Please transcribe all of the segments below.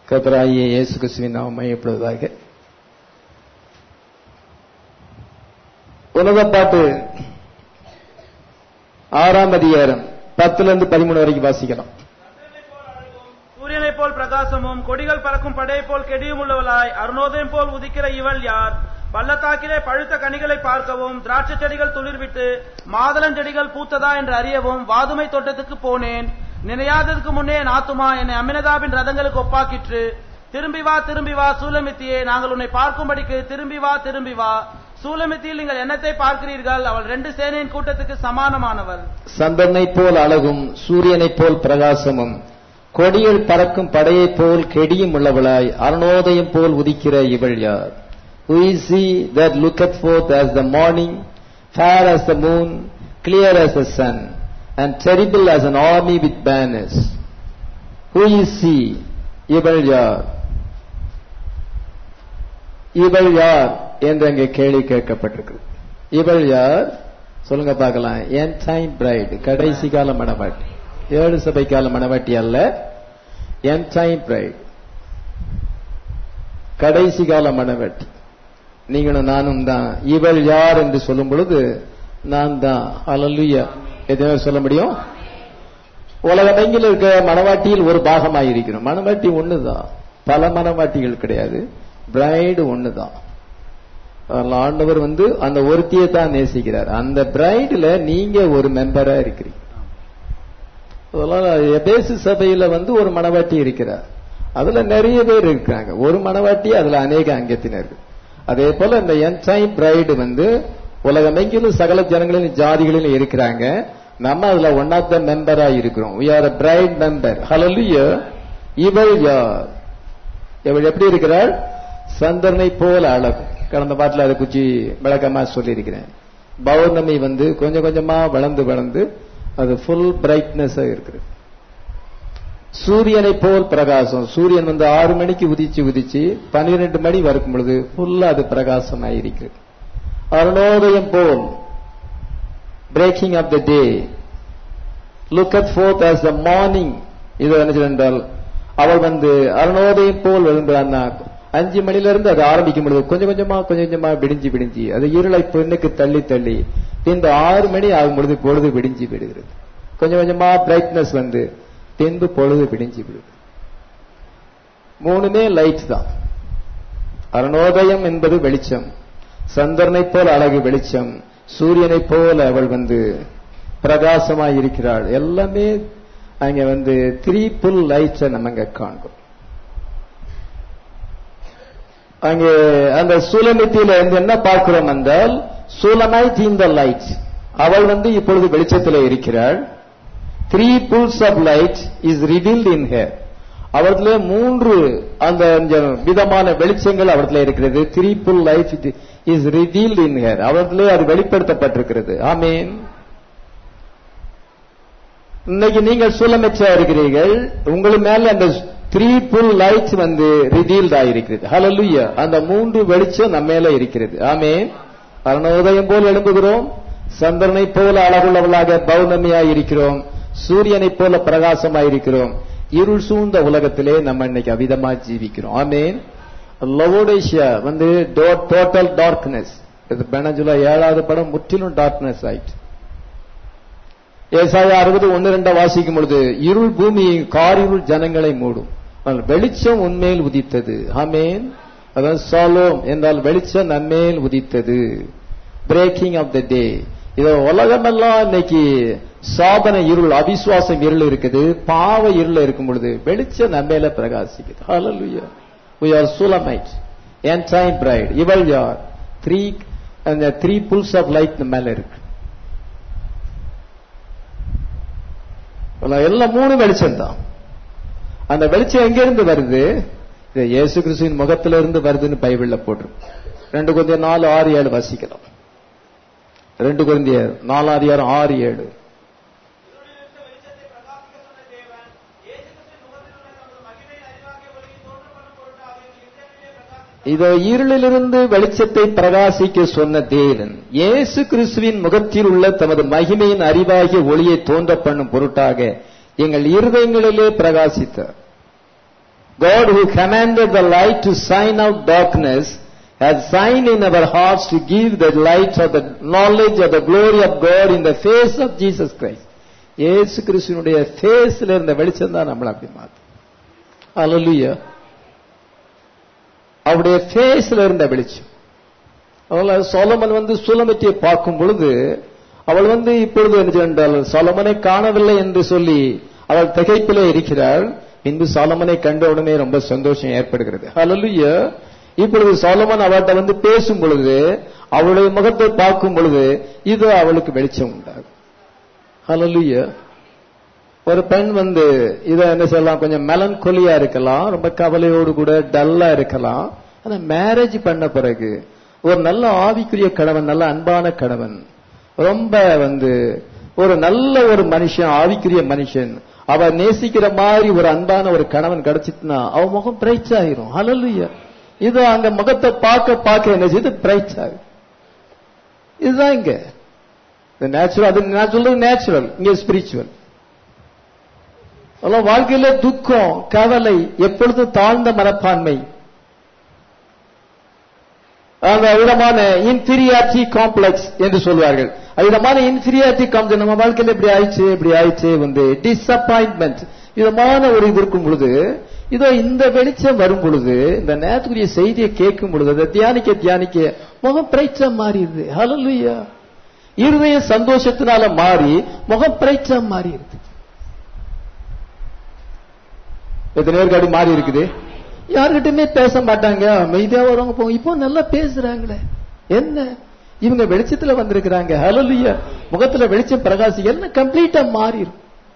கத்தராகிய இயேசு கிறிஸ்துவின் நாமம் மையப்படுவதாக உலகப்பாட்டு ஆறாம் அதிகாரம் பத்துல இருந்து பதிமூணு வரைக்கும் வாசிக்கலாம் சூரியனை போல் பிரகாசமும் கொடிகள் பறக்கும் படையை போல் கெடியும் உள்ளவளாய் அருணோதயம் போல் உதிக்கிற இவள் யார் பள்ளத்தாக்கிலே பழுத்த கனிகளை பார்க்கவும் திராட்சை செடிகள் துளிர்விட்டு மாதுளஞ்செடிகள் பூத்ததா என்று அறியவும் வாதுமை தோட்டத்துக்கு போனேன் நினையாததுக்கு முன்னே என் ஆத்துமா என்னை அமினதாபின் ரதங்களுக்கு ஒப்பாக்கிற்று திரும்பி வா திரும்பி வா சூலமித்தியே நாங்கள் உன்னை பார்க்கும்படிக்கு திரும்பி வா திரும்பி வா சூலமித்தியில் நீங்கள் என்னத்தை பார்க்கிறீர்கள் அவள் ரெண்டு சேனையின் கூட்டத்துக்கு சமானமானவள் சந்தனைப் போல் அழகும் சூரியனைப் போல் பிரகாசமும் கொடியில் பறக்கும் படையைப் போல் கெடியும் உள்ளவளாய் அருணோதயம் போல் உதிக்கிற இவள் யார் Who is he that looketh forth as the morning, fair as the moon, clear as the sun, and terrible as an army with banners? Who is he? இவள் யார் இவள் யார் என்று அங்கே கேள்வி கேட்கப்பட்டிருக்கு இவள் யார் சொல்லுங்க பார்க்கலாம் என் டைம் பிரைட் கடைசி கால மணவாட்டி ஏழு சபை கால மணவாட்டி அல்ல என் டைம் பிரைட் கடைசி கால மணவாட்டி நீங்களும் நானும் தான் இவள் யார் என்று சொல்லும் பொழுது நான் தான் அலல்லுயா எதுவுமே சொல்ல முடியும் உலகமெங்கில் இருக்க மணவாட்டியில் ஒரு பாகமாக இருக்கிறோம் மணவாட்டி ஒண்ணுதான் பல மணவாட்டிகள் கிடையாது பிரைடு ஒண்ணுதான் ஆண்டவர் வந்து அந்த ஒருத்தியை தான் நேசிக்கிறார் அந்த பிரைடுல நீங்க ஒரு மெம்பரா இருக்கிறீங்க எபேசு சபையில வந்து ஒரு மணவாட்டி இருக்கிறார் அதுல நிறைய பேர் இருக்கிறாங்க ஒரு மணவாட்டி அதுல அநேக அங்கத்தினர்கள் அதே போல இந்த என்டைம் பிரைடு வந்து உலகமெங்கிலும் சகல ஜனங்களின் ஜாதிகளிலும் இருக்கிறாங்க நம்ம அதுல ஒன் ஆஃப் த மெம்பரா இருக்கிறோம் we are bride member hallelujah இவள் யார் இவள் எப்படி இருக்கிறாள் சந்திரனை போல அழகு கடந்த பாட்டில் அதை குச்சி விளக்கமா சொல்லியிருக்கிறேன் பௌர்ணமி வந்து கொஞ்சம் கொஞ்சமா வளர்ந்து வளர்ந்து அது ஃபுல் பிரைட்னஸ் இருக்குது சூரியனை போல் பிரகாசம் சூரியன் வந்து ஆறு மணிக்கு உதிச்சு உதிச்சு பன்னிரெண்டு மணி வரும் பொழுது ஃபுல்லா அது பிரகாசமாயிருக்கு அருணோதயம் போல் breaking of the day look at forth as the morning இது என்ன என்றால் அவள் வந்து அருணோதயம் போல் விழுந்தான்னா அஞ்சு மணில இருந்து அது ஆரம்பிக்கும் பொழுது கொஞ்சம் கொஞ்சமா கொஞ்சம் கொஞ்சமா விடிஞ்சு விடிஞ்சு அது இருளை பெண்ணுக்கு தள்ளி தள்ளி இந்த ஆறு மணி ஆகும் பொழுது பொழுது விடிஞ்சு விடுகிறது கொஞ்சம் கொஞ்சமா பிரைட்னஸ் வந்து பின்பு பொழுது விடிஞ்சு விடுது மூணுமே லைட் தான் அருணோதயம் என்பது வெளிச்சம் சந்திரனை போல் அழகு வெளிச்சம் சூரியனை போல அவள் வந்து பிரகாசமாய் இருக்கிறாள் எல்லாமே அங்க வந்து த்ரீ புல் லைட்ஸை நம்ம அங்க காண்போம் அங்கே அந்த சூலமித்தியில இருந்து என்ன பார்க்கிறோம் என்றால் சூலமைட் இன் த லைட் அவள் வந்து இப்பொழுது வெளிச்சத்தில் இருக்கிறாள் three bulls of light is revealed in her அவர்ல மூன்று அந்த விதமான வெளிச்சங்கள் அவர்ல இருக்கிறது three pool light is revealed in her அவர்களே அது வெளிப்படுத்தப்பட்டிருக்கிறது ஆமீன் இன்னைக்கு நீங்கள் சூலமைச்சா இருக்கிறீர்கள் உங்களுக்கு மேல அந்த த்ரீ புல் லைட்ஸ் வந்து ரிவீல்ட் ஆயிருக்கிறது ஹலலுயா அந்த மூன்று வெளிச்சம் நம்ம மேல இருக்கிறது ஆமே அருணோதயம் போல் எழும்புகிறோம் சந்திரனை போல அழகுள்ளவளாக பௌர்ணமியாய் இருக்கிறோம் சூரியனை போல பிரகாசமாயிருக்கிறோம் இருள் சூழ்ந்த உலகத்திலே நம்ம இன்னைக்கு அவிதமா ஜீவிக்கிறோம் ஆமேன் லவோடேஷியா வந்து டோட்டல் டார்க்னஸ் இது பெனஜுலா ஏழாவது படம் முற்றிலும் டார்க்னஸ் ஆயிட்டு ஏசாய அறுபது ஒன்னு ரெண்டா வாசிக்கும் பொழுது இருள் பூமி காரிருள் ஜனங்களை மூடும் வெளிச்சம் உண்மையில் உதித்தது ஆமேன் அதான் சாலோம் என்றால் வெளிச்சம் நன்மேல் உதித்தது பிரேக்கிங் ஆஃப் த டே இத உலகமெல்லாம் இன்னைக்கு சாதன இருள் அவிசுவாசம் இருள் இருக்குது பாவ இருள் இருக்கும் பொழுது வெளிச்சம் நம்மேல பிரகாசிக்குது ஹalleluya we are sulamite and time bride இவள் யார் த்ரீ அந்த த்ரீ புல்ஸ் ஆஃப் லைட் மேல இருக்கு எல்லாம் மூணு வெளிச்சம் தான் அந்த வெளிச்சம் எங்க இருந்து வருது இது இயேசு கிறிஸ்துவின் முகத்திலிருந்து இருந்து வருதுன்னு பைபிள்ல போட்டிருக்கு ரெண்டு கொஞ்சம் நாலு ஆறு ஏழு வசிக்கலாம் ரெண்டு குழந்தையர் நாலாதிகாரம் ஆறு ஏழு இதோ இருளிலிருந்து வெளிச்சத்தை பிரகாசிக்க சொன்ன தேவன் இயேசு கிறிஸ்துவின் முகத்தில் உள்ள தமது மகிமையின் அறிவாகிய ஒளியை தோன்ற பண்ணும் பொருட்டாக எங்கள் இருதயங்களிலே பிரகாசித்தார் God who commanded the light to shine out darkness has signed in our hearts to give the light of the knowledge of the glory of God in the face of Jesus Christ. இயேசு கிறிஸ்துனுடைய ஃபேஸ்ல இருந்த வெளிச்சம் தான் நம்மளை அப்படி மாத்தும் அல்லேலூயா அவருடைய ஃபேஸ்ல இருந்த வெளிச்சம் அவள சோலமன் வந்து சுலமத்தியை பார்க்கும் பொழுது அவள் வந்து இப்பொழுது என்ன சென்றால் சோலமனை காணவில்லை என்று சொல்லி அவள் திகைப்பிலே இருக்கிறாள் பின்பு சாலமனை கண்ட உடனே ரொம்ப சந்தோஷம் ஏற்படுகிறது ஹalleluya இப்பொழுது சாலமன் அவள்கிட்ட வந்து பேசும் பொழுது அவளுடைய முகத்தை பார்க்கும் பொழுது இது அவளுக்கு வெளிச்சம் உண்டாகும் ஹalleluya ஒரு பெண் வந்து இத என்ன சொல்லலாம் கொஞ்சம் மெலன்கொலியா இருக்கலாம் ரொம்ப கவலையோடு கூட டல்லா இருக்கலாம் ஆனா மேரேஜ் பண்ண பிறகு ஒரு நல்ல ஆவிக்குரிய கணவன் நல்ல அன்பான கணவன் ரொம்ப வந்து ஒரு நல்ல ஒரு மனுஷன் ஆவிக்குரிய மனுஷன் அவ நேசிக்கிற மாதிரி ஒரு அன்பான ஒரு கணவன் கிடைச்சிட்டுனா அவ முகம் பிரைட்ஸ் ஆயிரும் ஹalleluya இது அங்க முகத்தை பார்க்க பார்க்க என்ன செய்யுது பிரைட்ஸ் ஆகும் இதுதான் இங்க நேச்சுரல் அது நான் சொல்றது நேச்சுரல் இங்க ஸ்பிரிச்சுவல் அதெல்லாம் வாழ்க்கையில துக்கம் கவலை எப்பொழுதும் தாழ்ந்த மனப்பான்மை அந்த விதமான இன்ஃபீரியாரிட்டி காம்ப்ளெக்ஸ் என்று சொல்வார்கள் விதமான இன்ஃபீரியாரிட்டி காம்ப்ளெக்ஸ் நம்ம வாழ்க்கையில இப்படி ஆயிடுச்சு இப்படி ஆயிடுச்சு வந்து டிசப்பாயின்மெண்ட் விதமான ஒரு இது இருக்கும் பொழுது இதோ இந்த வெளிச்சம் வரும் பொழுது இந்த நேரத்துக்குரிய செய்தியை கேட்கும் பொழுது அதை தியானிக்க தியானிக்க முகம் பிரைச்சா மாறிடுது ஹalleluya இருதய சந்தோஷத்தினால மாறி முகம் பிரைச்சா மாறிடுது எத்தனை பேருக்கு அப்படி மாறி இருக்குது யாருகிட்டயுமே பேச மாட்டாங்க அமைதியா வருவாங்க போங்க இப்போ நல்லா பேசுறாங்களே என்ன இவங்க வெளிச்சத்துல வந்திருக்கிறாங்க ஹalleluya முகத்துல வெளிச்சம் பிரகாசி என்ன கம்ப்ளீட்டா மாறிடும்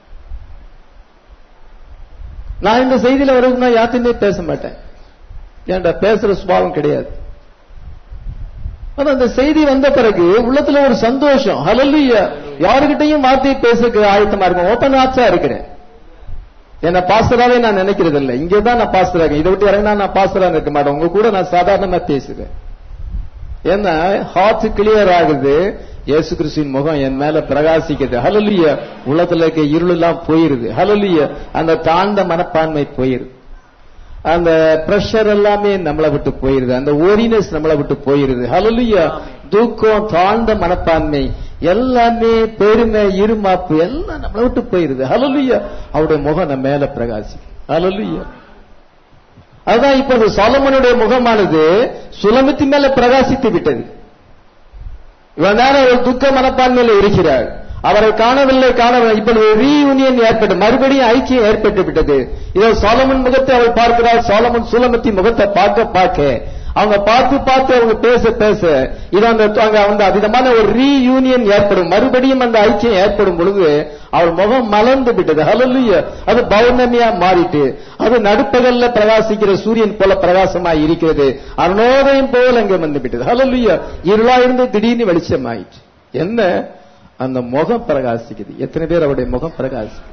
நான் இந்த செய்தியில வரதுன்னா யார்த்தையுமே பேச மாட்டேன் ஏன்டா பேசுற சுபாவம் கிடையாது ஆனா அந்த செய்தி வந்த பிறகு உள்ளத்துல ஒரு சந்தோஷம் ஹalleluya யாருகிட்டையும் வார்த்தையை பேசுறதுக்கு ஆயத்தமா இருக்கும் ஓப்பன் ஆச்சா இருக்கிறேன் என்ன பாஸ்டராவே நான் நினைக்கிறது இல்லை இங்கே தான் நான் பாஸ்டரா இருக்கேன் இதை விட்டு இறங்கினா நான் பாஸ்டரா இருக்க மாட்டேன் உங்க கூட நான் சாதாரணமா பேசுவேன் ஏன்னா ஹார்ட் கிளியர் ஆகுது இயேசு கிறிஸ்துவின் முகம் என் மேல பிரகாசிக்குது ஹலலிய உள்ளத்துல இருக்க இருள் எல்லாம் போயிருது ஹலலிய அந்த தாழ்ந்த மனப்பான்மை போயிருது அந்த பிரஷர் எல்லாமே நம்மளை விட்டு போயிருது அந்த ஓரினஸ் நம்மளை விட்டு போயிருது ஹலலிய தூக்கம் தாழ்ந்த மனப்பான்மை எல்லாமே பெருமை இருமாப்பு எல்லாம் நம்மளை விட்டு போயிருது ஹலலிய அவருடைய முகம் நம்ம மேல பிரகாசிக்கும் ஹலலிய அதுதான் இப்போது சொலமனுடைய முகமானது சுலமத்தி மேல பிரகாசித்து விட்டது இவன் நேரம் ஒரு துக்க மனப்பான்மையில் இருக்கிறார் அவரை காணவில்லை காணவில்லை இப்பொழுது ரீயூனியன் ஏற்பட்டு மறுபடியும் ஐக்கியம் ஏற்பட்டு விட்டது இதோ சோலமன் முகத்தை அவள் பார்க்கிறார் சோலமன் சுலமத்தி முகத்தை பார்க்க பார்க்க அவங்க பார்த்து பார்த்து அவங்க பேச பேச இது அந்த அங்க அந்த விதமான ஒரு ரீயூனியன் ஏற்படும் மறுபடியும் அந்த ஐக்கியம் ஏற்படும் பொழுது அவள் முகம் மலர்ந்து விட்டது ஹலலுய அது பௌர்ணமியா மாறிட்டு அது நடுப்பகல்ல பிரகாசிக்கிற சூரியன் போல பிரகாசமா இருக்கிறது அருணோதயம் போல அங்கே வந்து விட்டது ஹலலுய இருளா இருந்து திடீர்னு வெளிச்சம் ஆயிடுச்சு என்ன அந்த முகம் பிரகாசிக்குது எத்தனை பேர் அவருடைய முகம் பிரகாசிக்குது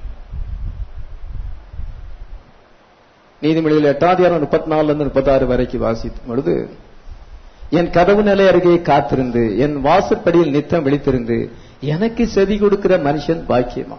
நீதிமொழியில் எட்டாதிகாரம் முப்பத்தி நாலுல இருந்து முப்பத்தாறு வரைக்கும் வாசிக்கும் பொழுது என் கதவு நிலை அருகே காத்திருந்து என் வாசற்படியில் நித்தம் விழித்திருந்து எனக்கு செவி கொடுக்கிற மனுஷன் பாக்கியமா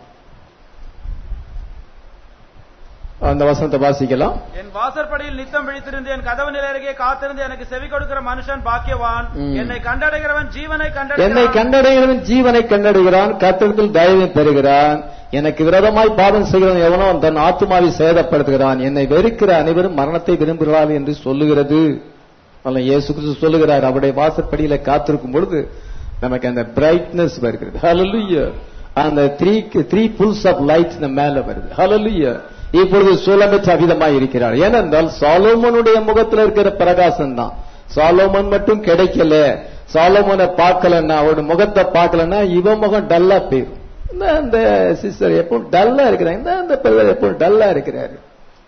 அந்த வசனத்தை வாசிக்கலாம் என் வாசற்படியில் நித்தம் விழித்திருந்து என் கதவு நிலையருகே காத்திருந்து எனக்கு செவி கொடுக்கிற மனுஷன் பாக்கியவான் ம். என்னை கண்டடைகிறவன் ஜீவனை என்னை கண்டடைகிறான் கண்டடைகிறவன் ஜீவனை கண்டடைகிறான் கத்திரத்தில் தயவை பெறுகிறான் எனக்கு விரோதமாய் பாவம் செய்கிறவன் எவனோ அவன் தன் ஆத்துமாவை சேதப்படுத்துகிறான் என்னை வெறுக்கிற அனைவரும் மரணத்தை விரும்புகிறார்கள் என்று சொல்லுகிறது அல்ல இயேசு கிறிஸ்து சொல்லுகிறார் அவருடைய வாசற்படியில காத்திருக்கும் பொழுது நமக்கு அந்த பிரைட்னஸ் வருகிறது ஹalleluya அந்த three three bulls of light நம்ம மேல வருது ஹalleluya இப்பொழுது சுலமிச்சு அவிதமாய் இருக்கிறார் ஏனென்றால் சாலோமனுடைய முகத்துல இருக்கிற பிரகாசம் தான் சாலோமன் மட்டும் கிடைக்கல சாலோமனை பார்க்கலன்னா அவருடைய முகத்தை பார்க்கலன்னா இவன் முகம் டல்லா போயிடும் இந்த அந்த சிஸ்டர் எப்போ டல்லா இருக்கிறாங்க இந்த அந்த பிள்ளை எப்போ டல்லா இருக்கிறாரு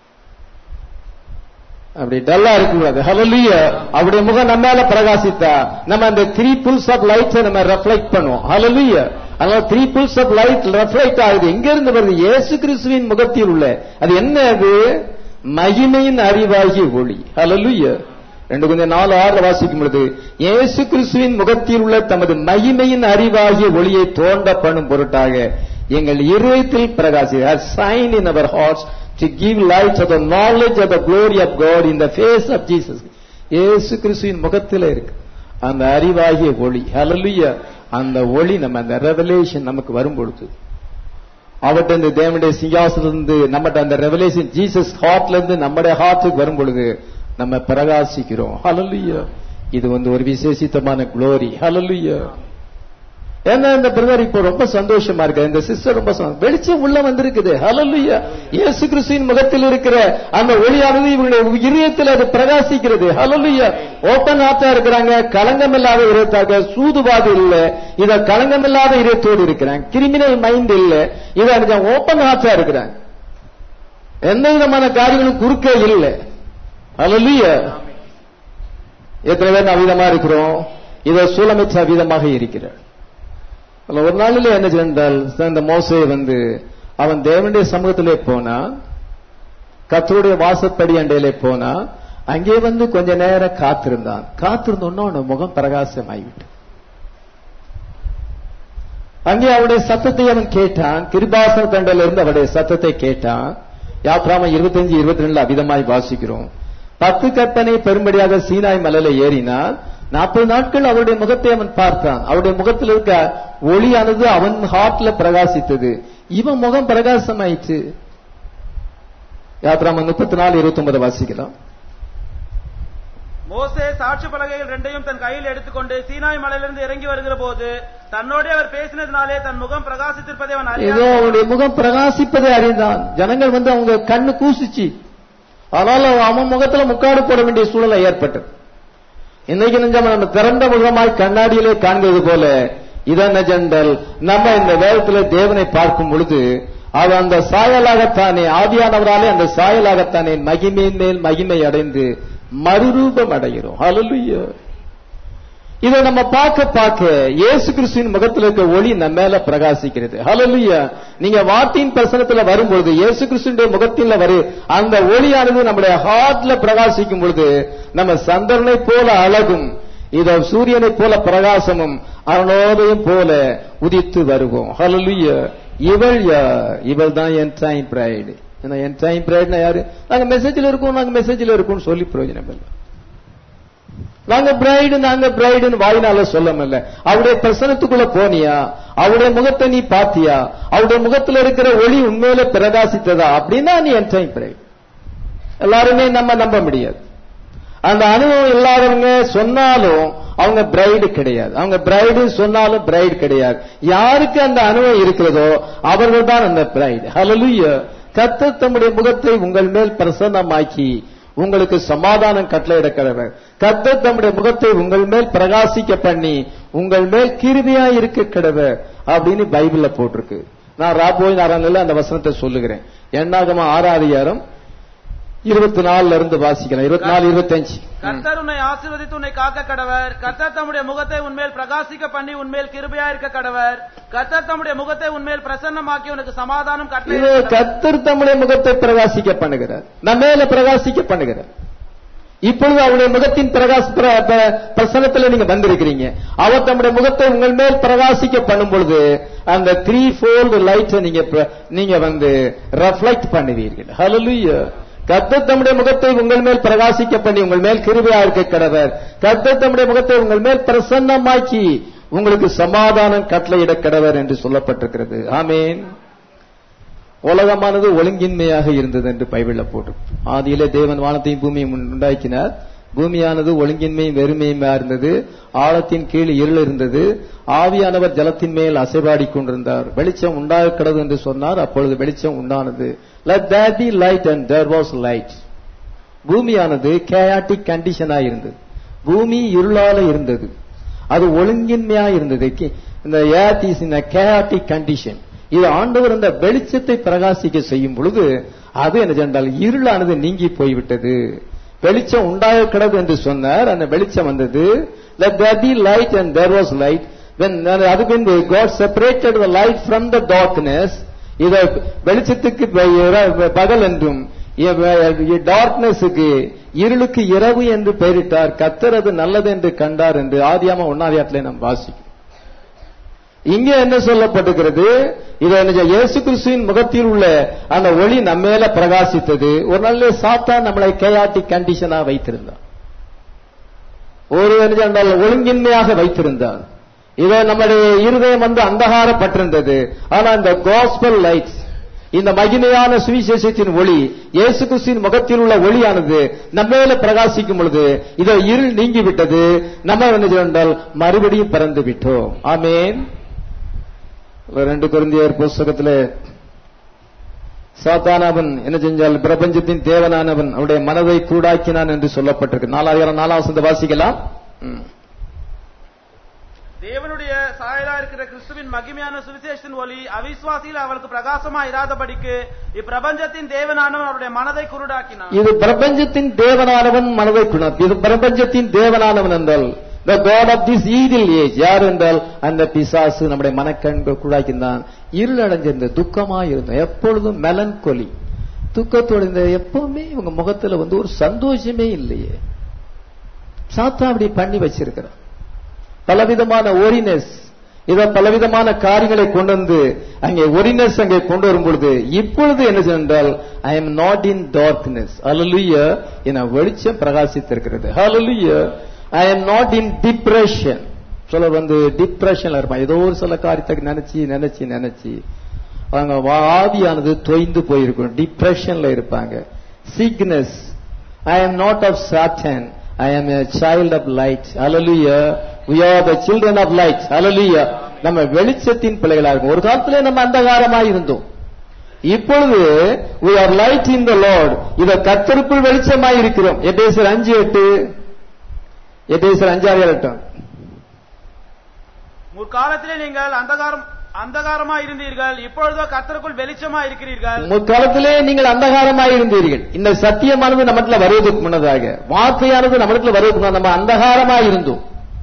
அப்படி டல்லா இருக்கக்கூடாது ஹalleluya அவருடைய முகம் நம்ம மேல பிரகாசித்தா நம்ம அந்த த்ரீ புல்ஸ் ஆஃப் லைட்ஸ் நம்ம ரெஃப்ளெக்ட் பண்ணுவோம் ஹalleluya அதனால three bulls of light reflect ஆகுது எங்க இருந்து வருது இயேசு கிறிஸ்துவின் முகத்தில் உள்ள அது என்ன அது மகிமையின் அறிவாகிய ஒளி ஹalleluya ரெண்டு கொஞ்சம் நாலு ஆறுல வாசிக்கும் பொழுது இயேசு கிறிஸ்துவின் முகத்தில் உள்ள தமது மகிமையின் அறிவாகிய ஒளியை தோண்ட பண்ணும் பொருட்டாக எங்கள் இருதயத்தில் பிரகாசி shine in our hearts to give light to the knowledge of the glory of God in the face of Jesus. இயேசு கிறிஸ்துவின் முகத்தில் இருக்கு அந்த அறிவாகிய ஒளி ஹalleluya அந்த ஒளி நம்ம அந்த ரெவலேஷன் நமக்கு வரும் பொழுது அவர்கிட்ட இந்த தேவனுடைய சிங்காசனத்திலிருந்து நம்மகிட்ட அந்த ரெவலேஷன் ஜீசஸ் ஹார்ட்ல இருந்து நம்முடைய ஹார்ட்டுக்கு வரும் பொழுது நம்ம பிரகாசிக்கிறோம் ஹalleluya இது வந்து ஒரு விசேஷித்தமான glory ஹalleluya ஏன்னா இந்த பிரதர் இப்போ ரொம்ப சந்தோஷமா இருக்கு இந்த சிஸ்டர் ரொம்ப சந்தோஷம். வெளிச்சம் உள்ள வந்திருக்குது ஹalleluya இயேசு கிறிஸ்துவின் முகத்தில் இருக்கிற அந்த ஒளியானது இவங்களுடைய இதயத்தில் அது பிரகாசிக்கிறது ஹalleluya ஓபன் ஹார்ட்டா இருக்கிறாங்க களங்கம் இல்லாத இதயத்தாக சூதுவாது இல்ல இத களங்கம் இல்லாத இதயத்தோடு இருக்கிறாங்க கிரிமினல் மைண்ட் இல்ல இத ஓபன் ஹார்ட்டா இருக்கிறாங்க எந்த விதமான காரியங்களும் குறுக்க இல்ல ஹalleluya எத்தனை பேர் அவிதமா இருக்கிறோம் இத சூலமிச்ச அவிதமாக இருக்கிறார் அதுல ஒரு நாளில் என்ன சென்றால் இந்த மோசே வந்து அவன் தேவனுடைய சமூகத்திலே போனா கத்தருடைய வாசப்படி அண்டையிலே போனா அங்கே வந்து கொஞ்ச நேரம் காத்திருந்தான் காத்திருந்தோன்னா அவன முகம் பிரகாசமாகிவிட்டு அங்கே அவருடைய சத்தத்தை அவன் கேட்டான் கிருபாசன தண்டையில இருந்து அவருடைய சத்தத்தை கேட்டான் யாத்ராம இருபத்தஞ்சு இருபத்தி ரெண்டுல அவிதமாய் வாசிக்கிறோம் பத்து கற்பனை பெரும்படியாக சீனாய் மலையில ஏறினான் நாற்பது நாட்கள் அவருடைய முகத்தை அவன் பார்த்தான் அவருடைய முகத்தில் இருக்க ஒளியானது அவன் ஹார்ட்ல பிரகாசித்தது இவன் முகம் பிரகாசமாயிற்று யாத்ராம முப்பத்தி நாலு இருபத்தி ஒன்பது வாசிக்கலாம் மோசே சாட்சி பலகைகள் ரெண்டையும் தன் கையில் எடுத்துக்கொண்டு சீனாய் மலையிலிருந்து இறங்கி வருகிற போது தன்னோடே அவர் பேசினதினாலே தன் முகம் பிரகாசித்திருப்பதை அவன் ஏதோ அறியான் அவனுடைய முகம் பிரகாசிப்பதை அறிந்தான் ஜனங்கள் வந்து அவங்க கண்ணு கூசிச்சு அதனால அவன் முகத்துல முக்காடு போட வேண்டிய சூழலை ஏற்பட்டது இன்னைக்கு நெஞ்சம் நம்ம திறந்த முகமாய் கண்ணாடியிலே காண்கிறது போல இதன் ஜெண்டல் நம்ம இந்த வேதத்துல தேவனை பார்க்கும் பொழுது அவர் அந்த சாயலாகத்தானே ஆவியானவராலே அந்த சாயலாகத்தானே மகிமையின் மேல் மகிமை அடைந்து மறுரூபம் அடைகிறோம் ஹalleluya இதை நம்ம பார்க்க பார்க்க இயேசு கிறிஸ்துவின் முகத்தில் இருக்க ஒளி நம்ம மேல பிரகாசிக்கிறது ஹalleluya நீங்க வார்த்தையின் பிரசனத்துல வரும்பொழுது இயேசு கிறிஸ்துவின் முகத்தில் வரு அந்த ஒளியானது நம்முடைய ஹார்ட்ல பிரகாசிக்கும் பொழுது நம்ம சந்திரனை போல அழகும் இதோ சூரியனை போல பிரகாசமும் அருணோதயம் போல உதித்து வருவோம் ஹalleluya இவள் யார் இவள் தான் end time bride end time பிரைட்னா யாரு நாங்க மெசேஜ்ல இருக்கோம் நாங்க மெசேஜ்ல இருக்கோம் சொல்லி பிரயோஜனம் இல்லை நாங்க பிரைடு நாங்க பிரைடுன்னு வாயினால சொல்ல முடியல அவருடைய பிரசனத்துக்குள்ள போனியா அவருடைய முகத்தை நீ பாத்தியா அவருடைய முகத்துல இருக்கிற ஒளி உண்மையில பிரகாசித்ததா அப்படின்னா நீ என் டைம் பிரைடு எல்லாருமே நம்ம நம்ப முடியாது அந்த அனுபவம் இல்லாதவங்க சொன்னாலும் அவங்க பிரைடு கிடையாது அவங்க பிரைடு சொன்னாலும் பிரைடு கிடையாது யாருக்கு அந்த அனுபவம் இருக்கிறதோ அவர்கள் தான் அந்த பிரைடு ஹalleluya கர்த்தர் தம்முடைய முகத்தை உங்கள் மேல் பிரசன்னமாக்கி உங்களுக்கு சமாதானம் கட்டளையிட கடவர் கர்த்தர் தம்முடைய முகத்தை உங்கள் மேல் பிரகாசிக்க பண்ணி உங்கள் மேல் கிருபியா இருக்க கடவர் அப்படின்னு பைபிள்ல போட்டிருக்கு நான் ராபோய் நாராயணில அந்த வசனத்தை சொல்லுகிறேன் எண்ணாகமா ஆறாதிகாரம் இருபத்தி நாலுல இருந்து வாசிக்கலாம் இருபத்தி நாலு இருபத்தஞ்சு கர்த்தர் உன்னை ஆசீர்வதித்து உன்னை காக்க கடவர் கர்த்தர் தம்முடைய முகத்தை உன்மேல் பிரகாசிக்க பண்ணி உன்மேல் கிருபையா இருக்க கடவர் கர்த்தர் தம்முடைய முகத்தை உன்மேல் பிரசன்னமாக்கி உனக்கு சமாதானம் இது கட்டளை கர்த்தர் தம்முடைய முகத்தை பிரகாசிக்க பண்ணுகிறார் நம்ம மேல பிரகாசிக்க பண்ணுகிறார் இப்பொழுது அவருடைய முகத்தின் பிரகாச பிர- பிர- பிரசன்னத்துல நீங்க வந்திருக்கிறீங்க அவர் தம்முடைய முகத்தை உங்கள் மேல் பிரகாசிக்க பண்ணும் பொழுது அந்த த்ரீ ஃபோல்டு லைட்ஸை நீங்க பிர- நீங்க வந்து ரெஃப்ளெக்ட் பண்ணுவீர்கள் ஹalleluya கர்த்தர் தம்முடைய முகத்தை உங்கள் மேல் பிரகாசிக்க பண்ணி உங்கள் மேல் கிருபையா இருக்க கடவர் கர்த்தர் தம்முடைய முகத்தை உங்கள் மேல் பிரசன்னமாக்கி உங்களுக்கு சமாதானம் கட்டளையிட கடவர் என்று சொல்லப்பட்டிருக்கிறது ஆமென் உலகமானது ஒழுங்கின்மையாக இருந்தது என்று பைபிள்ல போட்டு ஆதியிலே தேவன் வானத்தையும் பூமியும் உண்டாக்கினார் பூமியானது ஒழுங்கின்மையும் வெறுமையுமா இருந்தது ஆழத்தின் கீழ் இருள் இருந்தது ஆவியானவர் ஜலத்தின் மேல் அசைபாடிக் கொண்டிருந்தார் வெளிச்சம் உண்டாகிறது என்று சொன்னார் அப்பொழுது வெளிச்சம் உண்டானது let there be light and there was light பூமியானது கேயாட்டிக் கண்டிஷனா இருந்தது பூமி இருளால இருந்தது அது ஒழுங்கின்மையா இருந்தது கி- இந்த ஏத் இஸ் இன் கேயாட்டிக் கண்டிஷன் இது ஆண்டவர் அந்த வெளிச்சத்தை பிரகாசிக்க செய்யும் பொழுது அது என்ன சென்றால் இருளானது நீங்கி போய்விட்டது வெளிச்சம் உண்டாக கிடது என்று சொன்னார் அந்த வெளிச்சம் வந்தது let there be light and there was light when அது பின்பு God separated the light from the darkness இத வெளிச்சத்துக்கு ப- இர- பகல் என்றும் டார்க்னஸுக்கு இருளுக்கு இரவு என்று பெயரிட்டார் கத்தர் அது நல்லது என்று கண்டார் என்று ஆதியாம ஒன்னாதியாட்டிலே நாம் வாசிக்கும் இங்க என்ன சொல்லப்பட்டிருக்கிறது இதை என்ன செய்ய- இயேசு கிறிஸ்துவின் முகத்தில் உள்ள அந்த ஒளி நம்ம மேல பிரகாசித்தது ஒரு நல்ல சாத்தான் நம்மளை கேயாட்டி கண்டிஷனா வைத்திருந்தான் ஒரு என்ன செய்தால் ஒழுங்கின்மையாக வைத்திருந்தார் இதை நம்முடைய இருதயம் வந்து அந்தகாரப்பட்டிருந்தது ஆனா இந்த காஸ்பல் லைட்ஸ் இந்த மகிமையான சுவிசேஷத்தின் ஒளி இயேசு கிறிஸ்துவின் முகத்தில் உள்ள ஒளியானது நம்ம மேல பிரகாசிக்கும் பொழுது இதை இருள் நீங்கி விட்டது நம்ம என்ன செய்தால் மறுபடியும் பிறந்து விட்டோம் ஆமேன் ரெண்டு குருந்தியர் புஸ்தகத்துல சாத்தானவன் என்ன செஞ்சால் பிரபஞ்சத்தின் தேவனானவன் அவருடைய மனதை கூடாக்கினான் என்று சொல்லப்பட்டிருக்கு நாலாயிரம் நாலாவது வாசிக்கலாம் ம். தேவனுடைய சாயலா இருக்கிற கிறிஸ்துவின் மகிமையான சுவிசேஷத்தின் ஒளி அவிசுவாசியில் அவளுக்கு பிரகாசமா இராதபடிக்கு இப்பிரபஞ்சத்தின் தேவனானவன் அவருடைய மனதை குருடாக்கினான் இது பிரபஞ்சத்தின் தேவனானவன் மனதை குணம் இது பிரபஞ்சத்தின் தேவனானவன் என்றால் the God of this evil age யார் என்றால் அந்த பிசாசு நம்முடைய மனக்கண்கள் குழாக்கின்றான் இருள் அடைஞ்சிருந்த துக்கமா இருந்தோம் எப்பொழுதும் மெலன்கொலி துக்கத்தோட இந்த எப்பவுமே இவங்க முகத்துல வந்து ஒரு சந்தோஷமே இல்லையே சாத்தா அப்படி பண்ணி வச்சிருக்கிறான் பலவிதமான ஒரினஸ் இத பலவிதமான காரியங்களை கொண்டு வந்து அங்கே ஒரினஸ் அங்கே கொண்டு வரும் பொழுது இப்பொழுது என்ன என்றால் I am not in darkness அலலுய என வெளிச்சம் பிரகாசித்திருக்கிறது ஹalleluya I am not in depression சிலர் வந்து டிப்ரெஷன்ல இருப்பான் ஏதோ ஒரு சில காரியத்தை நினைச்சு நினைச்சு நினைச்சு அவங்க ஆவியானது தொய்ந்து போயிருக்கும் டிப்ரெஷன்ல இருப்பாங்க sickness I am not of Satan ஐ am a child of light hallelujah we are the children of light hallelujah நம்ம வெளிச்சத்தின் பிள்ளைகளா இருக்கும் ஒரு காலத்துல நம்ம அந்தகாரமாய் இருந்தோம் இப்பொழுது we are light in the lord இத கத்தருக்குள் வெளிச்சமாய் இருக்கிறோம் எபேசர் அஞ்சு எட்டு எபேசர் அஞ்சாறு எட்டும் முற்காலத்திலே நீங்கள் அந்தகாரம் அந்தகாரமா இருந்தீர்கள் இப்பொழுதோ கர்த்தருக்குள் வெளிச்சமா இருக்கிறீர்கள் முற்காலத்திலே நீங்கள் அந்தகாரமாய் இருந்தீர்கள் இந்த சத்தியமானது நம்மிடத்துல வருவதற்கு முன்னதாக வார்த்தையானது நம்மிடத்துல வருவதற்கு முன்னதாக நம்ம அந்தகாரமாய் இருந்தோம்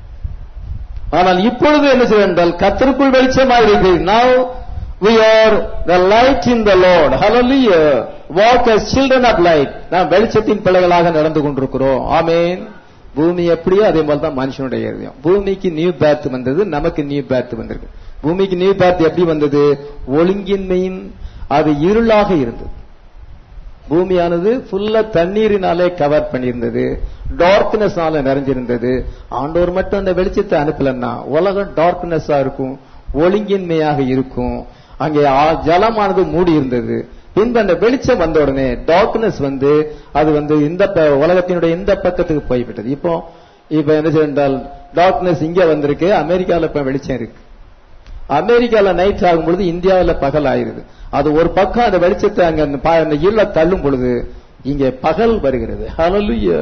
ஆனால் இப்பொழுது என்ன செய்ய என்றால் கத்தருக்குள் வெளிச்சமாய் இருக்கிறீர்கள் now we are the light in the lord hallelujah walk as children of light நாம் வெளிச்சத்தின் பிள்ளைகளாக நடந்து கொண்டிருக்கிறோம் ஆமென் பூமி எப்படியோ அதே போல தான் மனுஷனுடைய இருதயம் பூமிக்கு நியூ பேர்த் வந்தது நமக்கு நியூ பேர்த் வந்திருக்கு பூமிக்கு நியூ பேர்த் எப்படி வந்தது ஒழுங்கின்மையின் அது இருளாக இருந்தது பூமியானது ஃபுல்லா தண்ணீரினாலே கவர் பண்ணியிருந்தது டார்க்னஸ்னால நிறைஞ்சிருந்தது ஆண்டவர் மட்டும் அந்த வெளிச்சத்தை அனுப்பலன்னா உலகம் டார்க்னஸா இருக்கும் ஒழுங்கின்மையாக இருக்கும் அங்கே ஆ- ஜலமானது மூடி இருந்தது பின்பு அந்த வெளிச்சம் வந்த உடனே டார்க்னஸ் வந்து அது வந்து இந்த ப- உலகத்தினுடைய இந்த பக்கத்துக்கு போய்விட்டது இப்போ இப்ப என்ன செய்தால் டார்க்னஸ் இங்க வந்திருக்கு அமெரிக்கால இப்ப வெளிச்சம் இருக்கு அமெரிக்கால நைட் ஆகும் பொழுது இந்தியாவில பகல் ஆயிருது அது ஒரு பக்கம் அந்த வெளிச்சத்தை அங்க அந்த ப- அந்த இருள தள்ளும் பொழுது இங்க பகல் வருகிறது ஹalleluya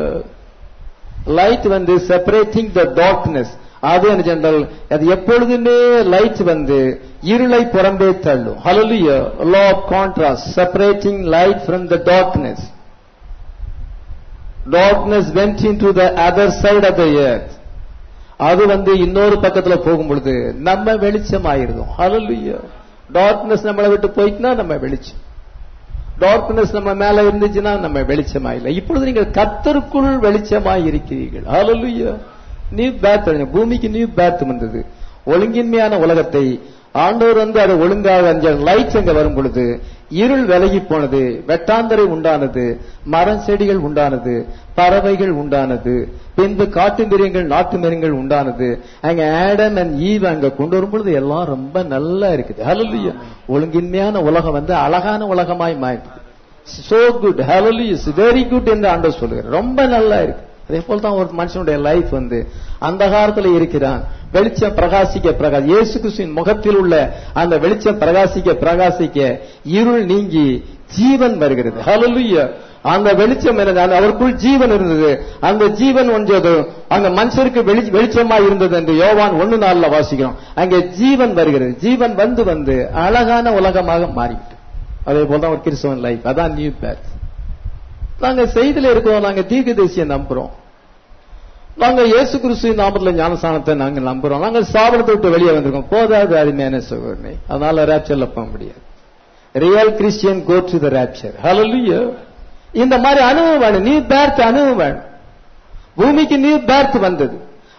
லைட் வந்து செப்பரேட்டிங் த டார்க்னஸ் அது என்ன சொன்னால் அது எப்பொழுதுமே லைட் வந்து இருளை புறம்பே தள்ளும் ஹalleluya law of contrast separating light from the darkness darkness went into the other side of the earth அது வந்து இன்னொரு பக்கத்துல போகும் பொழுது நம்ம வெளிச்சம் ஆயிருந்தோம் ஹalleluya டார்க்னஸ் நம்மளை விட்டு போயிட்டுனா நம்ம வெளிச்சம் டார்க்னஸ் நம்ம மேல இருந்துச்சுன்னா நம்ம வெளிச்சமா இல்லை இப்பொழுது நீங்கள் கத்தருக்குள் வெளிச்சமாய் இருக்கிறீர்கள் ஹalleluya நியூ பேத் பூமிக்கு நியூ பேத் வந்தது ஒழுங்கின்மையான உலகத்தை ஆண்டவர் வந்து அதை ஒழுங்காக அந்த லைட்ஸ் அங்க வரும் பொழுது இருள் விலகி போனது வெட்டாந்தரை உண்டானது மரம் செடிகள் உண்டானது பறவைகள் உண்டானது பின்பு காட்டு மிருகங்கள் நாட்டு மிருகங்கள் உண்டானது அங்க ஆடம் அண்ட் ஈவ் அங்க கொண்டு வரும் பொழுது எல்லாம் ரொம்ப நல்லா இருக்குது ஹalleluya ஒழுங்கின்மையான உலகம் வந்து அழகான உலகமாய் மாறிடுது சோ குட் ஹalleluya இஸ் வெரி குட் என்று ஆண்டவர் சொல்லுகிறார் ரொம்ப நல்லா இருக்கு அதே போல தான் ஒரு மனுஷனுடைய லைஃப் வந்து அந்த காலத்துல இருக்கிறான் வெளிச்சம் பிரகாசிக்க பிரகாசி இயேசு கிறிஸ்துவின் முகத்தில் உள்ள அந்த வெளிச்சம் பிரகாசிக்க பிரகாசிக்க இருள் நீங்கி ஜீவன் வருகிறது ஹalleluya அந்த வெளிச்சம் இருந்தது அந்த அவருக்குள் ஜீவன் இருந்தது அந்த ஜீவன் ஒன்றது அங்க மனுஷருக்கு வெளி வெளிச்சமா இருந்தது என்று யோவான் ஒன்னு நாள்ல வாசிக்கிறோம் அங்கே ஜீவன் வருகிறது ஜீவன் வந்து வந்து அழகான உலகமாக மாறிவிட்டு அதே போல தான் ஒரு கிறிஸ்தவன் லைஃப் அதான் நியூ பேர்த் நாங்க செய்தில இருக்கோம் நாங்க தீர்க்கதரிசியை நம்புறோம் நாங்க இயேசு கிறிஸ்துவின் நாமத்துல ஞானஸ்தானத்தை நாங்க நம்புறோம் நாங்க சாபனத்தை விட்டு வெளியே வந்திருக்கோம் போதாது அருமையான சகோதரனை அதனால ரேப்சர்ல போக முடியாது real Christian go to the rapture ஹalleluya இந்த மாதிரி அனுபவம் வேணும் நீ பேர்த் அனுபவம் வேணும் பூமிக்கு நீ பேர்த் வந்தது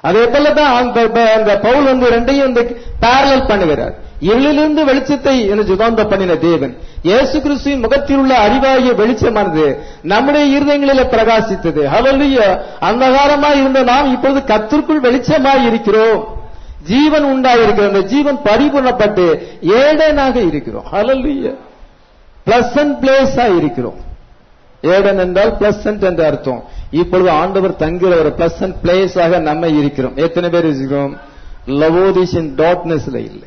அதே போலதான் அந்த அந்த பவுல் வந்து ரெண்டையும் வந்து பேரலல் பண்ணுகிறார் இருளிலிருந்து வெளிச்சத்தை என்று சுதந்திர பண்ணின தேவன் இயேசு கிறிஸ்துவின் முகத்தில் உள்ள அறிவாகிய வெளிச்சமானது நம்முடைய இருதயங்களிலே பிரகாசித்தது ஹalleluya அந்தகாரமாய் இருந்த நாம் இப்பொழுது கத்திற்குள் வெளிச்சமாய் இருக்கிறோம் ஜீவன் உண்டாயிருக்கிற அந்த ஜீவன் பரிபூர்ணப்பட்டு ஏடனாக இருக்கிறோம் ஹalleluya பிளசன்ட் பிளேஸா இருக்கிறோம் ஏடன் என்றால் பிளசன்ட் என்ற அர்த்தம் இப்பொழுது ஆண்டவர் தங்குகிற ஒரு பிளசன்ட் பிளேஸாக நம்ம இருக்கிறோம் எத்தனை பேர் இருக்கிறோம் லவோதிஷன் டாட்னஸ்ல இல்லை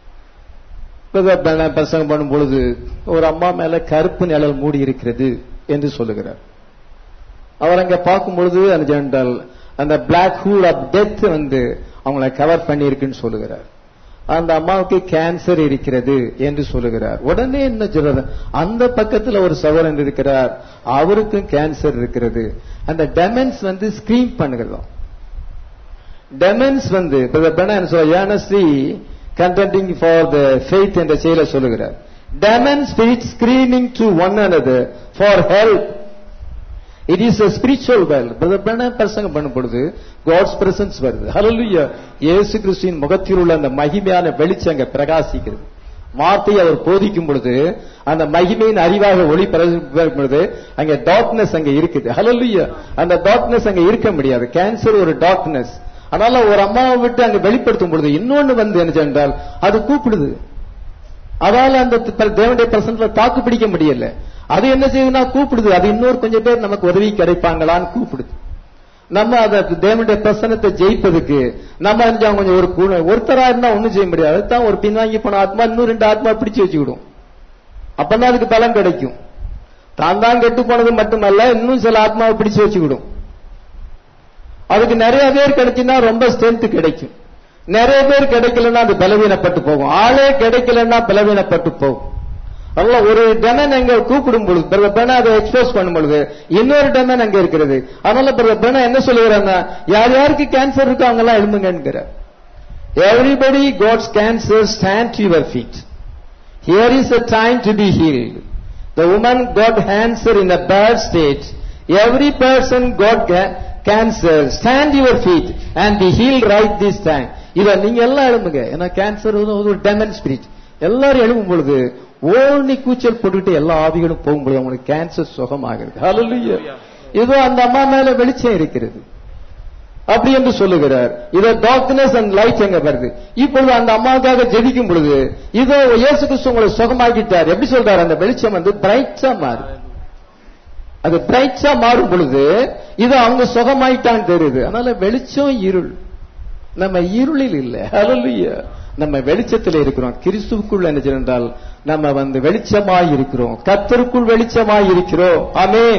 பிரசங்கம் பண்ணும் பொழுது ஒரு அம்மா மேல கருப்பு நிழல் மூடி இருக்கிறது என்று சொல்லுகிறார் அவர் அங்க பார்க்கும் பொழுது அந்த ஜென்டல் அந்த பிளாக் ஹூல் ஆஃப் டெத் வந்து அவங்கள கவர் பண்ணி இருக்குன்னு சொல்லுகிறார் அந்த அம்மாவுக்கு கேன்சர் இருக்கிறது என்று சொல்லுகிறார் உடனே என்ன சொல்றது அந்த பக்கத்துல ஒரு சகோதரன் இருக்கிறார் அவருக்கும் கேன்சர் இருக்கிறது அந்த டெமென்ஸ் வந்து ஸ்கிரீம் பண்ணுகிறோம் டெமென்ஸ் வந்து ஏனஸ்ரீ கண்டென்டிங் ஃபார் த ஃபெய்த் என்ற செயலை சொல்லுகிறார் demon spirit screaming to one another for help it is a spiritual well brother பிரசங்கம் பண்ணும் பொழுது காட்ஸ் பிரசன்ஸ் வருது ஹalleluya இயேசு கிறிஸ்துவின் முகத்தில் உள்ள அந்த மகிமையான வெளிச்சம் அங்க பிரகாசிக்கிறது வார்த்தையை அவர் போதிக்கும் பொழுது அந்த மகிமையின் அறிவாக ஒளி பிரகாசிக்கும் பொழுது அங்க டார்க்னஸ் அங்க இருக்குது ஹalleluya அந்த டார்க்னஸ் அங்க இருக்க முடியாது கேன்சர் ஒரு டார்க்னஸ் அதனால ஒரு அம்மாவை விட்டு அங்க வெளிப்படுத்தும் பொழுது இன்னொன்னு வந்து என்ன என்றால் அது கூப்பிடுது அதால அந்த தேவனுடைய பிரசன்ட்ல தாக்கு பிடிக்க முடியல அது என்ன செய்யுதுன்னா கூப்பிடுது அது இன்னொரு கொஞ்சம் பேர் நமக்கு உதவி கிடைப்பாங்களான்னு கூப்பிடுது நம்ம அதை தேவனுடைய பிரசனத்தை ஜெயிப்பதுக்கு நம்ம கொஞ்சம் கொஞ்சம் ஒரு கூ- ஒருத்தரா இருந்தா ஒண்ணும் செய்ய முடியாது அதுதான் ஒரு பின்வாங்கி போன ஆத்மா இன்னும் ரெண்டு ஆத்மா பிடிச்சு வச்சுக்கிடும் அப்பதான் அதுக்கு பலம் கிடைக்கும் தான் தான் கெட்டு போனது மட்டுமல்ல இன்னும் சில ஆத்மாவை பிடிச்சு வச்சுக்கிடும் அதுக்கு நிறைய பேர் கிடைச்சுன்னா ரொம்ப ஸ்ட்ரென்த் கிடைக்கும் நிறைய பேர் கிடைக்கலன்னா அது பலவீனப்பட்டு போகும் ஆளே கிடைக்கலன்னா பலவீனப்பட்டு போகும் அதனால ஒரு டெமன் அங்க கூப்பிடும் பொழுது பிறகு பெண்ண அதை எக்ஸ்போஸ் பண்ணும் பொழுது இன்னொரு டெமன் அங்க இருக்கிறது அதனால பிறகு பெண்ண என்ன சொல்லுகிறான்னா யார் யாருக்கு கேன்சர் இருக்கோ அவங்க எல்லாம் எழும்புங்கிற everybody God's cancer stand to your feet Here is a time to be healed. The woman got cancer in a bad state. Every person got ca- cancer. Stand your feet and be healed right this time. இத நீங்க எல்லாம் எழும்புங்க ஏன்னா cancer ஒரு demon spirit எல்லாரும் எழும்பும் பொழுது ஓனி கூச்சல் போட்டுக்கிட்டு எல்லா ஆவிகளும் போகும்பொழுது அவங்களுக்கு கேன்சர் சுகமாகிறது ஹalleluya இதோ அந்த அம்மா மேல வெளிச்சம் இருக்கிறது அப்படி என்று சொல்லுகிறார் இதோ டார்க்னஸ் அண்ட் லைட் எங்க வருது இப்பொழுது அந்த அம்மாவுக்காக ஜெபிக்கும் பொழுது இதோ இயேசு கிறிஸ்து உங்களை சுகமாக்கிட்டார் எப்படி சொல்றாரு அந்த வெளிச்சம் வந்து பிரைட்ஸா மாறுது அது பிரைட்ஸா மாறும் பொழுது இது அவங்க சுகமாயிட்டான்னு தெரியுது அதனால வெளிச்சம் இருள் நம்ம இருளில் இல்ல ஹalleluya நம்ம வெளிச்சத்தில் இருக்கிறோம் கிறிஸ்துவுக்குள் என்ன என்றால் நம்ம வந்து வெளிச்சமாய் இருக்கிறோம் கத்தருக்குள் வெளிச்சமாய் இருக்கிறோம் ஆமென்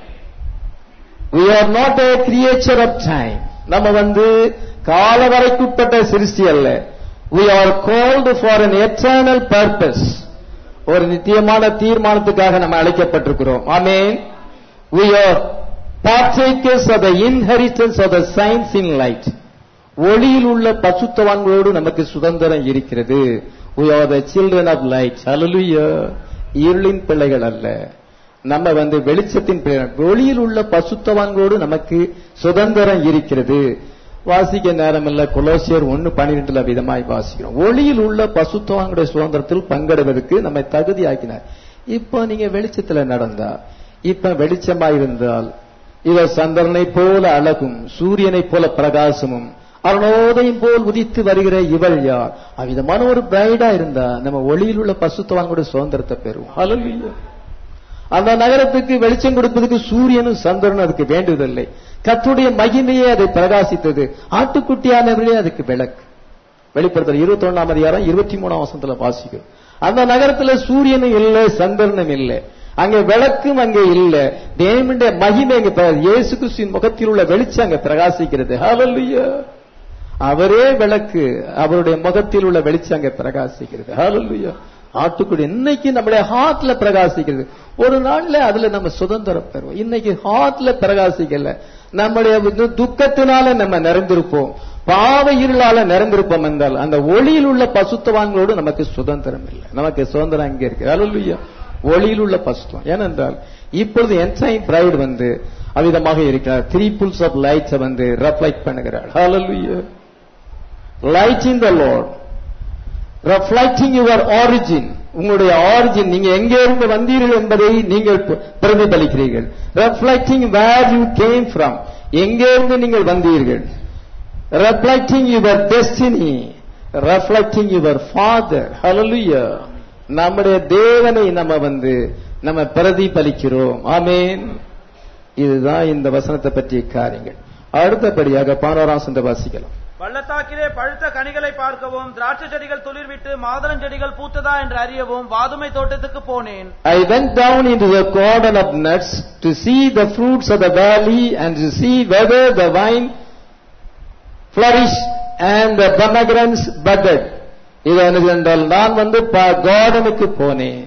we are not a creature of time நம்ம வந்து கால வரைக்குட்பட்ட சிருஷ்டி அல்ல we are called for an eternal purpose ஒரு நித்தியமான தீர்மானத்துக்காக நம்ம அழைக்கப்பட்டிருக்கிறோம் ஆமென் we are partakers of the inheritance of the saints in light ஒளியில் உள்ள பசுத்தவான்களோடு நமக்கு சுதந்திரம் இருக்கிறது we are the children of light hallelujah இருளின் பிள்ளைகள் அல்ல நம்ம வந்து வெளிச்சத்தின் பிள்ளைகள் ஒளியில் உள்ள பசுத்தவான்களோடு நமக்கு சுதந்திரம் இருக்கிறது வாசிக்க நேரம் இல்ல கொலோசியர் ஒன்னு பன்னிரெண்டுல விதமாய் வாசிக்கிறோம் ஒளியில் உள்ள பசுத்தவான்களுடைய சுதந்திரத்தில் பங்கெடுவதற்கு நம்மை தகுதியாக்கினார் இப்போ நீங்க வெளிச்சத்துல நடந்தா இப்ப வெளிச்சமா இருந்தால் இத சந்திரனை போல அழகும் சூரியனை போல பிரகாசமும் அருணோதயம் போல் உதித்து வருகிற இவள் யார் அவ்விதமான ஒரு பிரைடா இருந்தா நம்ம ஒளியில் உள்ள பசுத்தவான்களுடைய சுதந்திரத்தை பெறுவோம் ஹalleluya அந்த நகரத்துக்கு வெளிச்சம் கொடுப்பதற்கு சூரியனும் சந்திரனும் அதுக்கு வேண்டுவதில்லை கத்துடைய மகிமையே அதை பிரகாசித்தது ஆட்டுக்குட்டியானவர்களே அதுக்கு விளக்கு வெளிப்படுத்தல் இருபத்தி ஒண்ணாம் அதிகாரம் இருபத்தி மூணாம் வசனத்துல வாசிக்கிறோம் அந்த நகரத்துல சூரியனும் இல்லை சந்திரனும் இல்லை அங்கே விளக்கும் அங்கே இல்ல தேவனுடைய மகிமை அங்க பிர- இயேசு கிறிஸ்துவின் முகத்தில் உள்ள வெளிச்சம் அங்க பிரகாசிக்கிறது ஹalleluya அவரே விளக்கு அவருடைய முகத்தில் உள்ள வெளிச்சம் அங்க பிரகாசிக்கிறது ஹalleluya ஆட்டுக்குடி இன்னைக்கு நம்முடைய ஹார்ட்ல பிரகாசிக்கிறது ஒரு நாள்ல அதுல நம்ம சுதந்திரம் பெறுவோம் இன்னைக்கு ஹார்ட்ல பிரகாசிக்கல நம்முடைய து- துக்கத்தினால நம்ம நிறைந்திருப்போம் பாவ இருளால நிறைந்திருப்போம் என்றால் அந்த ஒளியில் உள்ள பசுத்தவான்களோடு நமக்கு சுதந்திரம் இல்லை நமக்கு சுதந்திரம் அங்கே இருக்கு ஹalleluya ஒளியில் உள்ள பசுத்தம் ஏனென்றால் இப்பொழுது என்டைம் பிரைடு வந்து அவ்விதமாக இருக்கிறார் த்ரீ புல்ஸ் ஆஃப் லைட்ஸ் வந்து ரெஃப்ளெக்ட் பண்ணுகிறார் ஹalleluya light in the Lord reflecting your origin உங்களுடைய ஆரிஜின் நீங்க எங்கே இருந்து வந்தீர்கள் என்பதை நீங்கள் ப- பிரதிபலிக்கிறீர்கள் reflecting where you came from எங்கே இருந்து நீங்கள் வந்தீர்கள் reflecting your destiny reflecting your father ஹalleluya நம்முடைய தேவனை நம்ம வந்து நம்ம பிரதிபலிக்கிறோம் ஆமென் இதுதான் இந்த வசனத்தை பற்றிய காரியங்கள் அடுத்தபடியாக பானோராம் சந்த வாசிக்கலாம் பள்ளத்தாக்கிலே பழுத்த கனிகளை பார்க்கவும் திராட்சை செடிகள் துளிர்விட்டு மாதுளம் செடிகள் பூத்ததா என்று அறியவும் வாதுமை தோட்டத்துக்கு போனேன் I went down into the garden of nuts to see the fruits of the valley and to see whether the vine flourished and the pomegranates budded. இது என்னது என்றால் நான் வந்து கார்டனுக்கு போனேன்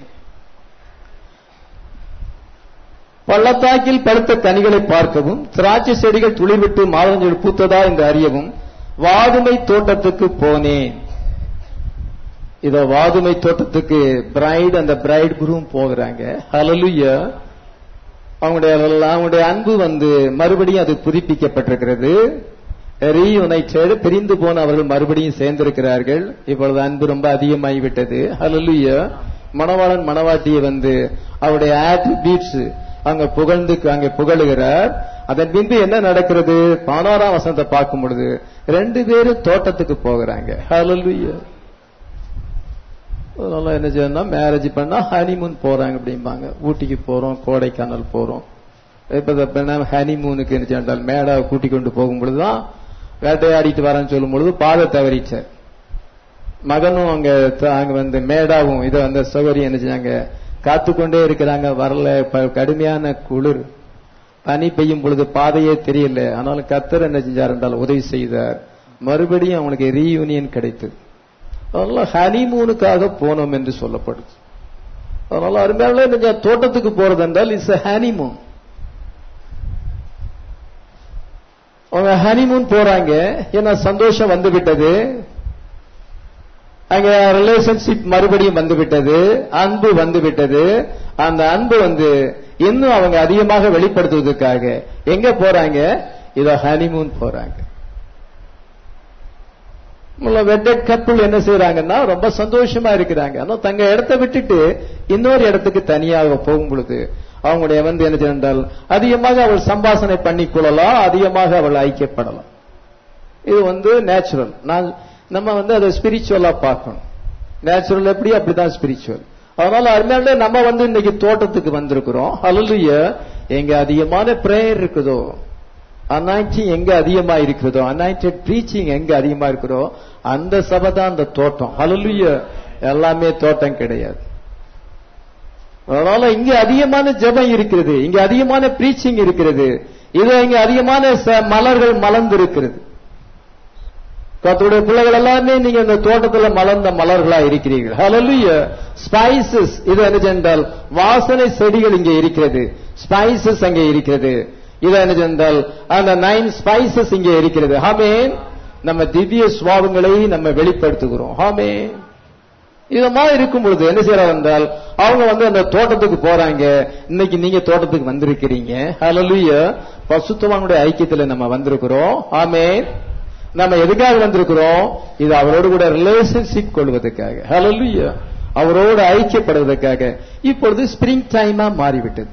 பள்ளத்தாக்கில் பழுத்த கனிகளை பார்க்கவும் திராட்சை செடிகள் துளிர்விட்டு மாதங்கள் பூத்ததா என்று அறியவும் வாதுமை தோட்டத்துக்கு போனேன் இதோ வாதுமை தோட்டத்துக்கு பிரைட் அந்த பிரைட் குரூம் போகிறாங்க ஹalleluya அவங்களுடைய அவங்களுடைய அன்பு வந்து மறுபடியும் அது புதுப்பிக்கப்பட்டிருக்கிறது ரீயுனைட்டட் பிரிந்து போன அவர்கள் மறுபடியும் சேர்ந்திருக்கிறார்கள் இப்பொழுது அன்பு ரொம்ப அதிகமாகிவிட்டது ஹalleluya மணவாளன் மணவாட்டியை வந்து அவருடைய ஆட்ரிபியூட்ஸ் அங்க புகழ்ந்து அங்க புகழுகிறார் அதன் பின்பு என்ன நடக்கிறது பானாராம் வசனத்தை பார்க்கும் பொழுது ரெண்டு பேரும் தோட்டத்துக்கு போகிறாங்க ஹalleluya அதனால என்ன செய்யணும்னா மேரேஜ் பண்ணா ஹனிமூன் போறாங்க அப்படிம்பாங்க ஊட்டிக்கு போறோம் கோடைக்கானல் போறோம் இப்ப ஹனிமூனுக்கு என்ன செய்யணும் மேடாவை கூட்டி கொண்டு போகும் பொழுதுதான் வேட்டையாடிட்டு வரேன்னு சொல்லும் பொழுது பாதை தவறிச்சார் மகனும் அங்க த- அங்க வந்து மேடாவும் இதை அந்த சௌகரியம் என்ன செஞ்சாங்க காத்துக்கொண்டே இருக்கிறாங்க வரல ப- கடுமையான குளிர் பனி பெய்யும் பொழுது பாதையே தெரியல ஆனாலும் கத்தர் என்ன செஞ்சார் என்றால் உதவி செய்தார் மறுபடியும் அவனுக்கு ரீயூனியன் கிடைத்தது அதனால ஹனிமூனுக்காக போனோம் என்று சொல்லப்படுது அதனால அருமையாவில் நீங்க தோட்டத்துக்கு போறது என்றால் இட்ஸ் ஹனிமூன் அவங்க ஹனிமூன் போறாங்க ஏன்னா சந்தோஷம் வந்து விட்டது அங்க ரிலேஷன்ஷிப் மறுபடியும் வந்து விட்டது அன்பு வந்து விட்டது அந்த அன்பு வந்து இன்னும் அவங்க அதிகமாக வெளிப்படுத்துவதற்காக எங்க போறாங்க இதோ ஹனிமூன் போறாங்க வெட்டட் கப்புள் என்ன செய்யறாங்கன்னா ரொம்ப சந்தோஷமா இருக்கிறாங்க ஆனா தங்க இடத்தை விட்டுட்டு இன்னொரு இடத்துக்கு தனியாக போகும் பொழுது அவங்களுடைய வந்து என்ன செய்தால் அதிகமாக அவள் சம்பாஷணை பண்ணிக் கொள்ளலாம் அதிகமாக அவள் ஐக்கியப்படலாம் இது வந்து நேச்சுரல் நான் நம்ம வந்து அதை ஸ்பிரிச்சுவலா பார்க்கணும் நேச்சுரல் எப்படி அப்படிதான் ஸ்பிரிச்சுவல் அதனால அருமையால நம்ம வந்து இன்னைக்கு தோட்டத்துக்கு வந்திருக்கிறோம் ஹalleluya எங்க அதிகமான பிரேயர் இருக்குதோ அனாய்டிங் எங்க அதிகமா இருக்கிறதோ அனாய்டட் ப்ரீச்சிங் எங்க அதிகமா இருக்கிறோ அந்த சபை தான் அந்த தோட்டம் ஹalleluya எல்லாமே தோட்டம் கிடையாது அதனால இங்க அதிகமான ஜெபம் இருக்கிறது இங்க அதிகமான ப்ரீச்சிங் இருக்கிறது இது இங்க அதிகமான ச- மலர்கள் மலர்ந்து இருக்கிறது கர்த்தருடைய பிள்ளைகள் எல்லாமே நீங்க இந்த தோட்டத்துல மலர்ந்த மலர்களா இருக்கிறீர்கள் ஹalleluya ஸ்பைசஸ் இது என்ன சென்றால் வாசனை செடிகள் இங்கே இருக்கிறது ஸ்பைசஸ் அங்கே இருக்கிறது இது என்ன சென்றால் அந்த நைன் ஸ்பைசஸ் இங்கே இருக்கிறது ஆமென் நம்ம திவ்ய சுவாபங்களை நம்ம வெளிப்படுத்துகிறோம் ஆமென் இது மாதிரி இருக்கும் பொழுது என்ன செய்யறாங்க என்றால் அவங்க வந்து அந்த தோட்டத்துக்கு போறாங்க இன்னைக்கு நீங்க தோட்டத்துக்கு வந்திருக்கிறீங்க ஹalleluya பசுத்தவானுடைய ஐக்கியத்துல நம்ம வந்திருக்கிறோம் ஆமென் நம்ம எதுக்காக வந்திருக்கிறோம் இது அவரோடு கூட ரிலேஷன்ஷிப் கொள்வதற்காக ஹalleluya அவரோடு ஐக்கியப்படுவதற்காக இப்பொழுது ஸ்பிரிங் டைமா மாறிவிட்டது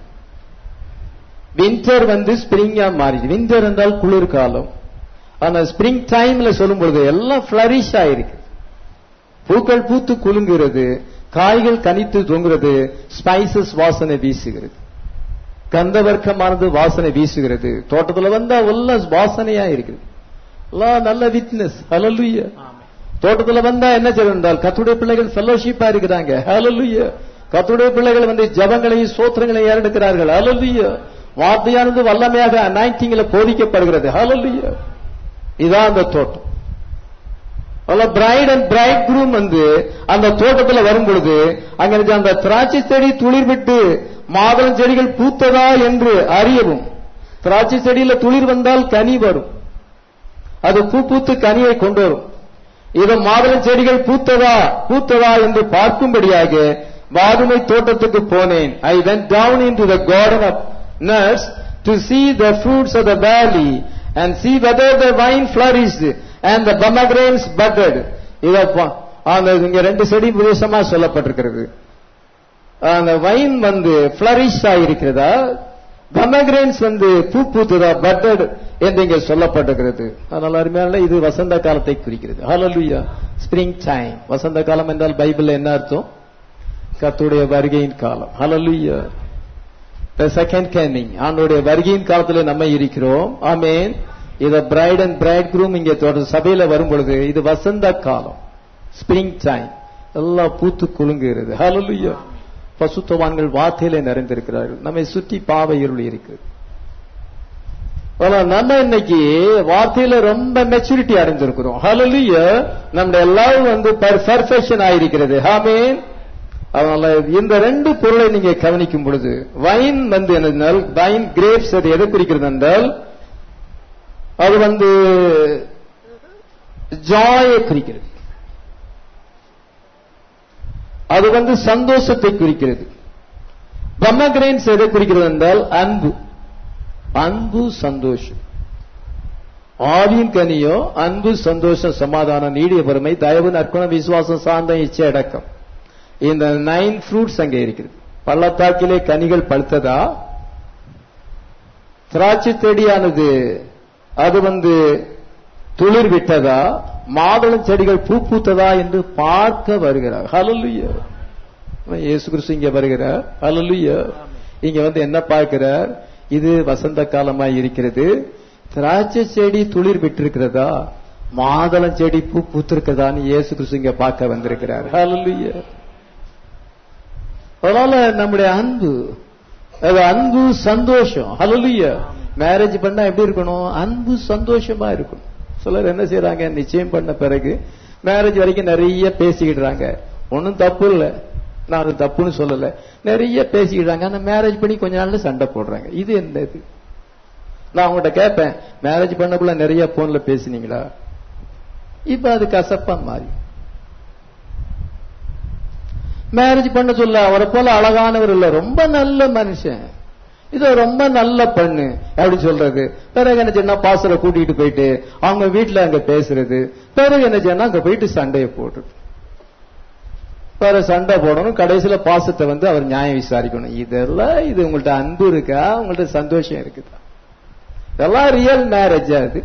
வின்டர் வந்து ஸ்பிரிங்கா மாறிடுது வின்டர் என்றால் குளிர்காலம் ஆனா ஸ்பிரிங் டைம்ல சொல்லும் பொழுது எல்லாம் ஃபிளரிஷ் ஆயிருக்கு பூக்கள் பூத்து குலுங்குகிறது காய்கள் கனித்து தொங்குறது ஸ்பைசஸ் வாசனை வீசுகிறது கந்தவர்க்கமானது வாசனை வீசுகிறது தோட்டத்துல வந்தா எல்லாம் வாசனையா இருக்குது எல்லாம் நல்ல விட்னஸ் ஹalleluya தோட்டத்துல வந்தா என்ன செய்யும் என்றால் கத்துடைய பிள்ளைகள் ஃபெல்லோஷிப்பா இருக்கிறாங்க ஹalleluya கத்துடைய பிள்ளைகள் வந்து ஜபங்களையும் சோத்திரங்களையும் ஏறெடுக்கிறார்கள் ஹalleluya வார்த்தையானது வல்லமையாக அனாயிட்டிங்ல போதிக்கப்படுகிறது ஹalleluya இதான் அந்த தோட்டம் பிரைட் அண்ட் பிரைட் குரூம் வந்து அந்த தோட்டத்துல வரும் பொழுது அங்க இருக்க அந்த திராட்சை செடி துளிர் விட்டு மாதுளம் செடிகள் பூத்ததா என்று அறியவும் திராட்சை செடியில துளிர் வந்தால் கனி வரும் அது பூ பூத்து கனியை கொண்டு வரும் இது மாதுளம் செடிகள் பூத்ததா பூத்ததா என்று பார்க்கும்படியாக வாதுமை தோட்டத்துக்கு போனேன் I went down in to the garden of nuts to see the fruits of the valley and see whether the vine flourished and the pomegranates budded இத பா- அந்த இங்க ரெண்டு செடி விசேஷமா சொல்லப்பட்டிருக்கிறது அந்த வைன் வந்து ஃபிளரிஷ் ஆயிருக்கிறதா பொமக்ரேன்ஸ் வந்து பூ பூத்துதா பட்டட் என்று இங்க சொல்லப்பட்டிருக்கிறது அதனால அருமையான இது வசந்த காலத்தை குறிக்கிறது ஹalleluya ஸ்பிரிங் டைம் வசந்த காலம் என்றால் பைபிள்ல என்ன அர்த்தம் கர்த்தருடைய வருகையின் காலம் ஹalleluya the second coming ஆண்டவருடைய வருகையின் காலத்துல நம்ம இருக்கிறோம் ஆமென் இத பிரைட் அண்ட் பிரைட் குரூம் இங்க தொடர் சபையில வரும் பொழுது இது வசந்த காலம் ஸ்பிரிங் டைம் எல்லாம் பூத்து குலுங்குகிறது ஹalleluya பசுத்தவான்கள் வார்த்தையிலே நிறைந்திருக்கிறார்கள் நம்மை சுற்றி பாவை இருள் இருக்கு ஆனா நம்ம இன்னைக்கு வார்த்தையில ரொம்ப மெச்சூரிட்டி அடைஞ்சிருக்கிறோம் ஹalleluya நம்முடைய லவ் வந்து பெர்ஃபெக்ஷன் ஆயிருக்கிறது ஆமென் அதனால இந்த ரெண்டு பொருளை நீங்க கவனிக்கும் பொழுது வைன் வந்து என்னதுனால் வைன் கிரேப்ஸ் அது எதை குறிக்கிறது என்றால் அது வந்து ஜாயை குறிக்கிறது அது வந்து சந்தோஷத்தை குறிக்கிறது பொமக்ரைன்ஸ் எதை குறிக்கிறது என்றால் அன்பு அன்பு சந்தோஷம் ஆவியின் கனியோ அன்பு சந்தோஷம் சமாதானம் நீடிய பொறுமை தயவு நற்குணம் விசுவாசம் சாந்தம் இச்சை அடக்கம் இந்த நைன் ஃப்ரூட்ஸ் அங்கே இருக்கிறது பள்ளத்தாக்கிலே கனிகள் பழுத்ததா திராட்சை செடியானது அது வந்து துளிர் விட்டதா மாதுளம் செடிகள் பூ பூத்ததா என்று பார்க்க வருகிறார் ஹalleluya இயேசு கிறிஸ்து இங்க வருகிறார் ஹalleluya இங்க வந்து என்ன பார்க்கிறார் இது வசந்த காலமாய் இருக்கிறது திராட்சை செடி துளிர் விட்டிருக்கிறதா மாதுளம் செடி பூ பூத்திருக்கிறதான்னு இயேசு கிறிஸ்து இங்க பார்க்க வந்திருக்கிறார் ஹalleluya அதனால நம்முடைய அன்பு அது அன்பு சந்தோஷம் ஹalleluya மேரேஜ் பண்ணா எப்படி இருக்கணும் அன்பு சந்தோஷமா இருக்கணும் சிலர் என்ன செய்யறாங்க நிச்சயம் பண்ண பிறகு மேரேஜ் வரைக்கும் நிறைய பேசிக்கிடுறாங்க ஒன்னும் தப்பு இல்ல நான் அது தப்புன்னு சொல்லல நிறைய பேசிக்கிடுறாங்க ஆனா மேரேஜ் பண்ணி கொஞ்ச நாள்ல சண்டை போடுறாங்க இது என்ன இது நான் உங்கள்கிட்ட கேட்பேன் மேரேஜ் பண்ணக்குள்ள நிறைய போன்ல பேசினீங்களா இப்ப அது கசப்பா மாறி மேரேஜ் பண்ண சொல்ல அவரை போல அழகானவர் இல்ல ரொம்ப நல்ல மனுஷன் இது ரொம்ப நல்ல பெண்ணு அப்படி சொல்றது பிறகு என்ன செய்யணும் பாசரை கூட்டிட்டு போயிட்டு அவங்க வீட்டுல அங்க பேசுறது பிறகு என்ன செய்யணும் அங்க போயிட்டு சண்டையை போடுறது வேற சண்டை போடணும் கடைசியில பாசத்தை வந்து அவர் நியாயம் விசாரிக்கணும் இதெல்லாம் இது உங்கள்ட்ட அன்பு இருக்கா உங்கள்ட்ட சந்தோஷம் இருக்குதா இதெல்லாம் ரியல் மேரேஜ் அது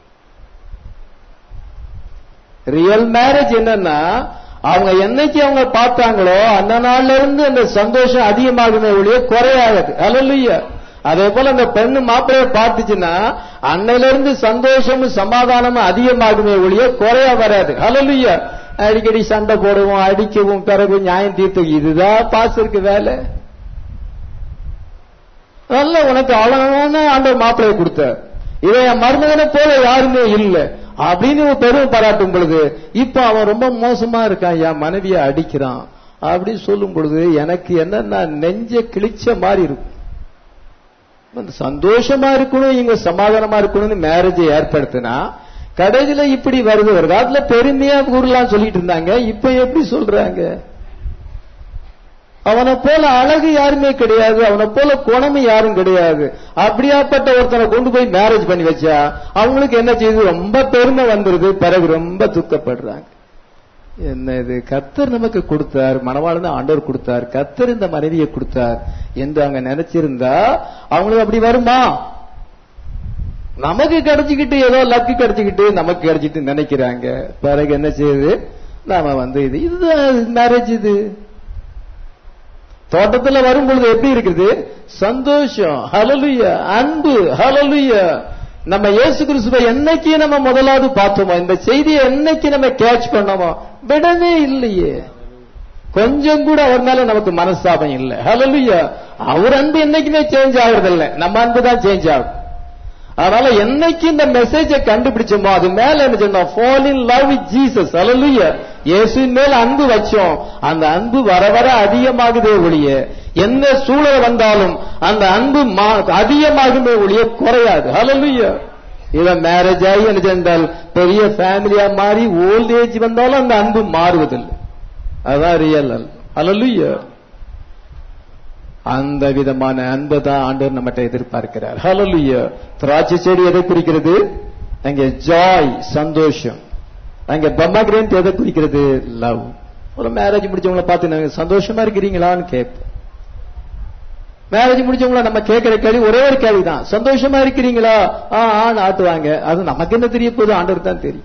ரியல் மேரேஜ் என்னன்னா அவங்க என்னைக்கு அவங்க பார்த்தாங்களோ அந்த நாள்ல இருந்து அந்த சந்தோஷம் அதிகமாகுமே ஒழிய குறையாது அல்லையா அதே போல அந்த பெண்ணு மாப்பிளைய பார்த்துச்சுன்னா அன்னையில இருந்து சந்தோஷமும் சமாதானமும் அதிகமாகுமே ஒழிய குறைய வராது அல்லையா அடிக்கடி சண்டை போடுவோம் அடிக்கவும் பிறகு நியாயம் தீர்த்து இதுதான் பாசருக்கு வேலை நல்ல உனக்கு அழகான ஆண்டவர் மாப்பிளைய கொடுத்தார் இதை என் மருமகனை போல யாருமே இல்லை அப்படின்னு ஒரு பெருமை பாராட்டும் பொழுது இப்ப அவன் ரொம்ப மோசமா இருக்கான் என் மனைவிய அடிக்கிறான் அப்படின்னு சொல்லும் பொழுது எனக்கு என்னன்னா நெஞ்ச கிழிச்ச மாதிரி இருக்கும் வந்து சந்தோஷமா இருக்கணும் இங்க சமாதானமா இருக்கணும்னு மேரேஜை ஏற்படுத்தினா கடைசியில இப்படி வருது ஒரு காலத்துல பெருமையா ஊர்லாம் சொல்லிட்டு இருந்தாங்க இப்ப எப்படி சொல்றாங்க அவனை போல அழகு யாருமே கிடையாது அவனை போல குணம் யாரும் கிடையாது அப்படியாப்பட்ட ஒருத்தனை கொண்டு போய் மேரேஜ் பண்ணி வச்சா அவங்களுக்கு என்ன செய்யுது ரொம்ப பெருமை வந்துருது பிறகு ரொம்ப துக்கப்படுறாங்க என்ன இது கத்தர் நமக்கு கொடுத்தார் மனவாழ்ந்த ஆண்டவர் கொடுத்தார் கத்தர் இந்த மனைவியை கொடுத்தார் என்று அவங்க நினைச்சிருந்தா அவங்களுக்கு அப்படி வருமா நமக்கு கிடைச்சிக்கிட்டு ஏதோ லக்கு கிடைச்சிக்கிட்டு நமக்கு கிடைச்சிட்டு நினைக்கிறாங்க பிறகு என்ன செய்யுது நாம வந்து இது இதுதான் மேரேஜ் இது தோட்டத்துல வரும் பொழுது எப்படி இருக்குது சந்தோஷம் ஹலலுய அன்பு ஹலலுய நம்ம இயேசு கிறிஸ்துவை என்னைக்கு நம்ம முதலாவது பார்த்தோமோ இந்த செய்தியை என்னைக்கு நம்ம கேட்ச் பண்ணோமோ விடவே இல்லையே கொஞ்சம் கூட அவர் மேல நமக்கு மனஸ்தாபம் இல்லை ஹலலுய அவர் அன்பு என்னைக்குமே சேஞ்ச் ஆகுறது இல்லை நம்ம அன்பு தான் சேஞ்ச் ஆகும் அதனால என்னைக்கு இந்த மெசேஜை கண்டுபிடிச்சோமோ அது மேல என்ன சொன்னோம் fall in love with Jesus அலலுய இயேசுவின் மேல அன்பு வச்சோம் அந்த அன்பு வர வர அதிகமாகுதே ஒழிய எந்த சூழல் வந்தாலும் அந்த அன்பு அதிகமாகுமே ஒழிய குறையாது அலலுய இத மேரேஜ் ஆகி என்ன சென்றால் பெரிய ஃபேமிலியா மாறி ஓல்ட் ஏஜ் வந்தாலும் அந்த அன்பு மாறுவதில்லை அதான் ரியல் அலலுய அந்த விதமான அன்பை தான் ஆண்டவர் நம்மகிட்ட எதிர்பார்க்கிறார் ஹalleluya திராட்சை செடி எதை குறிக்கிறது அங்கே ஜாய் சந்தோஷம் அங்க பம்மாகிரேன் எதை குறிக்கிறது லவ் ஒரு மேரேஜ் முடிச்சவங்கள பார்த்து நாங்க சந்தோஷமா இருக்கிறீங்களான்னு கேட்போம் மேரேஜ் முடிச்சவங்கள நம்ம கேட்கிற கேள்வி ஒரே ஒரு கேள்வி தான் சந்தோஷமா இருக்கிறீங்களா ஆ ஆன்னு ஆட்டுவாங்க அது நமக்கு என்ன தெரிய போகுது ஆண்டவர் தான் தெரியும்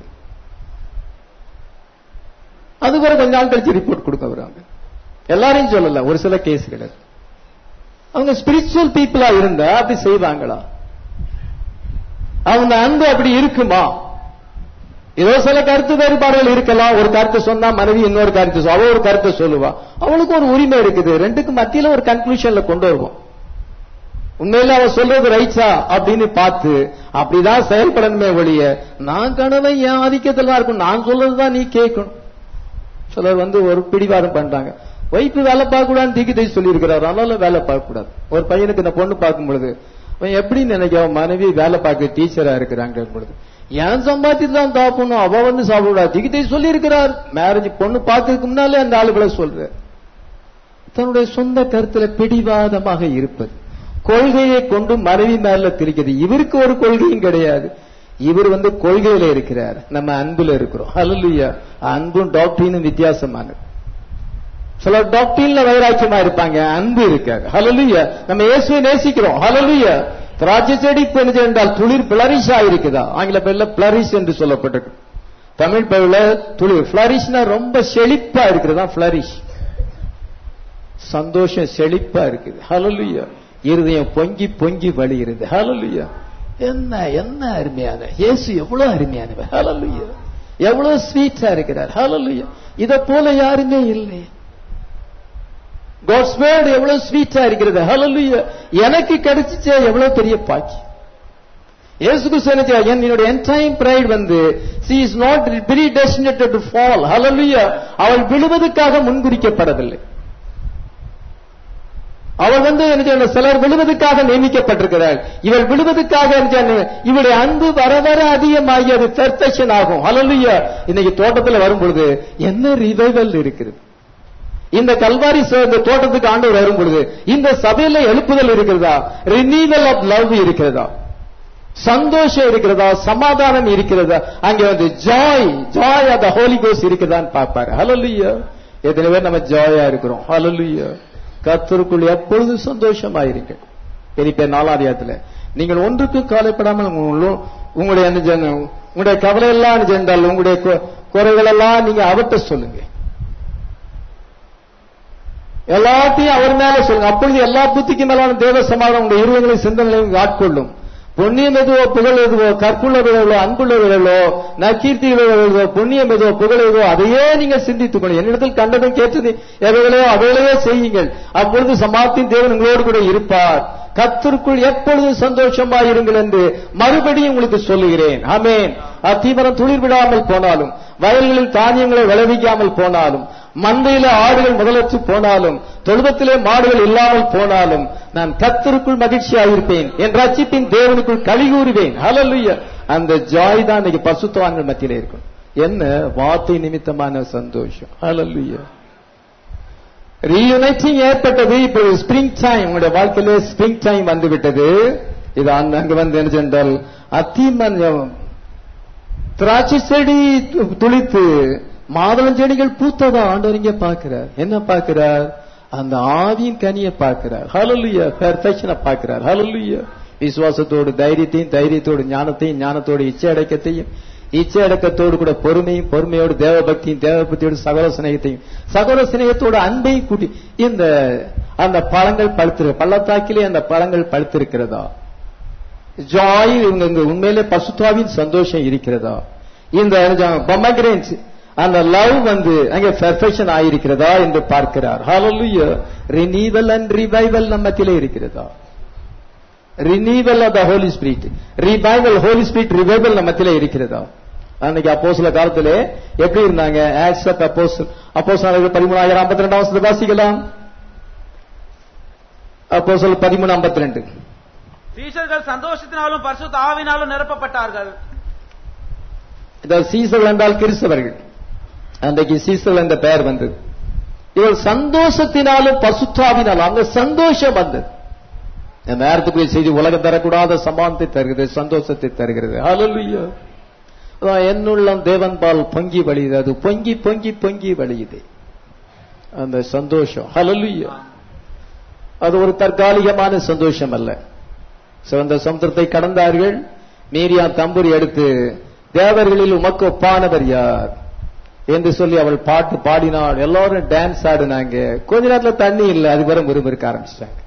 அது கூட கொஞ்ச நாள் கழிச்சு ரிப்போர்ட் கொடுக்க வராங்க எல்லாரையும் சொல்லல ஒரு சில கேஸ்கள் அவங்க ஸ்பிரிச்சுவல் பீப்புளா இருந்தா அப்படி செய்வாங்களா அவங்க அன்பு அப்படி இருக்குமா ஏதோ சில கருத்து வேறுபாடுகள் இருக்கலாம் ஒரு கருத்து சொன்னா மனைவி இன்னொரு கருத்து சொல்~ அவ ஒரு கருத்தை சொல்லுவா அவளுக்கு ஒரு உரிமை இருக்குது ரெண்டுக்கு மத்தியில ஒரு கன்க்ளூஷன்ல கொண்டு வருவோம் உண்மையில அவ சொல்றது ரைட்ஸா அப்படின்னு பார்த்து அப்படிதான் செயல்படணுமே ஒழிய நான் கணவன் என் ஆதிக்கத்துல தான் இருக்கும் நான் சொல்றதுதான் நீ கேட்கணும் சிலர் வந்து ஒரு பிடிவாதம் பண்றாங்க ஒய்ஃபு வேலை பார்க்க கூடாதுன்னு தீக்கி தீக்கி சொல்லி இருக்கிறார் அதனால வேலை பார்க்க கூடாது ஒரு பையனுக்கு இந்த பொண்ணு பார்க்கும் பொழுது அவன் எப்படி நினைக்க அவன் மனைவி வேலை பார்க்க டீச்சரா இருக்கிறாங்க பொழுது ஏன் சம்பாத்திட்டு தான் தாப்பணும் அவ வந்து சாப்பிடக்கூடாது தீக்கி தீக்கி சொல்லி இருக்கிறார் மேரேஜ் பொண்ணு பார்க்கறதுக்கு முன்னாலே அந்த ஆளுகளை சொல்ற தன்னுடைய சொந்த கருத்துல பிடிவாதமாக இருப்பது கொள்கையை கொண்டு மனைவி மேல திரிக்கிறது இவருக்கு ஒரு கொள்கையும் கிடையாது இவர் வந்து கொள்கையில இருக்கிறார் நம்ம அன்புல இருக்கிறோம் ஹalleluya அன்பும் டாக்டரினும் வித்தியாசமானது சில டாக்டரின்ல வைராக்கியமா இருப்பாங்க அன்பு இருக்காது ஹalleluya நம்ம இயேசுவை நேசிக்கிறோம் ஹalleluya திராட்சை செடி பெண்ணு என்றால் துளிர் பிளரிஷா இருக்குதா ஆங்கில பேர்ல பிளரிஷ் என்று சொல்லப்பட்டிருக்கு தமிழ் பேர்ல துளிர் பிளரிஷ்னா ரொம்ப செழிப்பா இருக்கிறதா பிளரிஷ் சந்தோஷம் செழிப்பா இருக்குது ஹalleluya இருதயம் பொங்கி பொங்கி வழிகிறது ஹalleluya என்ன என்ன அருமையான இயேசு எவ்வளவு அருமையானவர் ஹalleluya எவ்வளவு ஸ்வீட்டா இருக்கிறார் ஹalleluya இத போல யாருமே இல்லை காட்ஸ் வேர்ட் எவ்வளவு ஸ்வீட்டா இருக்கிறது ஹalleluya எனக்கு கிடைச்சிச்சே எவ்வளவு பெரிய பாக்கி இயேசு கிறிஸ்து என்ன செய்வார்? என்னுடைய என்டைம் பிரைட் வந்து she is not predestinated to fall hallelujah அவள் விழுவதற்காக முன்குறிக்கப்படவில்லை அவள் வந்து என்ன செய்யணும்? சிலர் விழுவதற்காக நியமிக்கப்பட்டிருக்கிறாள் இவள் விழுவதற்காக என்ன செய்யணும்? இவளுடைய அன்பு வர வர அதிகமாகி அது பெர்ஃபெக்ஷன் ஆகும் ஹalleluya இன்னைக்கு தோட்டத்துல வரும் பொழுது என்ன ரிவைவல் இருக்கிறது இந்த கல்வாரி ச- இந்த தோட்டத்துக்கு ஆண்டவர் வரும் பொழுது இந்த சபையில எழுப்புதல் இருக்கிறதா ரினீவல் ஆஃப் லவ் இருக்கிறதா சந்தோஷம் இருக்கிறதா சமாதானம் இருக்கிறதா அங்க வந்து ஜாய் ஜாய் அந்த ஹோலி கோஸ் இருக்குதான்னு பார்ப்பாரு ஹalleluya எத்தனை பேர் நம்ம ஜாயா இருக்கிறோம் ஹalleluya கர்த்தருக்குள் எப்பொழுதும் சந்தோஷமா இருங்க பெரிய நாலாதியத்துல நீங்கள் ஒன்றுக்கு கவலைப்படாமல் உங்களு- உங்களுடைய என்ன செய்யணும்? உங்களுடைய கவலை எல்லாம் சென்றால் உங்களுடைய கு- குறைகள் எல்லாம் நீங்க அவர்கிட்ட சொல்லுங்க எல்லாத்தையும் அவர் மேல சொல்லுங்க அப்பொழுது எல்லா புத்திக்கு மேலான தேவ சமாதானம் உங்களுடைய இருவங்களையும் சிந்தனைகளையும் ஆட்கொள்ளும் புண்ணியம் எதுவோ புகழ் எதுவோ கற்புள்ளவர்களோ அன்புள்ளவர்களோ நற்கீர்த்திகளோ புண்ணியம் எதுவோ புகழ் எதுவோ அதையே நீங்கள் சிந்தித்துக்கணும் என்னிடத்தில் கண்டதும் கேட்டது எவைகளோ அவைகளையே செய்யுங்கள் அப்பொழுது சமாத்தின் தேவன் உங்களோடு கூட இருப்பார் கர்த்தருக்குள் எப்பொழுது சந்தோஷமா இருங்கள் என்று மறுபடியும் உங்களுக்கு சொல்லுகிறேன் ஆமென் அத்தீவரம் துளிர் விடாமல் போனாலும் வயல்களில் தானியங்களை விளைவிக்காமல் போனாலும் மந்தையில ஆடுகள் முதலற்று போனாலும் தொழுவத்திலே மாடுகள் இல்லாமல் போனாலும் நான் கத்தருக்குள் மகிழ்ச்சியாயிருப்பேன் என் ரட்சிப்பின் தேவனுக்குள் களி கூறுவேன் ஹalleluya அந்த ஜாய் தான் இன்னைக்கு பசுத்தவான்கள் மத்தியில இருக்கும் என்ன வார்த்தை நிமித்தமான சந்தோஷம் ஹalleluya ரீயுனைட்டிங் ஏற்பட்டது இப்போ ஸ்பிரிங் டைம் உங்களுடைய வாழ்க்கையில ஸ்பிரிங் டைம் வந்து விட்டது இது அங்க அங்க வந்து என்ன சென்றால் அத்திமன் திராட்சை செடி து- துளித்து மாதுளம் செடிகள் பூத்ததா ஆண்டவர் இங்க பார்க்கிறார் என்ன பார்க்கிறார் அந்த ஆவியின் கனியை பார்க்கிறார் ஹalleluya பெர்ஃபெக்ஷனை பார்க்கிறார் ஹalleluya விசுவாசத்தோடு தைரியத்தையும் தைரியத்தோடு ஞானத்தையும் ஞானத்தோடு இச்சை அடக்கத்தையும் இச்சை அடக்கத்தோடு கூட பொறுமையும் பொறுமையோடு தேவ பக்தியும் தேவ பக்தியோடு சகோதர சிநேகத்தையும் சகோதர சிநேகத்தோடு அன்பையும் கூட்டி இந்த அந்த பழங்கள் பழுத்திரு பள்ளத்தாக்கிலே அந்த பழங்கள் பழுத்திருக்கிறதா ஜாய் இவங்க இங்க உண்மையிலே பசுத்தாவின் சந்தோஷம் இருக்கிறதா இந்த பொமக்ரேன்ஸ் அந்த லவ் வந்து அங்க பெர்ஃபெக்ஷன் ஆயிருக்கிறதா என்று பார்க்கிறார் ஹalleluya ரினீவல் அண்ட் ரிவைவல் நம்மத்திலே இருக்கிறதா renewal of the Holy Spirit revival Holy Spirit revival நம்மத்திலே இருக்கிறதா அன்னைக்கு அப்போ சில காலத்திலே எப்படி இருந்தாங்க ஆக்ஸ் ஆஃப் அப்போஸ் அப்போஸ் பதிமூணாயிரம் ஐம்பத்தி ரெண்டாம் வருஷத்தை வாசிக்கலாம் அப்போ சொல் பதிமூணு ஐம்பத்தி ரெண்டு சீஷர்கள் சந்தோஷத்தினாலும் பரிசுத்த ஆவினாலும் நிரப்பப்பட்டார்கள் இந்த சீசர்கள் என்றால் கிறிஸ்தவர்கள் அன்றைக்கு சீசர்கள் என்ற பெயர் வந்தது இவள் சந்தோஷத்தினாலும் பசுத்தாவினாலும் அந்த சந்தோஷம் வந்தது இந்த நேரத்துக்குரிய செய்தி உலகம் தரக்கூடாத சமானத்தை தருகிறது சந்தோஷத்தை தருகிறது ஹalleluya அதான் என்னுள்ளம் தேவன்பால் பொங்கி வழியுது அது பொங்கி பொங்கி பொங்கி வழியுது அந்த சந்தோஷம் ஹalleluya அது ஒரு தற்காலிகமான சந்தோஷம் அல்ல சிவந்த சமுத்திரத்தை கடந்தார்கள் மீரியா தம்புரி எடுத்து தேவர்களில் உமக்கு ஒப்பானவர் யார் என்று சொல்லி அவள் பாட்டு பாடினாள் எல்லாரும் டான்ஸ் ஆடினாங்க கொஞ்ச நேரத்துல தண்ணி இல்லை அது வரை முறுமுறுக்க ஆரம்பிச்சிட்டாங்க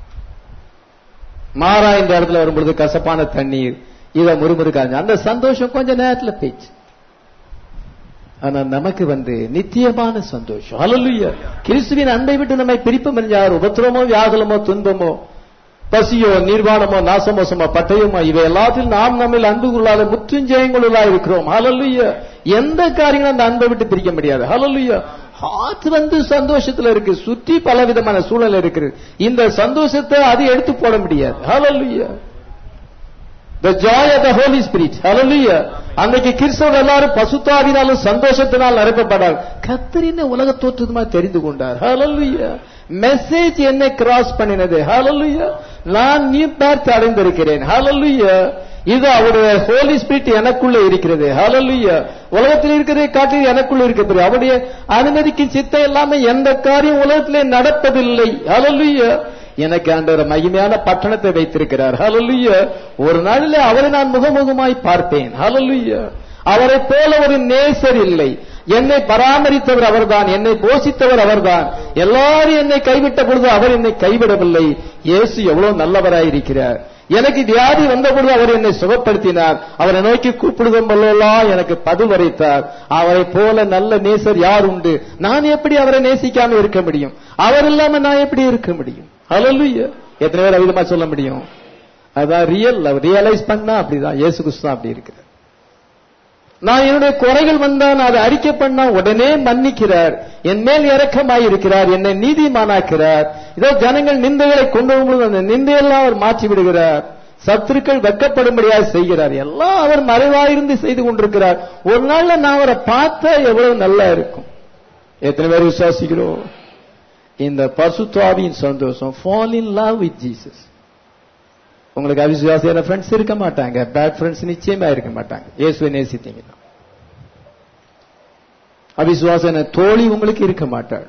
மாறா இந்த இடத்துல வரும்பொழுது கசப்பான தண்ணீர் இத முறுமுறுக்காங்க அந்த சந்தோஷம் கொஞ்ச நேரத்துல போயிடுச்சு ஆனா நமக்கு வந்து நித்தியமான சந்தோஷம் ஹalleluya கிறிஸ்துவின் அன்பை விட்டு நம்மை பிரிப்பம் யார் உபத்திரமோ வியாகுலமோ துன்பமோ பசியோ நிர்வாணமோ நாசமோசமோ பட்டயமோ இவை எல்லாத்திலும் நாம் நம்மில் அன்பு கொள்ளாத முற்றுஞ்செயங்களுள்ளா இருக்கிறோம் ஹalleluya எந்த காரியங்களும் அந்த அன்பை விட்டு பிரிக்க முடியாது ஹalleluya ஹார்ட் வந்து சந்தோஷத்துல இருக்கு சுற்றி பல விதமான சூழல் இருக்குது இந்த சந்தோஷத்தை அது எடுத்து போட முடியாது ஹalleluya the joy of the holy spirit hallelujah அன்னைக்கு கிறிஸ்தவர் எல்லாரும் பசுத்தாவினாலும் சந்தோஷத்தினால் நிரப்பப்படார் கத்தரின உலக தோற்றமா தெரிந்து கொண்டார் hallelujah மெசேஜ் என்னை கிராஸ் பண்ணினது hallelujah நான் நியூ பேர்த் அடைந்திருக்கிறேன் hallelujah இது அவருடைய ஹோலி ஸ்பிரிட் எனக்குள்ள இருக்கிறது hallelujah உலகத்தில் இருக்கிறதை காட்டி எனக்குள்ள இருக்கிறது அவருடைய அனுமதிக்கு சித்தம் இல்லாம எந்த காரியம் உலகத்திலே நடப்பதில்லை hallelujah எனக்கு ஆண்டவர் மகிமையான பட்டணத்தை வைத்திருக்கிறார் ஹalleluya ஒரு நாளிலே அவரை நான் முகமுகமாய் பார்ப்பேன் ஹalleluya அவரை போல ஒரு நேசர் இல்லை என்னை பராமரித்தவர் அவர்தான் என்னை போஷித்தவர் அவர்தான் எல்லாரும் என்னை கைவிட்ட பொழுது அவர் என்னை கைவிடவில்லை இயேசு எவ்வளவு நல்லவராயிருக்கிறார் எனக்கு வியாதி வந்த பொழுது அவர் என்னை சுகப்படுத்தினார் அவரை நோக்கி கூப்பிடுவோம் போலெல்லாம் எனக்கு பதில் வரைத்தார் அவரை போல நல்ல நேசர் யார் உண்டு நான் எப்படி அவரை நேசிக்காம இருக்க முடியும் அவர் இல்லாம நான் எப்படி இருக்க முடியும் ஹalleluya எத்தனை பேர் அவிதமா சொல்ல முடியும் அதான் ரியல் ரியலைஸ் பண்ணா அப்படிதான் இயேசு கிறிஸ்து தான் அப்படி இருக்கிறார் நான் என்னுடைய குறைகள் வந்தான் அதை அறிக்கை பண்ணா உடனே மன்னிக்கிறார் என் மேல் இரக்கமாய் இருக்கிறார் என்னை நீதிமானாக்கிறார் இதோ ஜனங்கள் நிந்தைகளை கொண்டு வரும்போது அந்த நிந்தையெல்லாம் அவர் மாற்றி விடுகிறார் சத்துருக்கள் வெக்கப்படும்படியாக செய்கிறார் எல்லாம் அவர் மறைவாயிருந்து செய்து கொண்டிருக்கிறார் ஒரு நாள்ல நான் அவரை பார்த்தா எவ்வளவு நல்லா இருக்கும் எத்தனை பேர் விசுவாசிக்கிறோம் இந்த பசுத்தாவியின் சந்தோஷம் fall in love with Jesus உங்களுக்கு அவிசுவாசியான ஃப்ரெண்ட்ஸ் இருக்க மாட்டாங்க பேட் ஃப்ரெண்ட்ஸ் நிச்சயமா இருக்க மாட்டாங்க இயேசுவை நேசித்தீங்கன்னா அவிசுவாசன தோழி உங்களுக்கு இருக்க மாட்டாள்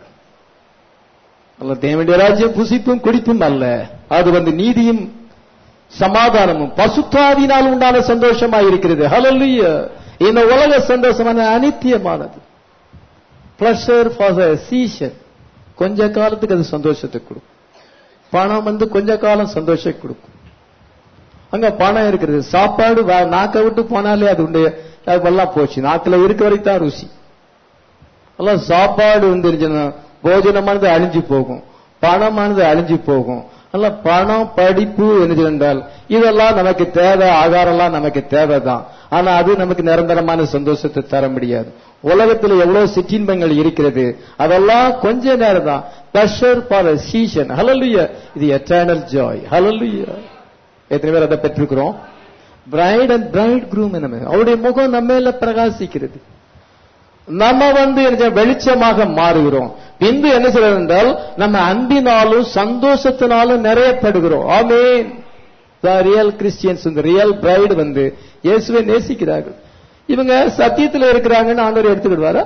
அல்ல தேவனுடைய ராஜ்யம் புசிப்பும் குடிப்பும் அல்ல அது வந்து நீதியும் சமாதானமும் பசுத்தாவினால் உண்டான சந்தோஷமா இருக்கிறது ஹalleluya இந்த உலக சந்தோஷமான அனித்தியமானது பிளஷர் ஃபார் த சீசன் கொஞ்ச காலத்துக்கு அது சந்தோஷத்தை கொடுக்கும் பணம் வந்து கொஞ்ச காலம் சந்தோஷத்தை கொடுக்கும் அங்க பணம் இருக்கிறது சாப்பாடு வா- நாக்கை விட்டு போனாலே அது உண்டு அதெல்லாம் போச்சு நாக்குல இருக்க வரைக்கும் தான் ருசி எல்லாம் சாப்பாடு வந்துருச்சுன்னா போஜனமானது அழிஞ்சு போகும் பணமானது அழிஞ்சு போகும் அல்ல பணம் படிப்பு என்று என்றால் இதெல்லாம் நமக்கு தேவை ஆகாரம்லாம் நமக்கு தேவைதான் ஆனா அது நமக்கு நிரந்தரமான சந்தோஷத்தை தர முடியாது உலகத்துல எவ்வளவு சிற்றின்பங்கள் இருக்கிறது அதெல்லாம் கொஞ்ச நேரம் தான் பிளஷர் ஃபார் சீசன் ஹalleluya இது எட்டர்னல் ஜாய் ஹalleluya எத்தனை பேர் அதை பெற்றிருக்கிறோம் பிரைட் அண்ட் பிரைட் க்ரூம் என்ன அவருடைய முகம் நம்ம மேல பிரகாசிக்கிறது நம்ம வந்து என்ன வெளிச்சமாக மாறுகிறோம் பின்பு என்ன செய்வது என்றால் நம்ம அன்பினாலும் சந்தோஷத்தினாலும் நிறையப்படுகிறோம் ஆமேன் த ரியல் கிறிஸ்டியன்ஸ் இந்த ரியல் பிரைடு வந்து இயேசுவை நேசிக்கிறார்கள் இவங்க சத்தியத்தில் இருக்கிறாங்கன்னு ஆண்டவர் எடுத்துக்கிடுவாரா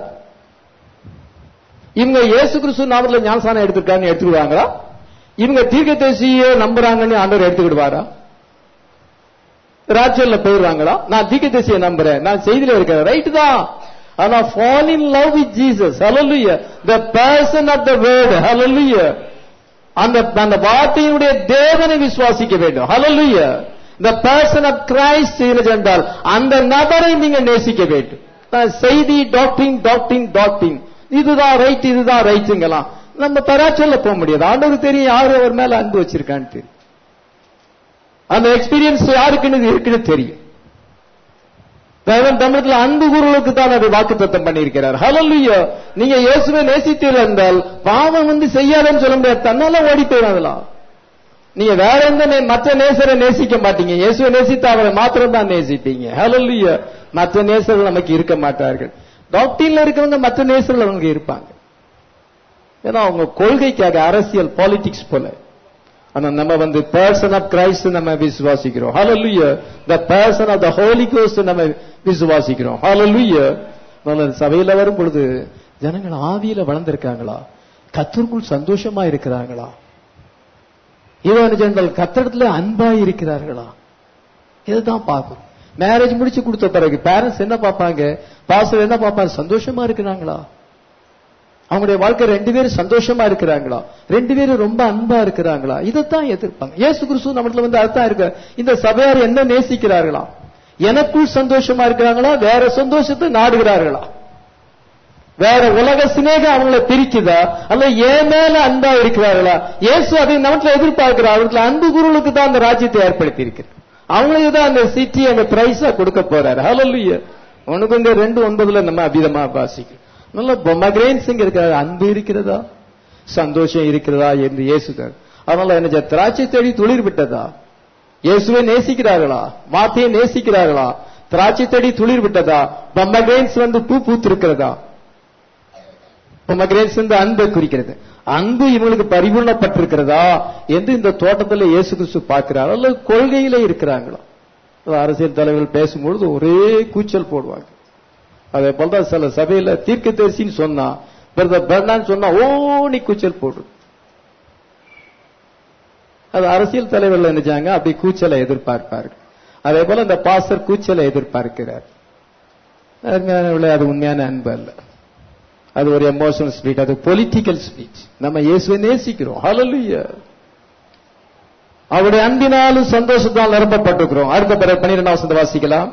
இவங்க இயேசு கிறிஸ்து நாமத்துல ஞானசானம் எடுத்துருக்காங்கன்னு எடுத்துக்கிடுவாங்களா இவங்க தீர்க்கதரிசியை நம்புறாங்கன்னு ஆண்டவர் எடுத்துக்கிடுவாரா ராஜ்யல்ல போயிடுவாங்களா நான் தீர்க்கதரிசியை நம்புறேன் நான் செய்தியில இருக்கிறேன் ரைட் தான் ஆனா fall in love with Jesus hallelujah the person of the word hallelujah அந்த அந்த வார்த்தையினுடைய தேவனை விசுவாசிக்க வேண்டும் hallelujah the person of Christ என்றால் அந்த நபரை நீங்க நேசிக்க வேண்டும் நான் செய்தி டாக்டிங் டாக்டிங் டாக்டிங் இதுதான் ரைட் இதுதான் ரைட்டுங்கலாம் நம்ம பராச்சல்ல போக முடியாது ஆண்டவருக்கு தெரியும் யாரு அவர் மேல அன்பு வச்சிருக்கான்னு தெரியும் அந்த எக்ஸ்பீரியன்ஸ் யாருக்குன்னு இருக்குன்னு தெரியும் தேவன் தமிழத்துல அன்பு குரலுக்கு தான் அதை வாக்கு தத்தம் பண்ணியிருக்கிறார் ஹalleluya நீங்க இயேசுவை நேசித்தீர்கள் என்றால் பாவம் வந்து செய்யாதன்னு சொல்ல முடியாது தன்னால ஓடி போயிடும் அதெல்லாம் நீங்க வேற எந்த நே- மற்ற நேசரை நேசிக்க மாட்டீங்க இயேசுவை நேசித்து அவரை மாத்திரம் தான் நேசிப்பீங்க ஹalleluya மற்ற நேசர்கள் நமக்கு இருக்க மாட்டார்கள் டாக்டர்ல இருக்கவங்க மற்ற நேசர்கள் அவங்க இருப்பாங்க ஏன்னா அவங்க கொள்கைக்காக அரசியல் பாலிடிக்ஸ் போல ஆனா நம்ம வந்து பர்சன் ஆஃப் கிரைஸ்ட் நம்ம விசுவாசிக்கிறோம் ஹalleluya the person of the holy ghost நம்ம விசுவாசிக்கிறோம் ஹalleluya நம்ம சபையில வரும் பொழுது ஜனங்கள் ஆவியில வளர்ந்திருக்காங்களா கத்தருக்குள் சந்தோஷமா இருக்கிறாங்களா இவன் ஜனங்கள் கத்தடத்துல அன்பா இருக்கிறார்களா இதுதான் பார்க்கணும் மேரேஜ் முடிச்சு கொடுத்த பிறகு பேரண்ட்ஸ் என்ன பார்ப்பாங்க பாஸ்டர் என்ன பார்ப்பாங்க சந்தோஷமா இருக்கிறாங்களா அவங்களுடைய வாழ்க்கை ரெண்டு பேரும் சந்தோஷமா இருக்கிறாங்களா ரெண்டு பேரும் ரொம்ப அன்பா இருக்கிறாங்களா இதைத்தான் எதிர்ப்பாங்க இயேசு கிறிஸ்து நம்மள வந்து அர்த்தம் இருக்கு இந்த சபையார் என்ன நேசிக்கிறார்களா எனக்குள் சந்தோஷமா இருக்கிறாங்களா வேற சந்தோஷத்தை நாடுகிறார்களா வேற உலக சிநேகம் அவங்கள பிரிக்குதா அல்ல ஏன் மேல அன்பா இருக்கிறார்களா இயேசு அதை நம்மள எதிர்பார்க்கிறார் அவர்களுக்கு அன்பு குருளுக்கு தான் அந்த ராஜ்யத்தை ஏற்படுத்தி இருக்கிறார் அவங்களுக்கு தான் அந்த சிட்டி அந்த பிரைஸா கொடுக்க போறாரு ஹalleluya உனக்கு இந்த ரெண்டு ஒன்பதுல நம்ம அபிதமா வாசிக்கும் நல்ல பொமகிரேன்ஸ் இருக்கிற அன்பு இருக்கிறதா சந்தோஷம் இருக்கிறதா என்று இயேசுதார் அதனால என்ன செய்ய? திராட்சை செடி துளிர் விட்டதா இயேசுவை நேசிக்கிறார்களா வார்த்தையை நேசிக்கிறார்களா திராட்சை செடி துளிர் விட்டதா பொமகிரேன்ஸ் வந்து பூ பூத்திருக்கிறதா பொமகிரேன்ஸ் வந்து அன்பை குறிக்கிறது அன்பு இவங்களுக்கு பரிபூர்ணப்பட்டிருக்கிறதா என்று இந்த தோட்டத்தில் இயேசு கிறிஸ்து பார்க்கிறார் அல்லது கொள்கையிலே இருக்கிறாங்களா அரசியல் தலைவர்கள் பேசும்பொழுது ஒரே கூச்சல் போடுவாங்க அதே போலதான் சில சபையில தீர்க்க தரிசின்னு சொன்னா பிரதர் பெர்னான்னு சொன்னா ஓனி கூச்சல் போடு அது அரசியல் தலைவர்கள் நினைச்சாங்க அப்படி கூச்சலை எதிர்பார்ப்பார்கள் அதே போல இந்த பாசர் கூச்சலை எதிர்பார்க்கிறார் அருமையானவர்களே, அது உண்மையான அன்பு அல்ல அது ஒரு எமோஷனல் ஸ்பீச் அது பொலிட்டிக்கல் ஸ்பீச் நம்ம இயேசுவை நேசிக்கிறோம் ஹalleluya அவருடைய அன்பினாலும் சந்தோஷத்தால் நிரப்பப்பட்டிருக்கிறோம் அடுத்த பிறகு பன்னிரெண்டாம் வசனத்தை வாசிக்கலாம்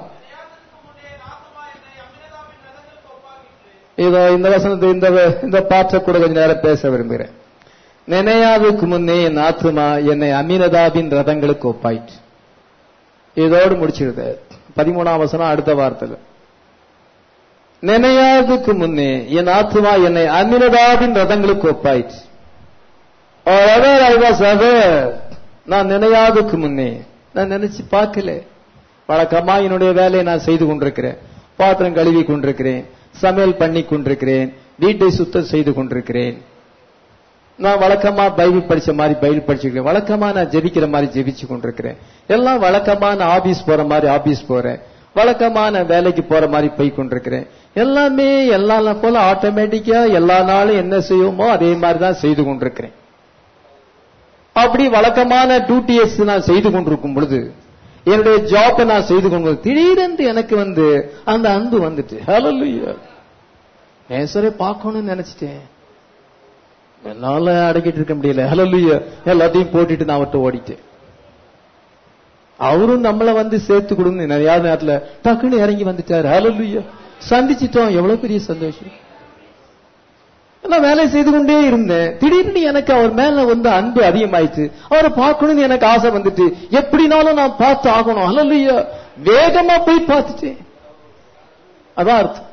இதோ இந்த வசனத்தை இந்த இந்த பாற்ற கூட கொஞ்ச நேரம் பேச விரும்புகிறேன் நினையாதுக்கு முன்னே என் ஆத்துமா என்னை அமீனதாபின் ரதங்களுக்கு ஒப்பாயிற்று இதோடு முடிச்சிருது பதிமூணாம் வசனம் அடுத்த வார்த்தையில நினையாதுக்கு முன்னே என் ஆத்துமா என்னை அமினதாவின் ரதங்களுக்கு ஒப்பாயிற்று Or ever I was aware, நான் நினையாதுக்கு முன்னே நான் நினைச்சு பார்க்கல வழக்கமா என்னுடைய வேலையை நான் செய்து கொண்டிருக்கிறேன் பாத்திரம் கழுவி கொண்டிருக்கிறேன் சமையல் பண்ணி கொண்டிருக்கிறேன் வீட்டை சுத்தம் செய்து கொண்டிருக்கிறேன் நான் வழக்கமா பைபிள் படிச்ச மாதிரி பைபிள் படிச்சிருக்கேன் வழக்கமா நான் ஜெபிக்கிற மாதிரி ஜெபிச்சு கொண்டிருக்கிறேன் எல்லாம் வழக்கமா நான் ஆபீஸ் போற மாதிரி ஆபீஸ் போறேன் வழக்கமா நான் வேலைக்கு போற மாதிரி போய் கொண்டிருக்கிறேன் எல்லாமே எல்லா நாள் போல ஆட்டோமேட்டிக்கா எல்லா நாளும் என்ன செய்வோமோ அதே மாதிரி தான் செய்து கொண்டிருக்கிறேன் அப்படி வழக்கமான டியூட்டிஎஸ் நான் செய்து கொண்டிருக்கும் பொழுது என்னுடைய ஜாப்பை நான் செய்து கொண்டு திடீரென்று எனக்கு வந்து அந்த அன்பு வந்துட்டு ஹalleluya நேசரை பார்க்கணும்னு நினைச்சிட்டேன் என்னால அடக்கிட்டு இருக்க முடியல ஹalleluya எல்லாத்தையும் போட்டுட்டு நான் அவர்கிட்ட ஓடிட்டேன் அவரும் நம்மள வந்து சேர்த்து கொடுங்க நிறைய நேரத்துல டக்குன்னு இறங்கி வந்துட்டாரு ஹalleluya சந்திச்சிட்டோம் எவ்வளவு பெரிய சந்தோஷம் நான் வேலை செய்து கொண்டே இருந்தேன் திடீர்னு எனக்கு அவர் மேல வந்து அன்பு அதிகமாயிடுச்சு அவரை பார்க்கணும்னு எனக்கு ஆசை வந்துட்டு எப்படினாலும் நான் பார்த்து ஆகணும் ஹalleluya வேகமா போய் பார்த்துட்டேன் அதான் அர்த்தம்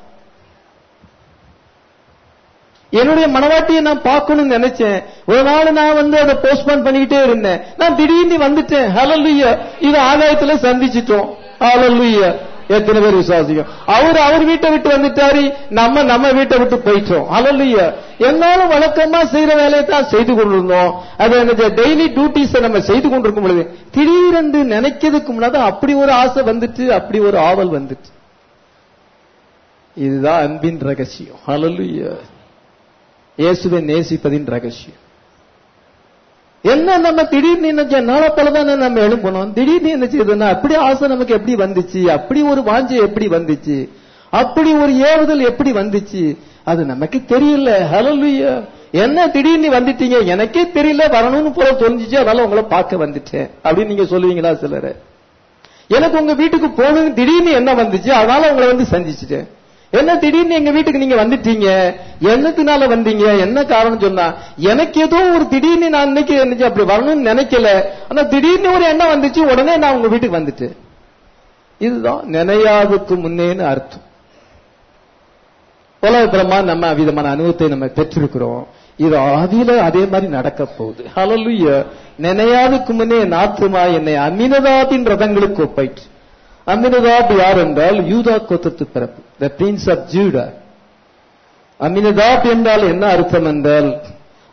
என்னுடைய மனவாட்டியை நான் பார்க்கணும்னு நினைச்சேன் ஒரு நாள் நான் வந்து அதை போஸ்ட்போன் பண்ணிக்கிட்டே இருந்தேன் நான் திடீர்னு வந்துட்டேன் ஹalleluya இது ஆகாயத்துல சந்திச்சிட்டோம் ஹalleluya எத்தனை பேர் விசுவாசிக்கும் அவர் அவர் வீட்டை விட்டு வந்துட்டாரு நம்ம நம்ம வீட்டை விட்டு போயிட்டோம் ஹalleluya எல்லாரும் வழக்கமா செய்யற வேலையை தான் செய்து கொண்டிருந்தோம் அது எனக்கு டெய்லி டியூட்டிஸ் நம்ம செய்து கொண்டிருக்கும் பொழுது திடீரென்று நினைக்கிறதுக்கு முன்னாடி அப்படி ஒரு ஆசை வந்துட்டு அப்படி ஒரு ஆவல் வந்துட்டு இதுதான் அன்பின் ரகசியம் ஹalleluya இயேசுவை நேசிப்பதின் ரகசியம் என்ன நம்ம திடீர்னு என்ன நாளை போலதானே நம்ம எழும்பணும் திடீர்னு என்ன செய்யுதுன்னா அப்படி ஆசை நமக்கு எப்படி வந்துச்சு அப்படி ஒரு வாஞ்சை எப்படி வந்துச்சு அப்படி ஒரு ஏவுதல் எப்படி வந்துச்சு அது நமக்கு தெரியல ஹalleluya என்ன திடீர்னு வந்துட்டீங்க எனக்கே தெரியல வரணும்னு போல தோணுச்சு அதனால உங்களை பார்க்க வந்துட்டேன் அப்படின்னு நீங்க சொல்லுவீங்களா சிலர் எனக்கு உங்க வீட்டுக்கு போகணும்னு திடீர்னு என்ன வந்துச்சு அதனால உங்களை வந்து சந்திச்சுட்டேன் என்ன திடீர்னு எங்க வீட்டுக்கு நீங்க வந்துட்டீங்க என்னத்தினால வந்தீங்க என்ன காரணம் சொன்னா எனக்கு ஏதோ ஒரு திடீர்னு நான் இன்னைக்கு என்னச்சு அப்படி வரணும்னு நினைக்கல ஆனா திடீர்னு ஒரு எண்ணம் வந்துச்சு உடனே நான் உங்க வீட்டுக்கு வந்துட்டேன் இதுதான் நினையாதுக்கு முன்னேன்னு அர்த்தம் உலகப்புறமா நம்ம அவ்விதமான அனுபவத்தை நம்ம பெற்றிருக்கிறோம் இது ஆதியில அதே மாதிரி நடக்க போகுது ஹalleluya நினையாதுக்கு முன்னே நாத்துமா என்னை அமினதாபின் ரதங்களுக்கு ஒப்பாயிற்று அமினதாப் யார் என்றால் யூதா கோத்தத்து பிறப்பு the prince of Judah Amminadab என்றால் என்ன அர்த்தம் என்றால்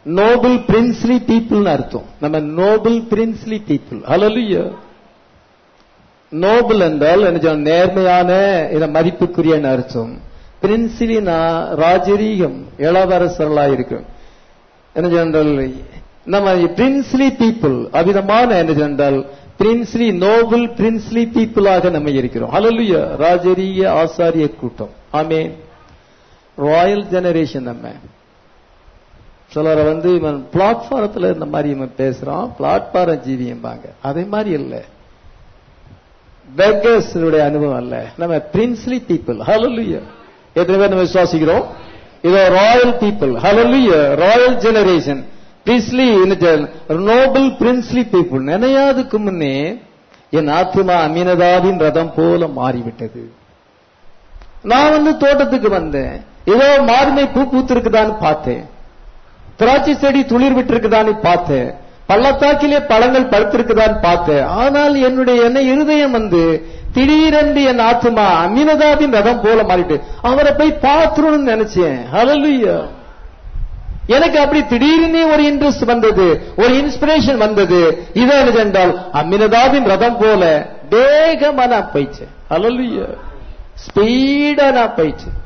நோபல் பிரின்ஸ்லி பீப்புள்னு அர்த்தம் நம்ம நோபல் பிரின்ஸ்லி பீப்புள் ஹalleluya நோபல் என்றால் என்ன சொல்ல, நேர்மையான இத மதிப்புக்குரிய அர்த்தம் பிரின்சிலினா ராஜரீகம் இளவரசர்களா இருக்கும் என்ன சொன்னால் நம்ம பிரின்ஸ்லி பீப்புள் அவிதமான என்ன சொன்னால் பிரின்ஸ்லி நோபல் பிரின்ஸ்லி பீப்புளாக நம்ம இருக்கிறோம் ஹalleluya ராஜரீக ஆசாரிய கூட்டம் ஆமென் ராயல் ஜெனரேஷன் நம்ம சிலரை வந்து இவன் பிளாட்ஃபாரத்துல இந்த மாதிரி இவன் பேசுறான் பிளாட்ஃபாரம் ஜீவியம்பாங்க அதே மாதிரி இல்லை பெக்கர்ஸுடைய அனுபவம் அல்ல நம்ம பிரின்ஸ்லி பீப்புள் ஹalleluya எத்தனை பேர் நம்ம விசுவாசிக்கிறோம் இதோ ராயல் பீப்புள் ஹalleluya royal generation princely noble princely people நினையாதுக்கு முன்னே என் ஆத்மா அமீனதாவின் ரதம் போல மாறிவிட்டது நான் வந்து தோட்டத்துக்கு வந்தேன் ஏதோ மார்மை பூ பூத்திருக்குதான்னு பார்த்தேன் திராட்சை செடி துளிர் விட்டிருக்குதான்னு பார்த்தேன் பள்ளத்தாக்கிலே பழங்கள் பழுத்திருக்குதான்னு பார்த்தேன் ஆனால் என்னுடைய என்ன இருதயம் வந்து திடீரென்று என் ஆத்மா அமீனதாவின் ரதம் போல மாறிட்டு அவரை போய் பார்த்துருன்னு நினைச்சேன் ஹalleluya எனக்கு அப்படி திடீர்னு ஒரு இன்ட்ரெஸ்ட் வந்தது ஒரு இன்ஸ்பிரேஷன் வந்தது இது என்ன என்றால் அமினதாவின் ரதம் போல வேகமா நான் போயிச்சேன் ஹalleluya ஸ்பீடா நான் போயிச்சேன்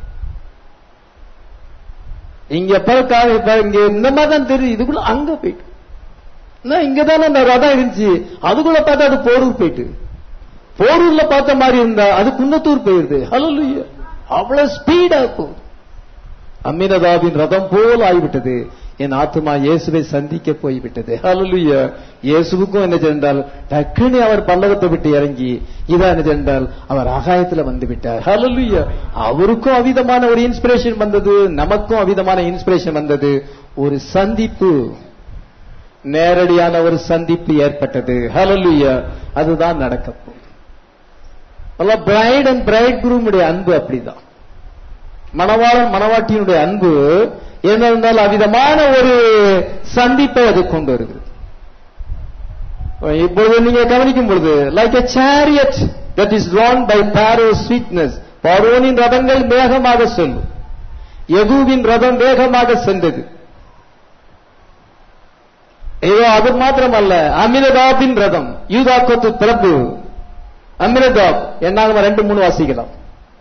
இங்க பார்க்க இப்ப இங்க இந்த மாதிரி தான் தெரியுது இதுக்குள்ள அங்க போயிட்டு நான் இங்க தானே அந்த ரதம் இருந்துச்சு அதுக்குள்ள பார்த்தா அது போரூர் போயிட்டு போரூர்ல பார்த்த மாதிரி இருந்தா அது குன்னத்தூர் போயிருது ஹalleluya அவ்வளவு ஸ்பீடா போகுது அம்மினதாவின் ரதம் போல் ஆகிவிட்டது என் ஆத்மா இயேசுவை சந்திக்க போய்விட்டது ஹalleluya இயேசுவுக்கும் என்ன சென்றால் டக்குனு அவர் பல்லவத்தை விட்டு இறங்கி இதான் என்ன சென்றால் அவர் ஆகாயத்துல வந்து விட்டார் ஹalleluya அவருக்கும் அவிதமான ஒரு இன்ஸ்பிரேஷன் வந்தது நமக்கும் அவிதமான இன்ஸ்பிரேஷன் வந்தது ஒரு சந்திப்பு நேரடியான ஒரு சந்திப்பு ஏற்பட்டது ஹalleluya அதுதான் நடக்க போகுது பிரைட் அண்ட் பிரைட் குரூமுடைய அன்பு அப்படிதான் மணவாளன் மணவாட்டியினுடைய அன்பு என்ன இருந்தால் அவிதமான ஒரு சந்திப்பை அது கொண்டு வருகிறது இப்பொழுது நீங்க கவனிக்கும் பொழுது like a chariot that is drawn by Pharaoh sweetness பார்வோனின் ரதங்கள் வேகமாக செல்லும் யகுவின் ரதம் வேகமாக சென்றது ஏதோ அது மாத்திரமல்ல அமிரதாபின் ரதம் யூதாக்கத்து பிரபு அமிரதாப் என்னாக ரெண்டு மூணு வாசிக்கலாம்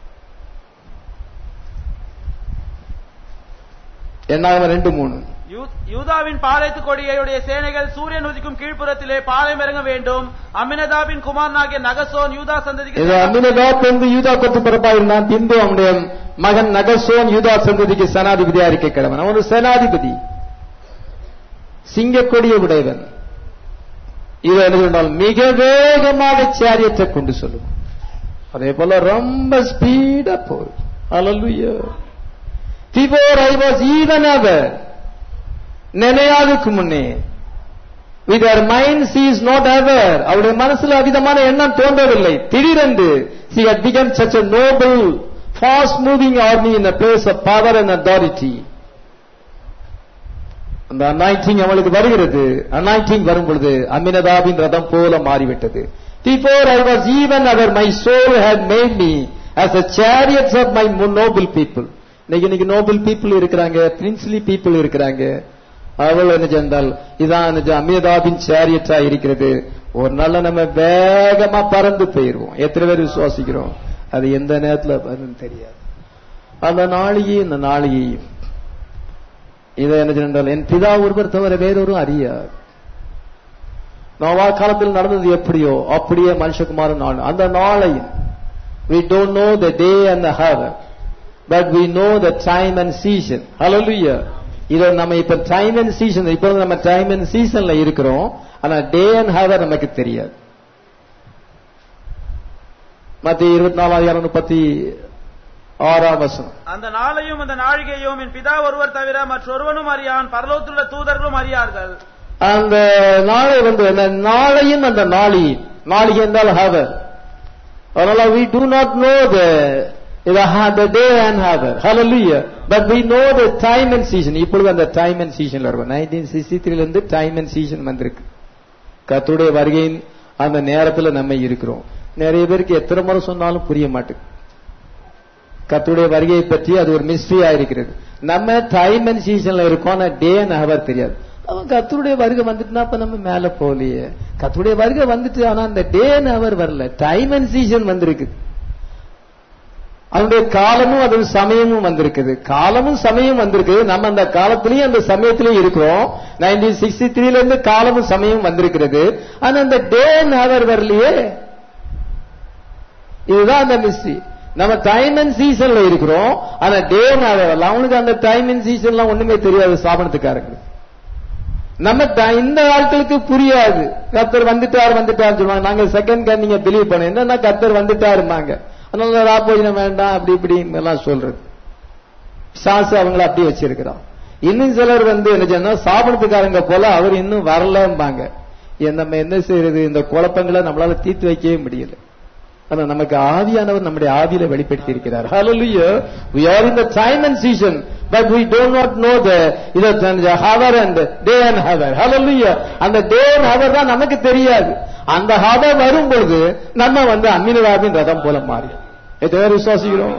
என்னாக ரெண்டு மூணு யூ- யூதாவின் பாளையத்து கொடியுடைய சேனைகள் சூரியன் உதிக்கும் கீழ்ப்புறத்திலே பாளையம் இறங்க வேண்டும் அமினதாபின் குமாரனாகிய நகசோன் யூதா சந்ததிக்கு இது அமினதாப் வந்து யூதா கொத்து பிறப்பா இருந்தான் பின்பு அவனுடைய மகன் நகசோன் யூதா சந்ததிக்கு சேனாதிபதியா இருக்க கிழவன் அவன் ஒரு சேனாதிபதி சிங்கக்கொடிய உடையவன் இது என்ன சொன்னால் மிக வேகமாக சேரியத்தை கொண்டு சொல்லும் அதே போல ரொம்ப ஸ்பீடா போகுது அல்லலுயா before I was even aware நினையாதுக்கு முன்னே with our mind she is not ever அவருடைய மனசுல அவிதமான எண்ணம் தோன்றவில்லை திடீரென்று she had become such a noble fast moving army in a place of power and authority அந்த அனாயிட்டிங் அவளுக்கு வருகிறது அனாயிட்டிங் வரும் பொழுது அமினதாபின் ரதம் போல மாறிவிட்டது before I was even aware my soul had made me as a chariots of my noble people இன்னைக்கு இன்னைக்கு நோபல் பீப்புள் இருக்கிறாங்க பிரின்ஸ்லி பீப்புள் இருக்கிறாங்க அவள் என்ன சென்றால் இதான் என்ன அமிதாபின் சேரியட்டா இருக்கிறது ஒரு நாள்ல நம்ம வேகமா பறந்து போயிருவோம் எத்தனை பேர் விசுவாசிக்கிறோம் அது எந்த நேரத்துல வரும்னு தெரியாது அந்த நாளையும் இந்த நாளையையும் இதை என்ன சென்றால் என் பிதா ஒருவர் தவிர வேறொரும் அறியார் நோவா காலத்தில் நடந்தது எப்படியோ அப்படியே மனுஷகுமாரன் நாள் அந்த நாளையும் we don't know the day and the hour but we know the time and season hallelujah இத நம்ம இப்ப டைம் அண்ட் சீசன் இப்ப நம்ம டைம் அண்ட் சீசன்ல இருக்கிறோம் ஆனா டே அண்ட் ஹவர் நமக்கு தெரியாது மத்திய இருபத்தி நாலாயிரம் முப்பத்தி ஆறாம் வசனம் அந்த நாளையும் அந்த நாழிகையும் என் பிதா ஒருவர் தவிர மற்றொருவனும் அறியான் பரலோகத்துள்ள தூதர்களும் அறியார்கள் அந்த நாளை வந்து அந்த நாளையும் அந்த நாளி நாளிகை என்றால் ஹவர் அதனால we do not know the the, the day and hour hallelujah but we know the time and season இப்பொழுது அந்த டைம் அண்ட் சீசன்ல இருக்கும் நைன்டீன் சிக்ஸ்டி த்ரீல இருந்து டைம் அண்ட் சீசன் வந்திருக்கு கர்த்தருடைய வருகையின் அந்த நேரத்துல நம்ம இருக்கிறோம் நிறைய பேருக்கு எத்தனை முறை சொன்னாலும் புரிய மாட்டேங்குது கர்த்தருடைய வருகையை பற்றி அது ஒரு மிஸ்ட்ரியா இருக்கிறது நம்ம டைம் அண்ட் சீசன்ல இருக்கோம் ஆனா டே அண்ட் ஹவர் தெரியாது அவன் கத்தருடைய வருகை வந்துட்டுனா அப்ப நம்ம மேல போகலையே கத்தருடைய வருகை வந்துட்டு ஆனா அந்த டே அண்ட் ஹவர் வரல டைம் அண்ட் சீசன் வந்திருக்கு அவனுடைய காலமும் அது சமயமும் வந்திருக்குது காலமும் சமயம் வந்திருக்குது நம்ம அந்த காலத்திலயும் அந்த சமயத்திலயும் இருக்கிறோம் நைன்டீன் சிக்ஸ்டி த்ரீல இருந்து காலமும் சமயம் வந்திருக்கிறது ஆனா அந்த டே அண்ட் ஹவர் வரலையே இதுதான் அந்த மிஸ்ட்ரி நம்ம டைம் அண்ட் சீசன்ல இருக்கிறோம் ஆனா டே அண்ட் ஹவர் வரல அவனுக்கு அந்த டைம் அண்ட் சீசன்லாம் ஒண்ணுமே தெரியாது சாபனத்துக்காரங்க நம்ம த- இந்த ஆட்களுக்கு புரியாது கத்தர் வந்துட்டார் வந்துட்டார் சொல்லுவாங்க நாங்க செகண்ட் கேன் நீங்க பிலீவ் பண்ண என்னன்னா கத்தர் வந்துட்டாருமாங்க அதனால ராபோஜனம் வேண்டாம் அப்படி இப்படி எல்லாம் சொல்றது சாசு அவங்கள அப்படி வச்சிருக்கிறான் இன்னும் சிலர் வந்து என்ன சொன்னா சாபனத்துக்காரங்க போல அவர் இன்னும் வரலம்பாங்க ஏன் நம்ம என்ன செய்யறது இந்த குழப்பங்களை நம்மளால தீர்த்து வைக்கவே முடியல ஆனா நமக்கு ஆவியானவர் நம்முடைய ஆவியில வெளிப்படுத்தி இருக்கிறார் hallelujah we are in the time and season but we do not know the இது the hour and day and hour hallelujah அந்த day and hour தான் நமக்கு தெரியாது அந்த hour வரும் பொழுது நம்ம வந்து அம்மினவாவின் ரதம் போல மாறி எத்தனை பேர் விசுவாசிக்கிறோம்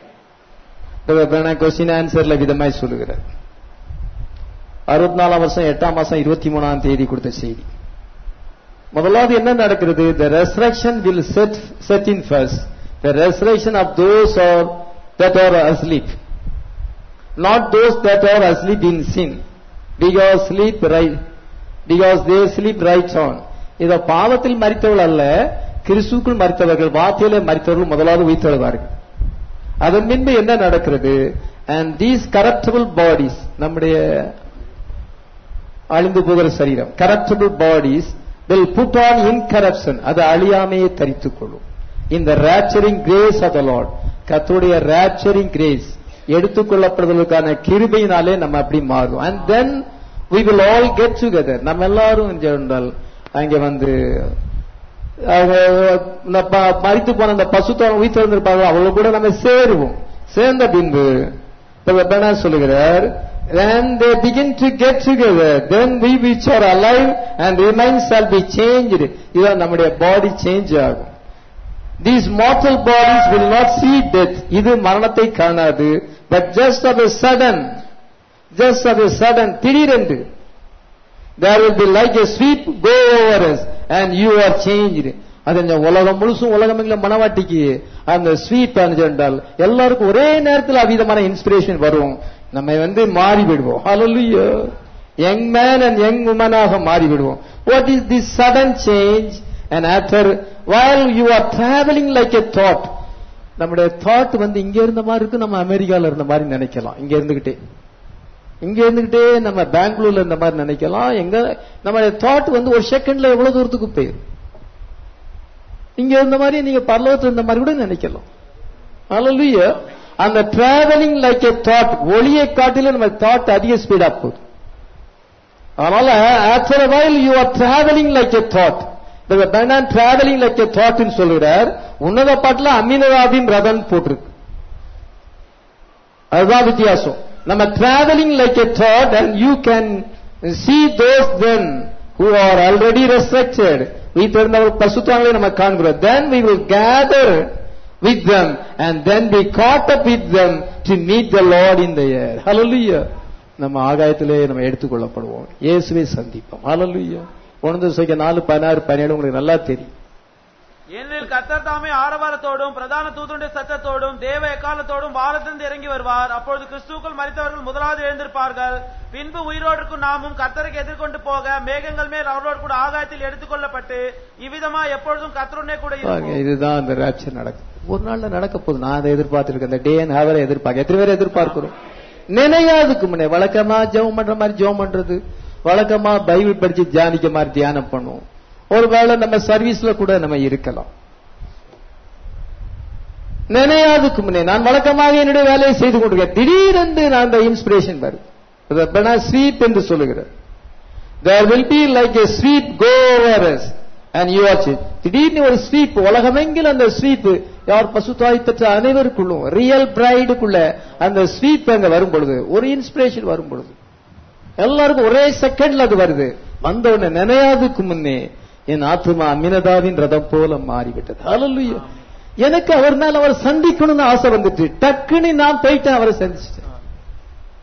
கொஸ்டின் ஆன்சர்ல விதமாய் சொல்லுகிறார் அறுபத்தி நாலாம் வருஷம் எட்டாம் மாசம் இருபத்தி மூணாம் தேதி கொடுத்த செய்தி முதலாவது என்ன நடக்கிறது the resurrection will set set in first the resurrection of those are, that are asleep not those that are asleep in sin because sleep right because they sleep right on இத பாவத்தில் மறித்தவர்கள் அல்ல கிறிஸ்துக்குள் மறித்தவர்கள் வார்த்தையிலே மறித்தவர்கள் முதலாவது உயிர்த்தெழுவார்கள் அதன் பின்பு என்ன நடக்கிறது and these corruptible bodies நம்முடைய அழிந்து போகிற சரீரம் corruptible bodies will put on incorruption அது அழியாமையை தரித்துக் கொள்ளும் இந்த rapturing grace of the Lord கர்த்தருடைய rapturing grace எடுத்துக்கொள்ளப்படுவதற்கான கிருபையினாலே நம்ம அப்படி மாறும் and then we will all get together நம்ம எல்லாரும் என்றால் அங்கே வந்து அவங்க இந்த ப- மரித்து போன அந்த பசுத்தவன் உயிர் திறந்திருப்பாங்க அவங்கள கூட நம்ம சேருவோம் சேர்ந்த பின்பு இப்ப என்ன சொல்லுகிறார் when they begin to get together then we which are alive and remain shall be changed இதான் நம்முடைய பாடி சேஞ்ச் ஆகும் these mortal bodies will not see death இது மரணத்தை காணாது but just of a sudden just of a sudden திடீரென்று there will be like a sweep go over us and you are changed அது இந்த உலகம் முழுசும் உலகம் எங்களை மனவாட்டிக்கு அந்த ஸ்வீப் என்றால் எல்லாருக்கும் ஒரே நேரத்தில் அவிதமான இன்ஸ்பிரேஷன் வரும் நம்ம வந்து மாறி விடுவோம் ஹalleluya யங் மேன் அண்ட் யங் உமனாக மாறி விடுவோம் what is the sudden change and after while you are traveling like a thought நம்முடைய தாட் வந்து இங்க இருந்த மாதிரி இருக்கு நம்ம அமெரிக்கால இருந்த மாதிரி நினைக்கலாம் இங்க இருந்துகிட்டே இங்க இருந்துகிட்டே நம்ம பெங்களூர்ல இருந்த மாதிரி நினைக்கலாம் எங்க நம்ம தாட் வந்து ஒரு செகண்ட்ல எவ்வளவு தூரத்துக்கு போயிடும் இங்க இருந்த மாதிரி நீங்க பரலோகத்துல இருந்த மாதிரி கூட நினைக்கலாம் Hallelujah. அந்த டிராவலிங் லைக் a தாட் ஒளியை காட்டிலும் நம்ம தாட் அதிக ஸ்பீடா போகுது அதனால after a while you are traveling like a thought இந்த பெனான் டிராவலிங் லைக் a thought ன்னு சொல்லுகிறார் உன்னத பாட்டுல அமினவாவின் ரதம் போட்டிருக்கு அதுதான் வித்தியாசம் நம்ம traveling like a thought and you can see those then who are already resurrected உயிர்த்தெழுந்தவர் பசுத்தாங்களை நம்ம காண்கிறோம் then we will gather with them and then be caught up with them to meet the Lord in the air hallelujah நம்ம ஆகாயத்திலே நம்ம எடுத்துக்கொள்ளப்படுவோம் இயேசுவை சந்திப்போம் hallelujah ஒன்று செய்ய நாலு பதினாறு பதினேழு உங்களுக்கு நல்லா தெரியும் ஏனெனில் கர்த்தர் தாமே ஆரவாரத்தோடும் பிரதான தூதனுடைய சத்தத்தோடும் தேவ எக்காலத்தோடும் வானத்திலிருந்து இறங்கி வருவார் அப்பொழுது கிறிஸ்துக்கள் மரித்தவர்கள் முதலாவது எழுந்திருப்பார்கள் பின்பு உயிரோடுக்கும் நாமும் கர்த்தருக்கு எதிர்கொண்டு போக மேகங்கள் மேல் அவரோடு கூட ஆகாயத்தில் எடுத்துக்கொள்ளப்பட்டு இவ்விதமா எப்பொழுதும் கர்த்தருடனே கூட பாருங்க, இருப்போம் இதுதான் அந்த ராப்சர் நடக்கும் ஒரு நாள்ல நடக்க போகுது நான் அதை எதிர்பார்த்திருக்கேன் அந்த டே அண்ட் ஹவரை எதிர்பார்க்க எத்தனை பேர் எதிர்பார்க்கிறோம் நினையாதுக்கு முன்னே வழக்கமா ஜெபம் பண்ற மாதிரி ஜெபம் பண்றது வழக்கமா பைபிள் படிச்சு தியானிக்க மாதிரி தியானம் பண்ணுவோம் ஒருவேளை நம்ம சர்வீஸ்ல கூட நம்ம இருக்கலாம் நினையாதுக்கு முன்னே நான் வழக்கமாக என்னுடைய வேலையை செய்து கொண்டிருக்கேன் திடீரென்று நான் அந்த இன்ஸ்பிரேஷன் வரும் ஸ்வீப் என்று சொல்லுகிறேன் there will be like a sweep go over us and you watch it திடீர்னு ஒரு ஸ்வீப் உலகமெங்கில் அந்த ஸ்வீப் யார் பசுத்தாய் பெற்ற அனைவருக்குள்ளும் ரியல் பிரைடுக்குள்ள அந்த ஸ்வீப் அங்க வரும் பொழுது ஒரு இன்ஸ்பிரேஷன் வரும் பொழுது எல்லாருக்கும் ஒரே செகண்ட்ல அது வருது வந்த உடனே நினையாதுக்கு முன்னே என் ஆத்மா அமினதாவின் ரதம் போல மாறிவிட்டது ஹalleluya எனக்கு அவர் மேல அவர் சந்திக்கணும்னு ஆசை வந்துட்டு டக்குன்னு நான் போயிட்டேன் அவரை சந்திச்சிட்டேன்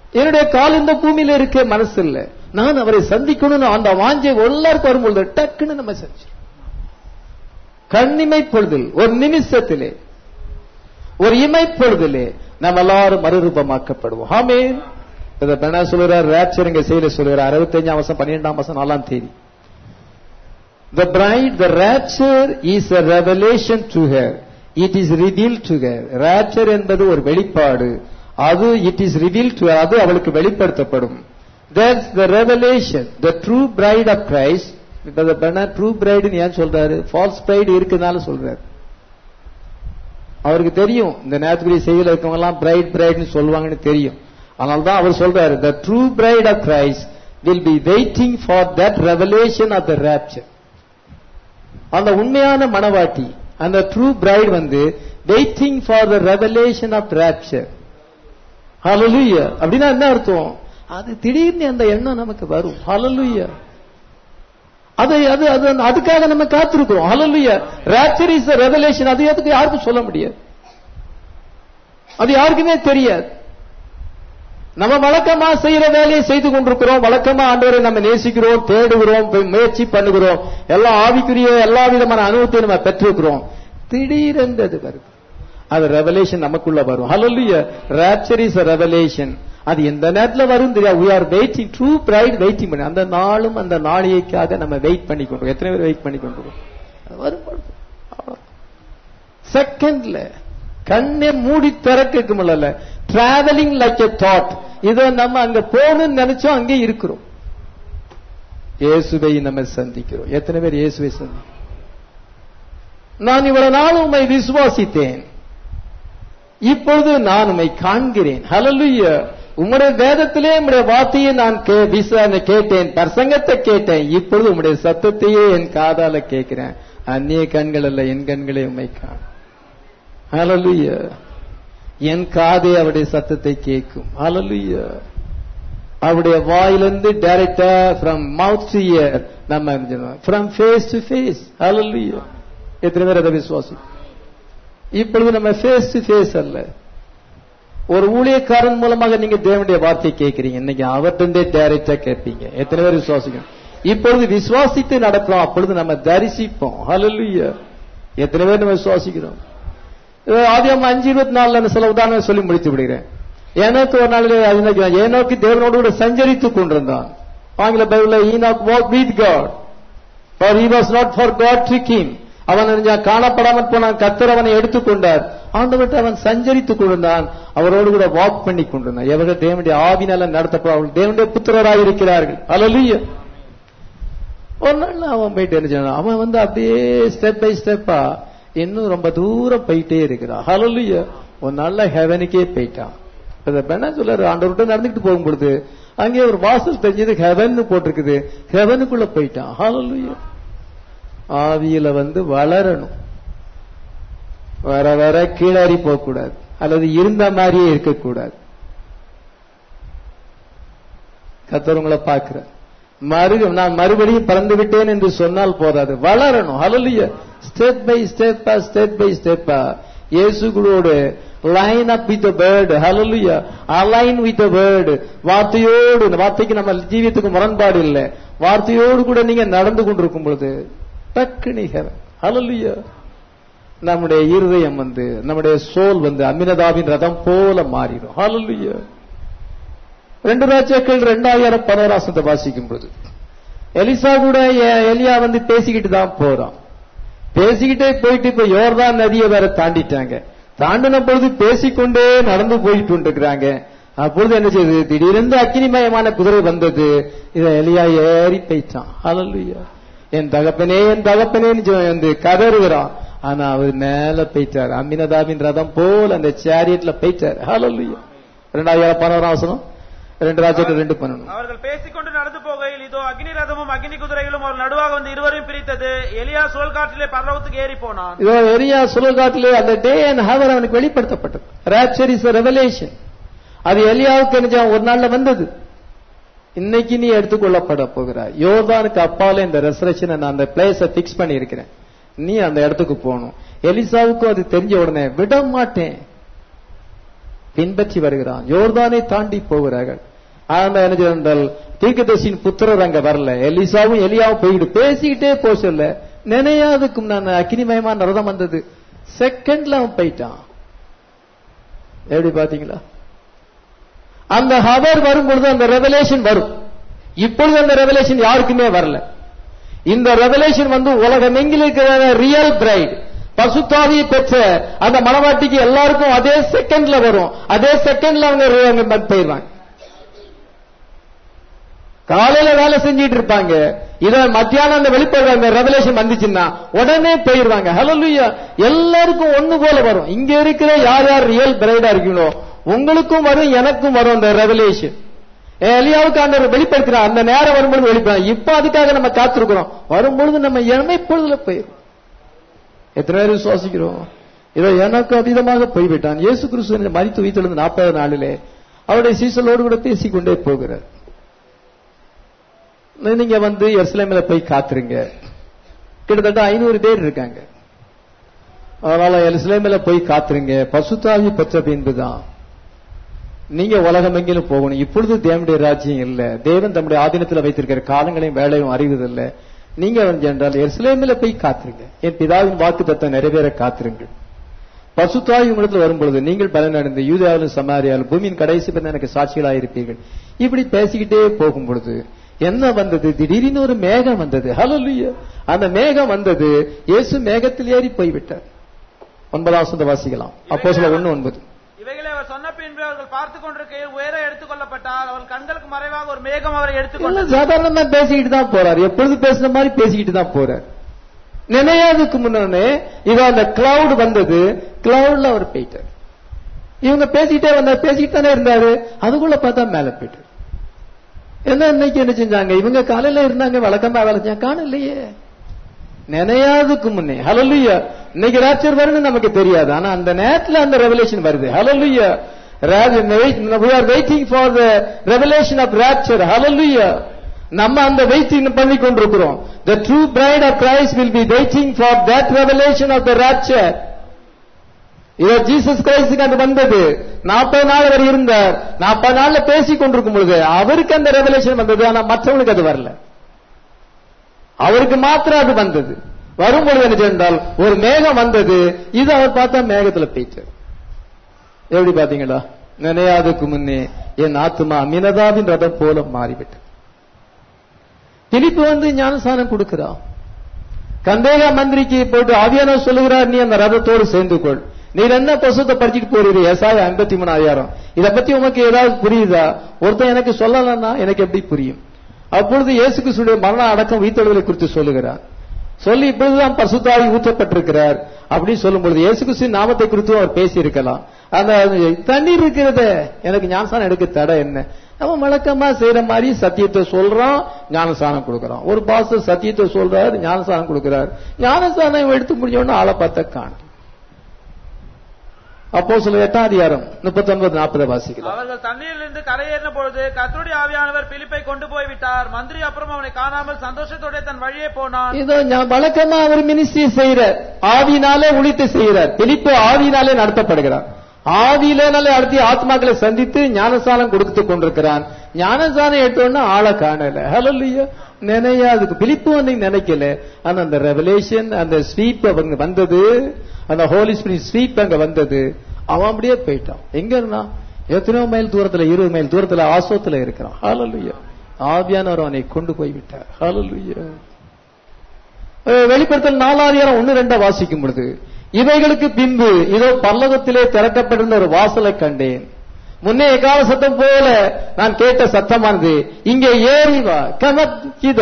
என்னுடைய கால் இந்த பூமியில இருக்க மனசு இல்ல நான் அவரை சந்திக்கணும்னு அந்த வாஞ்சை எல்லாருக்கும் வரும்பொழுது டக்குன்னு நம்ம செஞ்சோம் கண்ணிமை பொழுதில் ஒரு நிமிஷத்திலே ஒரு இமை பொழுதிலே நம்ம எல்லாரும் மறுரூபமாக்கப்படுவோம் ஆமே இதை பெண்ணா சொல்லுறார் ரேப்சர் இங்க செய்யல சொல்லுறார் அறுபத்தஞ்சாம் வருஷம் பன்னிரெண்டாம் வருஷம் நாலாம் தேதி The bride, the rapture is a revelation to her. It is revealed to her. Rapture என்பது ஒரு வெளிப்பாடு அது it is revealed to her. அது அவளுக்கு வெளிப்படுத்தப்படும் That's the revelation. The true bride of Christ. இப்ப the Bernard true bride ஏன் சொல்றாரு false bride இருக்குனால சொல்றாரு அவருக்கு தெரியும் இந்த நேரத்துக்குரிய செய்தியில் இருக்கவங்க எல்லாம் பிரைட் பிரைட்னு சொல்லுவாங்கன்னு தெரியும் அதனால தான் அவர் சொல்றாரு the true bride of Christ will be waiting for that revelation of the rapture அந்த உண்மையான மணவாட்டி அந்த ட்ரூ பிரைட் வந்து waiting for the revelation of rapture ஹalleluya அப்படின்னா என்ன அர்த்தம் அது திடீர்னு அந்த எண்ணம் நமக்கு வரும் ஹalleluya அது அது அது அதுக்காக நம்ம காத்திருக்கிறோம் ஹalleluya ராப்சர் இஸ் a ரெவலேஷன் அது எதுக்கு யாருக்கும் சொல்ல முடியாது அது யாருக்குமே தெரியாது நம்ம வழக்கமா செய்யற வேலையை செய்து கொண்டிருக்கிறோம் வழக்கமா ஆண்டவரை நம்ம நேசிக்கிறோம் தேடுகிறோம் போய் முயற்சி பண்ணுகிறோம் எல்லா ஆவிக்குரிய எல்லா விதமான அனுபவத்தையும் நம்ம பெற்றிருக்கிறோம் திடீரென்று அது வருது அது ரெவலேஷன் நமக்குள்ள வரும் ஹalleluya rapture is a revelation அது எந்த நேரத்துல வரும் தெரியாது we are waiting true bride waiting பண்ணி அந்த நாளும் அந்த நாளிகைக்காக நம்ம வெயிட் பண்ணி கொண்டிருக்கோம் எத்தனை பேர் வெயிட் பண்ணி கொண்டிருக்கோம் அது வரும் பொழுது செகண்ட்ல கண்ணை மூடி திறக்க முடியல டிராவலிங் லைக் எ தாட் இதை நம்ம அங்க போகணும்னு நினைச்சோம் அங்கே இருக்கிறோம் இயேசுவை நம்ம சந்திக்கிறோம் எத்தனை பேர் இயேசுவை சந்திக்கிறோம் நான் இவ்வளவு நாள் உண்மை விசுவாசித்தேன் இப்பொழுது நான் உம்மை காண்கிறேன் ஹalleluya உம்முடைய வேதத்திலே உம்முடைய வார்த்தையை நான் கே- விசா- கேட்டேன் பிரசங்கத்தை கேட்டேன் இப்பொழுது உம்முடைய சத்தத்தையே என் காதால கேட்கிறேன் அந்நிய கண்கள் அல்ல என் கண்களே உம்மை காண ஹalleluya என் காதே அவருடைய சத்தத்தை கேட்கும் ஹalleluya அவருடைய வாயிலிருந்து டைரக்டா ஃப்ரம் மவுத் டு இயர் நம்ம ஃப்ரம் ஃபேஸ் டு ஃபேஸ் ஹalleluya எத்தனை பேர் அதை விசுவாசி இப்பொழுது நம்ம ஃபேஸ் டு ஃபேஸ் அல்ல ஒரு ஊழியக்காரன் மூலமாக நீங்க தேவனுடைய வார்த்தை கேட்கிறீங்க இன்னைக்கு அவர்கிட்ட டைரக்டா கேட்பீங்க எத்தனை பேர் விசுவாசிக்கணும் இப்பொழுது விசுவாசித்து நடக்கிறோம் அப்பொழுது நம்ம தரிசிப்போம் ஹalleluya எத்தனை பேர் நம்ம விசுவாசிக்கிறோம் ஆதியம் அஞ்சு இருபத்தி நாலுல சில உதாரணம் சொல்லி முடித்து விடுகிறேன் ஏனோக்கு ஒரு நாளில் ஏனோக்கு தேவனோடு கூட சஞ்சரித்துக் கொண்டிருந்தான் ஆங்கில பைபிள்ல Enoch walk with God for he was not for God took him அவன் அறிஞ்சான் காணப்படாமல் போனான் கத்தர் அவனை எடுத்துக்கொண்டார் ஆண்டவர்கிட்ட அவன் சஞ்சரித்துக் கொண்டிருந்தான் அவரோடு கூட வாக் பண்ணி கொண்டிருந்தான் எவர்கள் தேவனுடைய ஆவினால நடத்தப்படும் அவர்கள் தேவனுடைய புத்திரராக இருக்கிறார்கள் அல்ல ஒரு நாள் அவன் போயிட்டு என்ன செய்யணும் அவன் வந்து அப்படியே ஸ்டெப் பை ஸ்டெப்பா இன்னும் ரொம்ப தூரம் போயிட்டே இருக்கிறான் ஹalleluya ஒரு நல்ல ஹெவனுக்கே போயிட்டான் இதை பெண்ணா சொல்றாரு ஆண்டவர்கிட்ட நடந்துட்டு போகும் பொழுது அங்கே ஒரு வாசல் தெரிஞ்சது ஹெவன் போட்டிருக்குது ஹெவனுக்குள்ள போயிட்டான் ஹalleluya ஆவியில வந்து வளரணும் வர வர கீழாரி போகக்கூடாது அல்லது இருந்த மாதிரியே இருக்கக்கூடாது கத்தவங்களை பார்க்கிற மறு நான் மறுபடியும் பறந்து விட்டேன் என்று சொன்னால் போதாது வளரணும் ஹalleluya ஸ்டெப் பை ஸ்டெப்பா ஸ்டெப் பை ஸ்டெப்பா இயேசுகளோடு லைன் அப் வித் வேர்டு ஹalleluya அலைன் வித் வேர்டு வார்த்தையோடு இந்த வார்த்தைக்கு நம்ம ஜீவியத்துக்கு முரண்பாடு இல்லை வார்த்தையோடு கூட நீங்க நடந்து கொண்டிருக்கும் பொழுது டக்கு நிகர் ஹalleluya நம்முடைய இருதயம் வந்து நம்முடைய சோல் வந்து அமினதாவின் ரதம் போல மாறிடும் ஹalleluya ரெண்டு ராஜாக்கள் ரெண்டாயிரம் பனவராசத்தை வாசிக்கும் பொழுது எலிசா கூட எ- எலியா வந்து பேசிக்கிட்டு தான் போறான் பேசிக்கிட்டே போயிட்டு இப்ப யோர்தான் நதியை வேற தாண்டிட்டாங்க தாண்டின பொழுது பேசிக்கொண்டே நடந்து போயிட்டு இருக்கிறாங்க அப்பொழுது என்ன செய்யுது திடீரென்று அக்கினிமயமான குதிரை வந்தது இத எலியா ஏறி போயிட்டான் ஹalleluya என் தகப்பனே என் தகப்பனேன்னு சொல்லி வந்து கதறுகிறான் ஆனா அவர் மேல போயிட்டார் அமினதாவின் ரதம் போல அந்த சேரியட்ல போயிட்டார் ஹalleluya ரெண்டாயிரம் பதினோராம் வசனம் ரெண்டு ராஜாக்கள் ரெண்டு பண்ணணும் அவர்கள் பேசிக்கொண்டு நடந்து போகையில் இதோ அக்னி ரதமும் அக்னி குதிரைகளும் அவர் நடுவாக வந்து இருவரையும் பிரித்தது எலியா சுழல்காற்றிலே பரலோகத்துக்கு ஏறி போனான் இதோ எரியா சுழல்காட்டிலே அந்த டே அண்ட் ஹவர் அவனுக்கு வெளிப்படுத்தப்பட்டது ராப்சர் இஸ் ரெவலேஷன் அது எலியாவுக்கு என்ன ஒரு நாள்ல வந்தது இன்னைக்கு நீ எடுத்துக்கொள்ளப்பட போகிறாய் யோர்தானுக்கு அப்பால இந்த ரெசரேஷனை நான் அந்த பிளேஸ பிக்ஸ் பண்ணி இருக்கிறேன் நீ அந்த இடத்துக்கு போகணும் எலிசாவுக்கும் அது தெரிஞ்ச உடனே விட மாட்டேன் பின்பற்றி வருகிறான் யோர்தானை தாண்டி போகிறார்கள் ஆனா என்ன என்றால் தீர்க்கதரிசியின் புத்திரர் அங்க வரல எலிசாவும் எலியாவும் போயிட்டு பேசிக்கிட்டே போக சொல்ல நினையாதுக்கும் நான் அக்னிமயமா நரதம் வந்தது செகண்ட்ல அவன் போயிட்டான் எப்படி பாத்தீங்களா அந்த ஹவர் வரும்பொழுது அந்த ரெவலேஷன் வரும் இப்பொழுது அந்த ரெவலேஷன் யாருக்குமே வரல இந்த ரெவலேஷன் வந்து உலகமெங்கில் இருக்கிற ரியல் பிரைட் பசுத்தாவியை பெற்ற அந்த மணவாட்டிக்கு எல்லாருக்கும் அதே செகண்ட்ல வரும் அதே செகண்ட்ல அவங்க அவங்க போயிருவாங்க காலையில வேலை செஞ்சிட்டு இருப்பாங்க இத மத்தியானம் அந்த வெளிப்படுற அந்த ரெவலேஷன் வந்துச்சுன்னா உடனே போயிருவாங்க ஹலோலுயா எல்லாருக்கும் ஒண்ணு போல வரும் இங்க இருக்கிற யார் யார் ரியல் பிரைடா இருக்கீங்களோ உங்களுக்கும் வரும் எனக்கும் வரும் அந்த ரெவலேஷன் எலியாவுக்கு ஆண்டவர் வெளிப்படுத்தினார் அந்த நேரம் வரும்பொழுது வெளிப்படுறான் இப்ப அதுக்காக நம்ம காத்திருக்கிறோம் வரும்பொழுது நம்ம இளமை பொழுதுல போயிரும் எத்தனை பேர் விசுவாசிக்கிறோம் இதோ எனக்கு அதீதமாக போய்விட்டான் இயேசு கிறிஸ்து மறித்து வைத்திருந்த நாற்பது நாளிலே அவருடைய சீசலோடு கூட பேசிக்கொண்டே போகிறார் நீங்க வந்து எருசலேமில போய் காத்துருங்க கிட்டத்தட்ட ஐநூறு பேர் இருக்காங்க அதனால எருசலேமில போய் காத்துருங்க பசுத்தாவி பெற்ற பின்புதான் நீங்க உலகம் எங்கிலும் போகணும் இப்பொழுது தேவனுடைய ராஜ்யம் இல்ல தேவன் தம்முடைய ஆதீனத்தில் வைத்திருக்கிற காலங்களையும் வேலையும் அறிவதில்ல நீங்க வந்து என்றால் எருசலேமில போய் காத்துருங்க என் பிதாவின் வாக்கு தத்தை நிறைவேற காத்துருங்கள் பசுத்தாய் உங்களிடத்தில் வரும்பொழுது நீங்கள் பலனடைந்து யூதாவிலும் சமாரியாலும் பூமியின் கடைசி பிறந்த எனக்கு சாட்சிகளாக இருப்பீர்கள் இப்படி பேசிக்கிட்டே போகும் பொழுது என்ன வந்தது திடீர்னு ஒரு மேகம் வந்தது ஹலோ அந்த மேகம் வந்தது இயேசு மேகத்தில் ஏறி போய்விட்டார் ஒன்பதாம் சொந்த வாசிக்கலாம் அப்போ சொல்ல ஒண்ணு ஒன்பது இவைகளை அவர் சொன்ன பின்பு அவர்கள் பார்த்துக் கொண்டிருக்கையில் உயர எடுத்துக் கொள்ளப்பட்டார் அவர்கள் கண்களுக்கு மறைவாக ஒரு மேகம் அவரை எடுத்துக்கொண்டது எல்லாம் சாதாரணமா பேசிக்கிட்டு தான் போறார் எப்பொழுது பேசுன மாதிரி பேசிக்கிட்டு தான் போறார் நினையாதுக்கு முன்னே இதோ அந்த கிளவுட் வந்தது கிளவுட்ல அவர் போயிட்டார் இவங்க பேசிக்கிட்டே வந்தார் பேசிக்கிட்டு தானே இருந்தாரு அதுக்குள்ள பார்த்தா மேல போயிட்டார் என்ன இன்னைக்கு என்ன செஞ்சாங்க இவங்க காலையில இருந்தாங்க வழக்கமா வேலை செஞ்சாங்க காணலையே நினையாதுக்கு முன்னே ஹலலுயா இன்னைக்கு ராச்சர் வரும்னு நமக்கு தெரியாது ஆனா அந்த நேரத்துல அந்த ரெவலேஷன் வருது ஹலலுயா we are waiting for the revelation of rapture hallelujah நம்ம அந்த வெயிட்டிங் பண்ணி கொண்டிருக்கிறோம் the true bride of christ will be waiting for that revelation of the rapture இதோ ஜீசஸ் கிரைஸ்டுக்கு அது வந்தது நாற்பது நாள் அவர் இருந்தார் நாற்பது நாள்ல பேசி கொண்டிருக்கும் பொழுது அவருக்கு அந்த ரெவலேஷன் வந்தது ஆனா மற்றவங்களுக்கு அது வரல அவருக்கு மாத்திரம் அது வந்தது வரும்பொழுது என்ன சென்றால் ஒரு மேகம் வந்தது இது அவர் பார்த்தா மேகத்துல போயிட்டு எப்படி பாத்தீங்களா நினையாதுக்கு முன்னே என் ஆத்மா மினதாவின் ரதம் போல மாறிவிட்டு பிலிப்பு வந்து ஞானசானம் கொடுக்கிறான் கந்தேகா மந்திரிக்கு போட்டு ஆவியான சொல்லுகிறார் நீ அந்த ரதத்தோடு சேர்ந்து கொள் நீர் என்ன புசத்தை படிச்சுட்டு போறீரு ஏசாய ஐம்பத்தி மூணாயிரம் இதை பத்தி உனக்கு ஏதாவது புரியுதா ஒருத்தன் எனக்கு சொல்லலன்னா எனக்கு எப்படி புரியும் அப்பொழுது இயேசு கிறிஸ்துடைய மரண அடக்கம் உயிர்த்தெழுதலை குறித்து சொல்லுகிறார் சொல்லி இப்பொழுதுதான் பசுத்தாவி ஊற்றப்பட்டிருக்கிறார் அப்படின்னு சொல்லும் பொழுது இயேசு கிறிஸ்து நாமத்தை குறித்தும் அவர் பேசி இருக்கலாம் அந்த தண்ணீர் இருக்கிறத எனக்கு ஞானசானம் எடுக்க தடை என்ன நம்ம வழக்கமா செய்யற மாதிரி சத்தியத்தை சொல்றோம் ஞானசானம் கொடுக்கறோம் ஒரு பாச சத்தியத்தை சொல்றாரு ஞானசானம் கொடுக்கிறார் ஞானசானம் எடுத்து முடிஞ்ச உடனே ஆளை பார்த்த காணும் அப்போ சொல்ல எட்டாம் அதிகாரம் முப்பத்தி ஒன்பது நாற்பது வாசிக்கலாம் அவர்கள் தண்ணீரிலிருந்து கரையேறின பொழுது கர்த்தருடைய ஆவியானவர் பிலிப்பை கொண்டு போய் விட்டார் மந்திரி அப்புறம் அவனை காணாமல் சந்தோஷத்தோட தன் வழியே போனான் இதோ ஞா- வழக்கமா அவர் மினிஸ்ட்ரி செய்யறார் ஆவினாலே உழித்து செய்கிறார் பிலிப்பு ஆவினாலே நடத்தப்படுகிறார் ஆவியிலே அடுத்து ஆத்மாக்களை சந்தித்து ஞானசானம் கொடுத்து கொண்டிருக்கிறான் ஞானசானம் எடுத்தோன்னா ஆளை காணல ஹலோல்லையா நினையாதுக்கு பிலிப்பு வந்து நினைக்கல ஆனா அந்த ரெவலேஷன் அந்த ஸ்வீப் அவங்க வந்தது அந்த ஹோலி ஸ்பிரிட் ஸ்வீப் அங்க வந்தது அவன் அப்படியே போயிட்டான் எங்க இருந்தான் எத்தனையோ மைல் தூரத்துல இருபது மைல் தூரத்துல ஆசோத்துல இருக்கிறான் ஹalleluya ஆவியானவர் அவனை கொண்டு போய் விட்டார் ஹalleluya அஹ் வெளிப்படுத்தல் நாலாயிரம் ஒன்னு ரெண்டா வாசிக்கும் பொழுது இவைகளுக்கு பின்பு இதோ பல்லவத்திலே திறக்கப்பட்டிருந்த ஒரு வாசலை கண்டேன் முன்னே எக்கால சத்தம் போல நான் கேட்ட சத்தமானது இங்கே ஏறி வா கமத் கித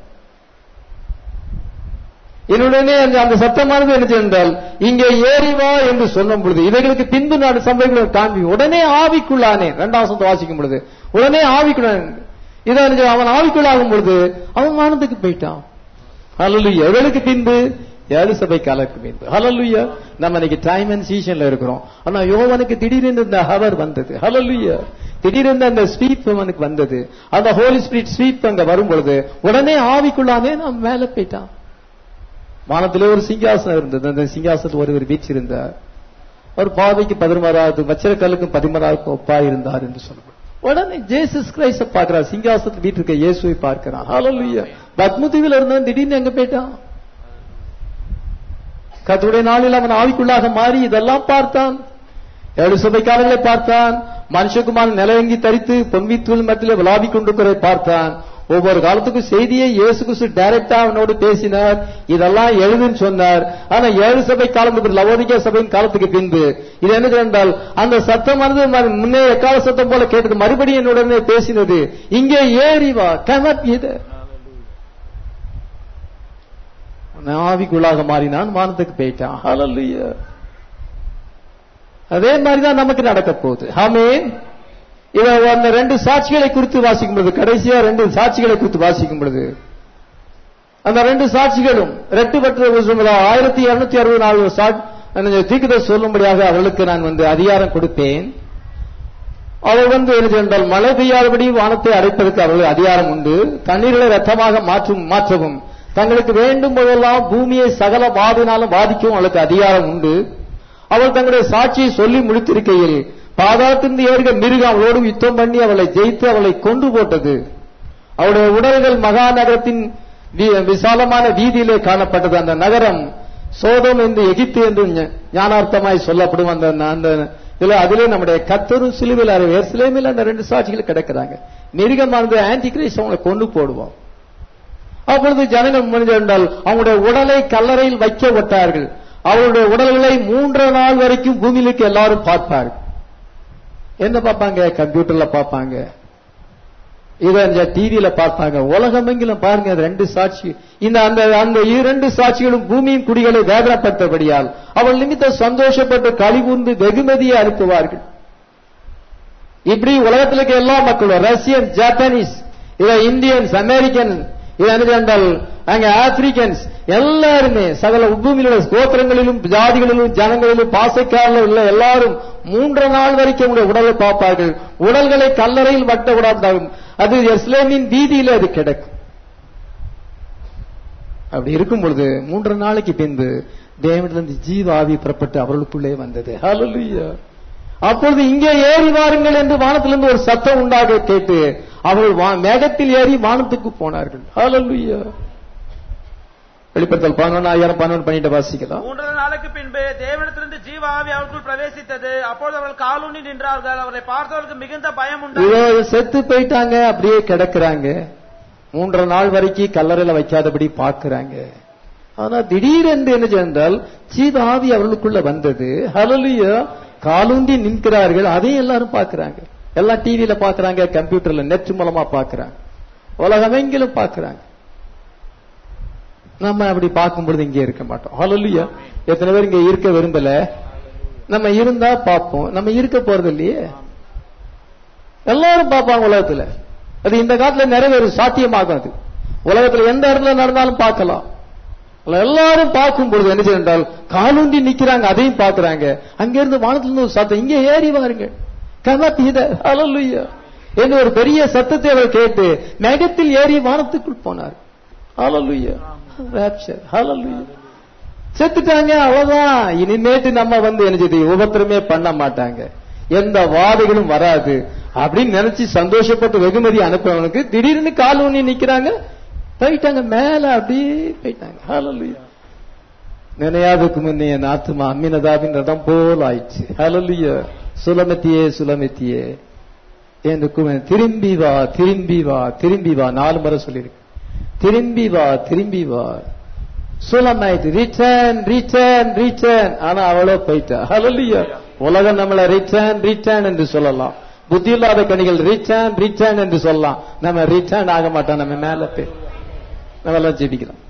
என்னுடனே அந்த அந்த சத்தமானது என்ன என்றால் இங்கே ஏறி வா என்று சொல்லும் பொழுது இவைகளுக்கு பின்பு நான் சம்பவங்களை காண்பி உடனே ஆவிக்குள்ளானேன் இரண்டாம் சத்தம் வாசிக்கும் பொழுது உடனே ஆவிக்குள்ளான் இதை என்ன அவன் ஆவிக்குள்ளாகும் பொழுது அவன் வானத்துக்கு போயிட்டான் ஹalleluya எவளுக்கு பின்பு ஏழு சபை காலத்துக்கு பின்பு ஹalleluya நம்ம இன்னைக்கு டைம் அண்ட் சீசன்ல இருக்கிறோம் ஆனா யோவானுக்கு திடீரென்று இந்த ஹவர் வந்தது ஹalleluya திடீரென்று அந்த ஸ்வீப் அவனுக்கு வந்தது அந்த ஹோலி ஸ்பிரிட் ஸ்வீப் அங்க வரும் பொழுது உடனே ஆவிக்குள்ளானே நான் மேல போயிட்டான் வானத்திலே ஒரு சிங்காசனம் இருந்தது அந்த சிங்காசனத்தில் ஒருவர் வீச்சிருந்தார் அவர் பாதைக்கு பதினோராவது வச்சிரக்கல்லுக்கும் பதிமூறாவுக்கும் ஒப்பா இருந்தார் என்று சொல்லப்படும் உடனே ஜேசஸ் கிரைஸ்ட பார்க்கிறார் சிங்காசனத்து வீட்டு இருக்க இயேசுவை பார்க்கிறார் ஹalleluya பத்மதீவில் இருந்தவன் திடீர்னு எங்க போயிட்டான் கர்த்தருடைய நாளில் அவன் ஆவிக்குள்ளாக மாறி இதெல்லாம் பார்த்தான் ஏழு சபைக்காரர்களை பார்த்தான் மனுஷகுமார் நிலையங்கி தரித்து பொன்வித்தூள் மத்தியிலே விளாவிக் கொண்டிருக்கிறதை பார்த்தான் ஒவ்வொரு காலத்துக்கும் செய்தியை இயேசு கிறிஸ்து டைரக்டா அவனோடு பேசினார் இதெல்லாம் எழுதுன்னு சொன்னார் ஆனா ஏழு சபை காலத்துக்கு லவோதிகா சபையின் காலத்துக்கு பின்பு இது என்ன என்றால் அந்த சத்தமானது ம- முன்னே எக்கால சத்தம் போல கேட்டது மறுபடியும் என்னுடனே பேசினது இங்கே ஏறி வா கனப் இது ஆவிக்குள்ளாக மாறினான் வானத்துக்கு போயிட்டான் ஹalleluya அதே மாதிரிதான் நமக்கு நடக்க போகுது ஆமென் இத அந்த ரெண்டு சாட்சிகளை குறித்து வாசிக்கும் பொழுது கடைசியா ரெண்டு சாட்சிகளை குறித்து வாசிக்கும் பொழுது அந்த ரெண்டு சாட்சிகளும் ரெட்டு பெற்ற ஆயிரத்தி இருநூத்தி அறுபது நாலு தீக்குத சொல்லும்படியாக அவர்களுக்கு நான் வந்து அதிகாரம் கொடுப்பேன் அவர் வந்து என்ன என்றால் மழை பெய்யாதபடி வானத்தை அடைப்பதற்கு அவர்களுக்கு அதிகாரம் உண்டு தண்ணீர்களை ரத்தமாக மாற்றும் மாற்றவும் தங்களுக்கு வேண்டும் போதெல்லாம் பூமியை சகல வாதினாலும் வாதிக்கவும் அவளுக்கு அதிகாரம் உண்டு அவள் தங்களுடைய சாட்சியை சொல்லி முடித்திருக்கையில் பாதாளத்திலிருந்து ஏறுக மிருகம் அவளோடு யுத்தம் பண்ணி அவளை ஜெயித்து அவளை கொண்டு போட்டது அவளுடைய உடல்கள் மகாநகரத்தின் வி- விசாலமான வீதியிலே காணப்பட்டது அந்த நகரம் சோதம் என்று எகிப்து என்று ஞ- ஞானார்த்தமாய் சொல்லப்படும் அந்த அந்த இதுல அதிலே நம்முடைய கத்தரும் சிலுவையில் அறிவியர் சிலுவையில் அந்த ரெண்டு சாட்சிகள் கிடக்கிறாங்க மிருகமானது ஆன்டி கிரைஸ்ட் அவங்களை கொண்டு போடுவோம் அப்பொழுது ஜனங்கள் முடிஞ்சிருந்தால் அவங்களுடைய உடலை கல்லறையில் வைக்க விட்டார்கள் அவருடைய உடல்களை மூன்று நாள் வரைக்கும் பூமியிலுக்கு எல்லாரும் பார்ப்பார்கள் என்ன பார்ப்பாங்க கம்ப்யூட்டர்ல பார்ப்பாங்க இத டிவியில பார்ப்பாங்க உலகமெங்கிலும் பாருங்க அது ரெண்டு சாட்சி இந்த அந்த அந்த இரண்டு சாட்சிகளும் பூமியின் குடிகளை வேதனைப்பட்டபடியால் அவள் நிமித்த சந்தோஷப்பட்டு கழிவுந்து வெகுமதியை அனுப்புவார்கள் இப்படி உலகத்தில் இருக்க எல்லா மக்களும் ரஷ்யன் ஜப்பானீஸ் இத இந்தியன்ஸ் அமெரிக்கன் இது என்ன என்றால் அங்க ஆப்பிரிக்கன்ஸ் எல்லாருமே சகல பூமியில் உள்ள கோத்திரங்களிலும் ஜாதிகளிலும் ஜனங்களிலும் பாசைக்காரில் உள்ள எல்லாரும் மூன்று நாள் வரைக்கும் உங்களுடைய உடலை பார்ப்பார்கள் உடல்களை கல்லறையில் வட்ட விடாதாகும் அது இஸ்லாமின் வீதியில அது கிடக்கும் அப்படி இருக்கும் பொழுது மூன்று நாளைக்கு பின்பு தேவனிலிருந்து ஜீவ ஆவி புறப்பட்டு அவர்களுக்குள்ளே வந்தது ஹalleluya அப்பொழுது இங்கே ஏறி வாருங்கள் என்று வானத்திலிருந்து ஒரு சத்தம் உண்டாக கேட்டு அவர்கள் வா- மேகத்தில் ஏறி வானத்துக்கு போனார்கள் ஹalleluya வெளிப்படுத்தல் பதினொன்னாயிரம் பன்னெண்டு பண்ணிட்டு வாசிக்கலாம் மூன்றரை நாளுக்கு பின்பு தேவனிடத்திலிருந்து ஜீவ ஆவி அவருக்குள் பிரவேசித்தது அப்பொழுது அவர்கள் காலூன்றி நின்றார்கள் அவரை பார்த்தவர்களுக்கு மிகுந்த பயம் உண்டு இதோ செத்து போயிட்டாங்க அப்படியே கிடக்குறாங்க மூன்றரை நாள் வரைக்கும் கல்லறையில வைக்காதபடி பார்க்கறாங்க ஆனா திடீரென்று என்ன சென்றால் சீதாவி அவர்களுக்குள்ள வந்தது ஹalleluya காலூண்டி நிற்கிறார்கள் அதையும் எல்லாரும் பார்க்கறாங்க எல்லாம் டிவியில பார்க்கறாங்க கம்ப்யூட்டர்ல நெட் மூலமா பார்க்கறாங்க உலகமெங்கிலும் பார்க்கறாங்க நம்ம அப்படி பார்க்கும் பொழுது இங்கே இருக்க மாட்டோம் ஹalleluya எத்தனை பேர் இங்க இருக்க விரும்பல நம்ம இருந்தா பார்ப்போம் நம்ம இருக்க போறது இல்லையே எல்லாரும் பார்ப்பாங்க உலகத்துல அது இந்த காலத்துல நிறைவேறும் சாத்தியமாகும் அது உலகத்துல எந்த இடத்துல நடந்தாலும் பார்க்கலாம் அதுல எல்லாரும் பார்க்கும் பொழுது என்ன செய்யறால் காலூண்டி நிக்கிறாங்க அதையும் பார்க்கறாங்க அங்க இருந்து வானத்துல இருந்து ஒரு சத்தம் இங்க ஏறி வாருங்க கனப் இத ஹalleluya என்று ஒரு பெரிய சத்தத்தை அவர் கேட்டு மேகத்தில் ஏறி வானத்துக்குள் போனார் ஹalleluya rapture hallelujah செத்துட்டாங்க அவ்வளவுதான் இனிமேட்டு நம்ம வந்து என்ன செய்து உபத்திரமே பண்ண மாட்டாங்க எந்த வாதைகளும் வராது அப்படின்னு நினைச்சு சந்தோஷப்பட்டு வெகுமதி அனுப்புறவனுக்கு திடீர்னு கால் ஊனி நிக்கிறாங்க போயிட்டாங்க மேல அப்படியே போயிட்டாங்க ஹalleluya நினையாதுக்கு முன்னே என் ஆத்துமா அம்மினதாவின் ரதம் போல் ஆயிடுச்சு ஹalleluya சுலமத்தியே சுலமத்தியே என்று கூப்பிடு. திரும்பி வா திரும்பி வா திரும்பி வா நாலு முறை சொல்லியிருக்கு திரும்பி வா திரும்பி வா சுலமாயிட்டு ரிட்டர்ன் ரிட்டர்ன் ரிட்டர்ன் ஆனா அவளோ போயிட்டா ஹalleluya உலகம் நம்மள ரிட்டர்ன் ரிட்டர்ன் என்று சொல்லலாம் புத்தி இல்லாத கணிகள் ரிட்டர்ன் ரிட்டர்ன் என்று சொல்லலாம் நம்ம ரிட்டர்ன் ஆக மாட்டோம் நம்ம மேல போய் நம்ம எல்லாம் ஜெபிக்கிறோம்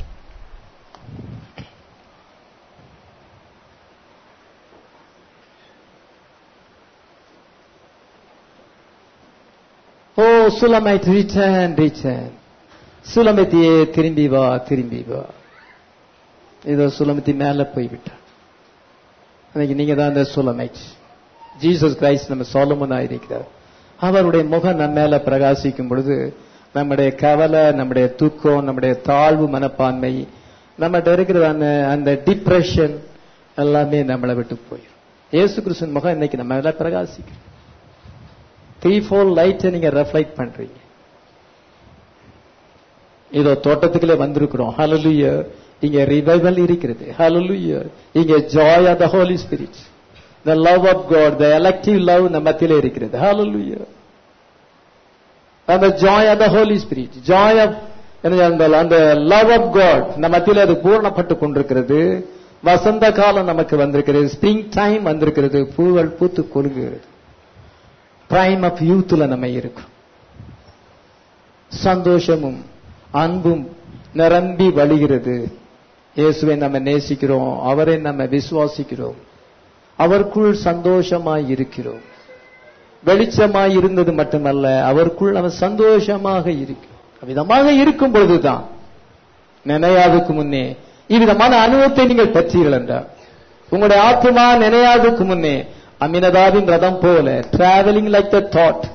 ஓ சுலமைட் ரிட்டர்ன் ரிட்டர்ன் சுலமத்தியே திரும்பி வா திரும்பி வா இதோ சுலமத்தி மேல போய்விட்டான் அன்னைக்கு நீங்க தான் அந்த சுலமைட் ஜீசஸ் கிரைஸ்ட் நம்ம சோலமனா இருக்கிறார் அவருடைய முகம் நம்ம மேல பிரகாசிக்கும் பொழுது நம்முடைய கவலை நம்முடைய துக்கம் நம்முடைய தாழ்வு மனப்பான்மை நம்மகிட்ட இருக்கிற அந்த அந்த டிப்ரெஷன் எல்லாமே நம்மளை விட்டு போயிடும் இயேசு கிறிஸ்துவின் முகம் இன்னைக்கு நம்ம எல்லாம் பிரகாசிக்கும் த்ரீ ஃபோர் லைட்டை நீங்க ரெஃப்ளைட் பண்றீங்க இதோ தோட்டத்துக்குள்ளே வந்திருக்கிறோம் ஹalleluya இங்க ரிவைவல் இருக்கிறது ஹalleluya இங்க joy of the Holy Spirit the love of God the elective love நம்ம மத்தியிலே இருக்கிறது ஹalleluya அந்த joy of the Holy Spirit joy of அந்த லவ் ஆஃப் காட் நம்ம மத்தியிலே அது பூரணப்பட்டு கொண்டிருக்கிறது வசந்த காலம் நமக்கு வந்திருக்கிறது ஸ்பிரிங் டைம் வந்திருக்கிறது பூவல் பூத்து கொழுங்குகிறது பிரைம் ஆஃப் யூத்ல நம்ம இருக்கும் சந்தோஷமும் அன்பும் நிரம்பி வழிகிறது இயேசுவை நம்ம நேசிக்கிறோம் அவரை நம்ம விசுவாசிக்கிறோம் அவருக்குள் சந்தோஷமாய் இருக்கிறோம் வெளிச்சமாய் இருந்தது மட்டுமல்ல அவருக்குள் நம்ம சந்தோஷமாக இருக்கிறோம் விதமாக இருக்கும் பொழுதுதான் நினையாதுக்கு முன்னே இவ்விதமான அனுபவத்தை நீங்கள் பெற்றீர்கள் என்றார் உங்களுடைய ஆத்மா நினையாதுக்கு முன்னே அமினதாவின் ரதம் போல டிராவலிங் லைக் த தாட்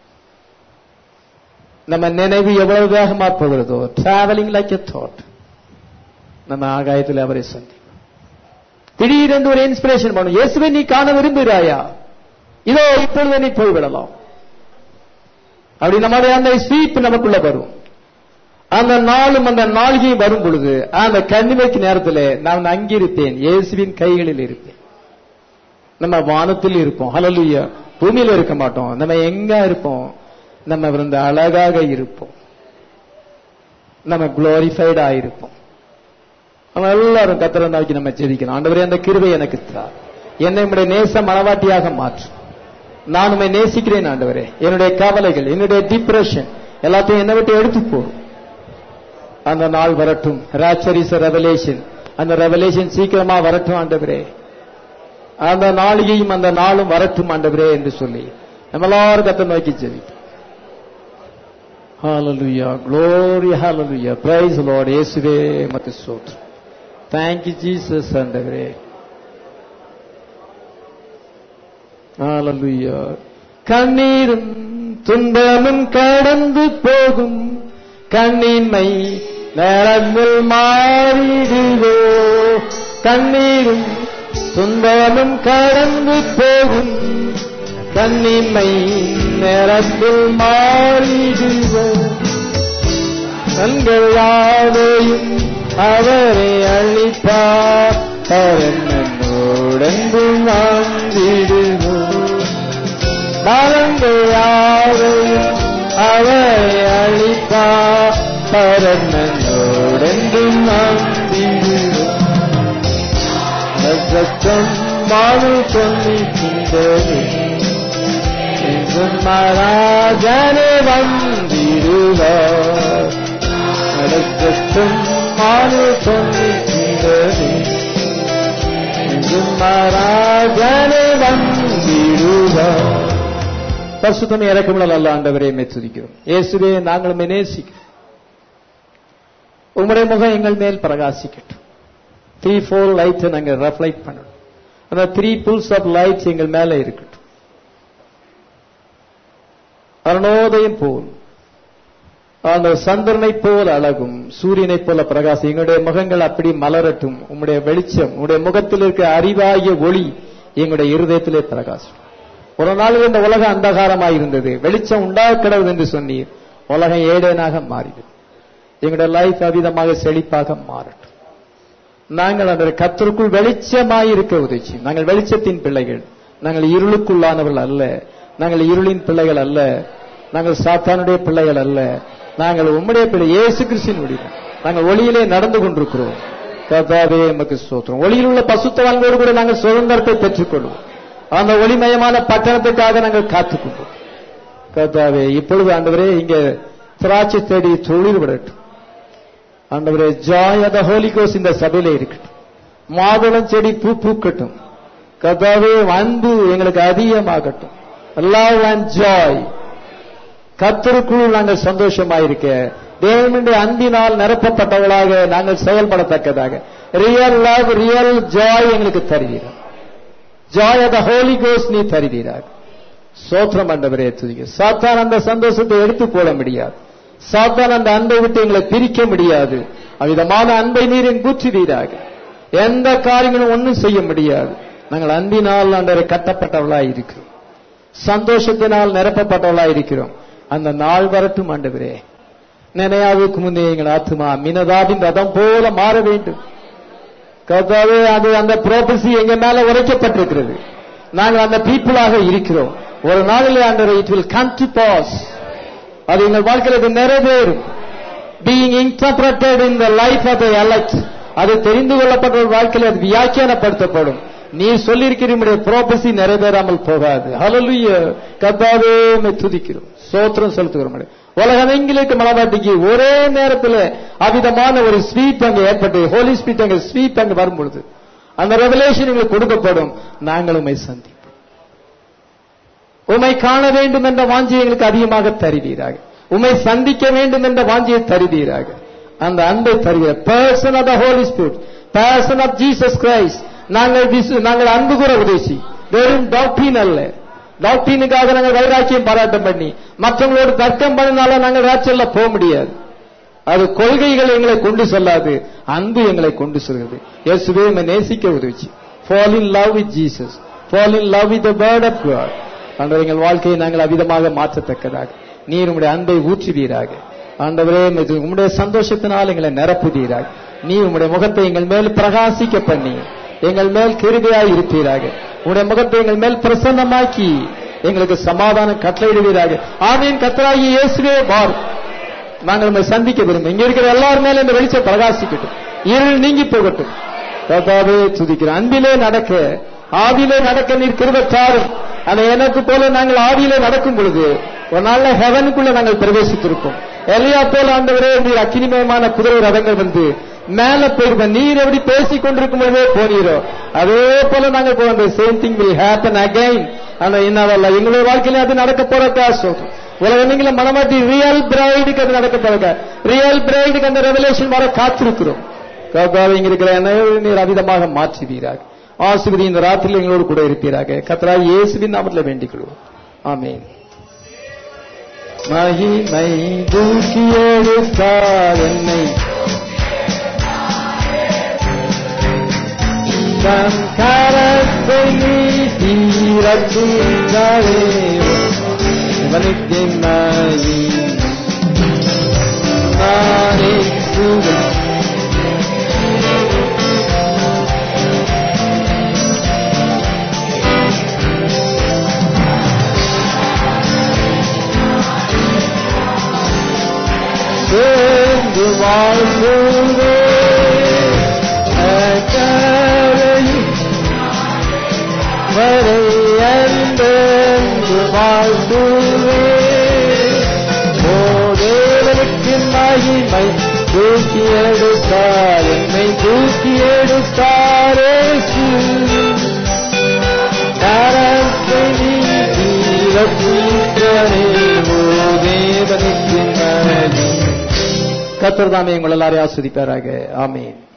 நம்ம நினைவு எவ்வளவு வேகமா போகிறதோ டிராவலிங் லைக் எ தாட் நம்ம ஆகாயத்தில் அவரை சந்திப்போம் திடீரென்று ஒரு இன்ஸ்பிரேஷன் பண்ணும் இயேசுவை நீ காண விரும்புகிறாயா இதோ இப்பொழுது நீ போய்விடலாம் அப்படி நம்முடைய அந்த ஸ்வீப் நமக்குள்ள வரும் அந்த நாளும் அந்த நாளிகையும் வரும் பொழுது அந்த கண்ணிமைக்கு நேரத்தில் நான் அங்கிருப்பேன் இயேசுவின் கைகளில் இருப்பேன் நம்ம வானத்தில் இருப்போம் ஹலலுயா பூமியில இருக்க மாட்டோம் நம்ம எங்க இருப்போம் நம்ம வந்து அழகாக இருப்போம் நம்ம குளோரிஃபைடா இருப்போம் நம்ம எல்லாரும் கத்திர நோக்கி நம்ம ஜெபிக்கணும் ஆண்டவரே அந்த கிருபை எனக்கு தா என்னை உடைய நேச மனவாட்டியாக மாற்று நான் உண்மை நேசிக்கிறேன் ஆண்டவரே என்னுடைய கவலைகள் என்னுடைய டிப்ரெஷன் எல்லாத்தையும் என்னை விட்டு எடுத்து போடும் அந்த நாள் வரட்டும் ராச்சர் இஸ் ரெவலேஷன் அந்த ரெவலேஷன் சீக்கிரமா வரட்டும் ஆண்டவரே அந்த நாளிகையும் அந்த நாளும் வரட்டும் ஆண்டவரே என்று சொல்லி நம்ம எல்லாரும் கத்தை நோக்கி ஜெபிப்போம் Hallelujah. Glory, hallelujah. Praise the Lord. இயேசுவே மத்து சோற்று தேங்க் யூ ஜீசஸ் ஆண்டவரே Hallelujah. கண்ணீரும் துன்பமும் கடந்து போகும் கண்ணின்மை நேரங்கள் மாறிடுவோ கண்ணீரும் துன்பமும் கடந்து போகும் கண்ணின்மை நேரத்தில் மாறிடுவோ கண்கள் யாவையும் அவரை அழிப்பார் பரமனோடென்று வாழ்ந்திடுவோ பலங்கள் யாவையும் அவரை அழிப்பார் பரமனோடென்று வாழ்ந்திடுவோ சத்தம் வாழ் சொல்லிக்கின்றது மகாராஜனே வந்திடுவார் நடக்கட்டும் மாறு சொல்லிக்கின்றது மகாராஜனே வந்திடுவார் பசுத்தம் இறக்கமுள்ள நல்ல ஆண்டவரை மெச்சுதிக்கிறோம் இயேசுவே நாங்கள் நேசிக்கிறோம் உங்களுடைய முகம் எங்கள் மேல் பிரகாசிக்கட்டும் த்ரீ ஃபோர் லைட்ஸ் நாங்கள் ரெஃப்ளைட் பண்ணணும் அந்த த்ரீ புல்ஸ் ஆஃப் லைட்ஸ் எங்கள் மேல இருக்கட்டும் அருணோதயம் போல் அந்த சந்திரனை போல் அழகும் சூரியனை போல பிரகாசம் எங்களுடைய முகங்கள் அப்படி மலரட்டும் உங்களுடைய வெளிச்சம் உங்களுடைய முகத்தில் இருக்க அறிவாகிய ஒளி எங்களுடைய இருதயத்திலே பிரகாசம் ஒரு நாள் இந்த உலகம் அந்தகாரமாக இருந்தது வெளிச்சம் உண்டாக்கிறது என்று சொன்னீர் உலகம் ஏடேனாக மாறியது எங்களுடைய லைஃப் அவிதமாக செழிப்பாக மாறட்டும் நாங்கள் அந்த கத்தருக்குள் வெளிச்சமாய் இருக்க உதவி நாங்கள் வெளிச்சத்தின் பிள்ளைகள் நாங்கள் இருளுக்குள்ளானவர்கள் அல்ல நாங்கள் இருளின் பிள்ளைகள் அல்ல நாங்கள் சாத்தானுடைய பிள்ளைகள் அல்ல நாங்கள் உம்முடைய பிள்ளை இயேசு கிறிஸ்தினுடைய நாங்கள் ஒளியிலே நடந்து கொண்டிருக்கிறோம் கர்த்தாவே எமக்கு சோத்திரம் ஒளியில் உள்ள பசுத்தவான்களோடு கூட நாங்கள் சுதந்திரத்தை பெற்றுக்கொள்வோம் அந்த ஒளிமயமான பட்டணத்துக்காக நாங்கள் காத்துக்கொள்வோம் கர்த்தாவே இப்பொழுது ஆண்டவரே இங்க திராட்சை தேடி தொழில் விடட்டும் ஆண்டவரே ஜாய் அத ஹோலிகோஸ் இந்த சபையில இருக்கட்டும் மாதுளம் செடி பூ பூக்கட்டும் கர்த்தாவே அன்பு எங்களுக்கு அதிகமாகட்டும் லவ் அண்ட் ஜாய் கத்தருக்குள் நாங்கள் சந்தோஷமாயிருக்க தேவனுடைய அன்பினால் நிரப்பப்பட்டவர்களாக நாங்கள் செயல்படத்தக்கதாக ரியல் லவ் ரியல் ஜாய் எங்களுக்கு தருகிறார் ஜாய் அத ஹோலி கோஸ் நீ தருகிறார் சோத்திரம் ஆண்டவரே துதிக்க சாத்தான் அந்த சந்தோஷத்தை எடுத்து போட முடியாது சாத்தான் அந்த அன்பை விட்டு எங்களை பிரிக்க முடியாது அவ்விதமான அன்பை நீர் கூற்றுவீராக எந்த காரியங்களும் ஒன்றும் செய்ய முடியாது நாங்கள் அன்பினால் ஆண்டவரை கட்டப்பட்டவர்களாய் இருக்கிறோம் சந்தோஷத்தினால் நிரப்பப்பட்டவர்களாய் இருக்கிறோம் அந்த நாள் வரட்டும் ஆண்டவரே நினையாவுக்கு முன்னே எங்கள் ஆத்மா மினதாபின் ரதம் போல மாற வேண்டும் கர்த்தாவே அது அந்த ப்ரோபசி எங்க மேல உரைக்கப்பட்டிருக்கிறது நாங்கள் அந்த பீப்புளாக இருக்கிறோம் ஒரு நாளில் ஆண்டவரை it will come to pass அது எங்கள் வாழ்க்கையில் இது நிறைவேறும் being interpreted in the life of the elect அது தெரிந்து கொள்ளப்பட்ட ஒரு வாழ்க்கையில் அது வியாக்கியானப்படுத்தப்படும் நீ சொல்லியிருக்கிற ப்ரோபசி நிறைவேறாமல் போகாது ஹalleluya கர்த்தாவே உம்மை துதிக்கிறோம் சோத்திரம் செலுத்துகிறோம் உலகமெங்கிலுக்கு மலவாட்டிக்கு ஒரே நேரத்தில் அவிதமான ஒரு ஸ்வீட் அங்கு ஏற்பட்டு ஹோலி ஸ்வீட் அங்கு ஸ்வீட் அங்கு வரும் பொழுது அந்த ரெவலேஷன் எங்களுக்கு கொடுக்கப்படும் நாங்கள் உண்மை சந்திப்போம் உம்மை காண வேண்டும் என்ற வாஞ்சியை எங்களுக்கு அதிகமாக தருவீராக உம்மை சந்திக்க வேண்டும் என்ற வாஞ்சியை தருவீராக அந்த அன்பை தருகிற person of the Holy Spirit person of Jesus Christ நாங்கள் விசு- நாங்கள் அன்பு கூற உதேசி வெறும் டாக்டரின் அல்ல டாக்டரினுக்காக நாங்கள் வைராக்கியம் பாராட்டம் பண்ணி மற்றவங்களோட தர்க்கம் பண்ணினால நாங்கள் ராச்சல்ல போக முடியாது அது கொள்கைகள் எங்களை கொண்டு செல்லாது அன்பு எங்களை கொண்டு செல்கிறது இயேசுவே உம்மை நேசிக்க உதவிச்சு fall in love with Jesus fall in love with the word of God ஆண்டவர் எங்கள் வாழ்க்கையை நாங்கள் அவிதமாக மாற்றத்தக்கதாக நீர் உம்முடைய அன்பை ஊற்றுவீராக ஆண்டவரே உமது- உம்முடைய சந்தோஷத்தினால் எங்களை நிரப்புவீராக நீ உம்முடைய முகத்தை எங்கள் மேல் பிரகாசிக்க பண்ணி எங்கள் மேல் கிருபையாய் இருப்பீராக உம்முடைய முகத்தை எங்கள் மேல் பிரசன்னமாக்கி எங்களுக்கு சமாதானம் கட்டளையிடுவீராக ஆமீன் கத்தராகி இயேசுவே வார் நாங்கள் உண்மை சந்திக்க விரும்பும் இங்க இருக்கிற எல்லார் மேல இந்த வெளிச்சம் பிரகாசிக்கட்டும் இருள் நீங்கி போகட்டும் கர்த்தாவே துதிக்கிறோம் அன்பிலே நடக்க ஆவியிலே நடக்க நீர் கிருபத்தாரும் அந்த எனக்கு போல நாங்கள் ஆவியிலே நடக்கும் பொழுது ஒரு நாள்ல ஹெவனுக்குள்ள நாங்கள் பிரவேசித்திருப்போம் எலியா போல ஆண்டவரே நீர் அக்கினிமயமான குதிரை ரதங்கள் வந்து மேல போயிருப்போம் நீர் எப்படி பேசிக் கொண்டிருக்கும் பொழுதே போனீரோ அதே போல நாங்கள் போன same thing will happen again ஆனா என்னவல்ல எங்களுடைய வாழ்க்கையில அது நடக்க போறதா சொல்றோம் உலகங்கள மனமாட்டி ரியல் பிரைடுக்கு அது நடக்க போறத ரியல் பிரைடுக்கு அந்த ரெவலேஷன் வர காத்திருக்கிறோம் கர்த்தாவே இங்க இருக்கிற அனைவரையும் நீர் அவிதமாக மாற்றுவீராக ஆசிபதி இந்த ராத்திரியில் எங்களோடு கூட இருப்பீராக கத்ரா இயேசுவின் நாமத்தில் வேண்டிக் கொள்வோம் ஆமென் மகிமை தூக்கியெடுத்தார் என்னை தன் கரத்தை நீட்டி ரட்சித்தாரே இவனுக்கு மகிமை நானே சுகம் சேர்ந்து வாழ்வோரே அக்கரையில் வரை அன்பென்று வாழ்த்துவே ஓ தேவனுக்கு மகிமை தூக்கி எடுத்தார் என்னை தூக்கி எடுத்தாரே கரத்தை நீட்டி ரட்சிக்கிறே ஓ தேவனுக்கு மகிமை கத்தர் தாமே உங்கள் எல்லாரையும் ஆஸ்வதிப்பாராக ஆமென்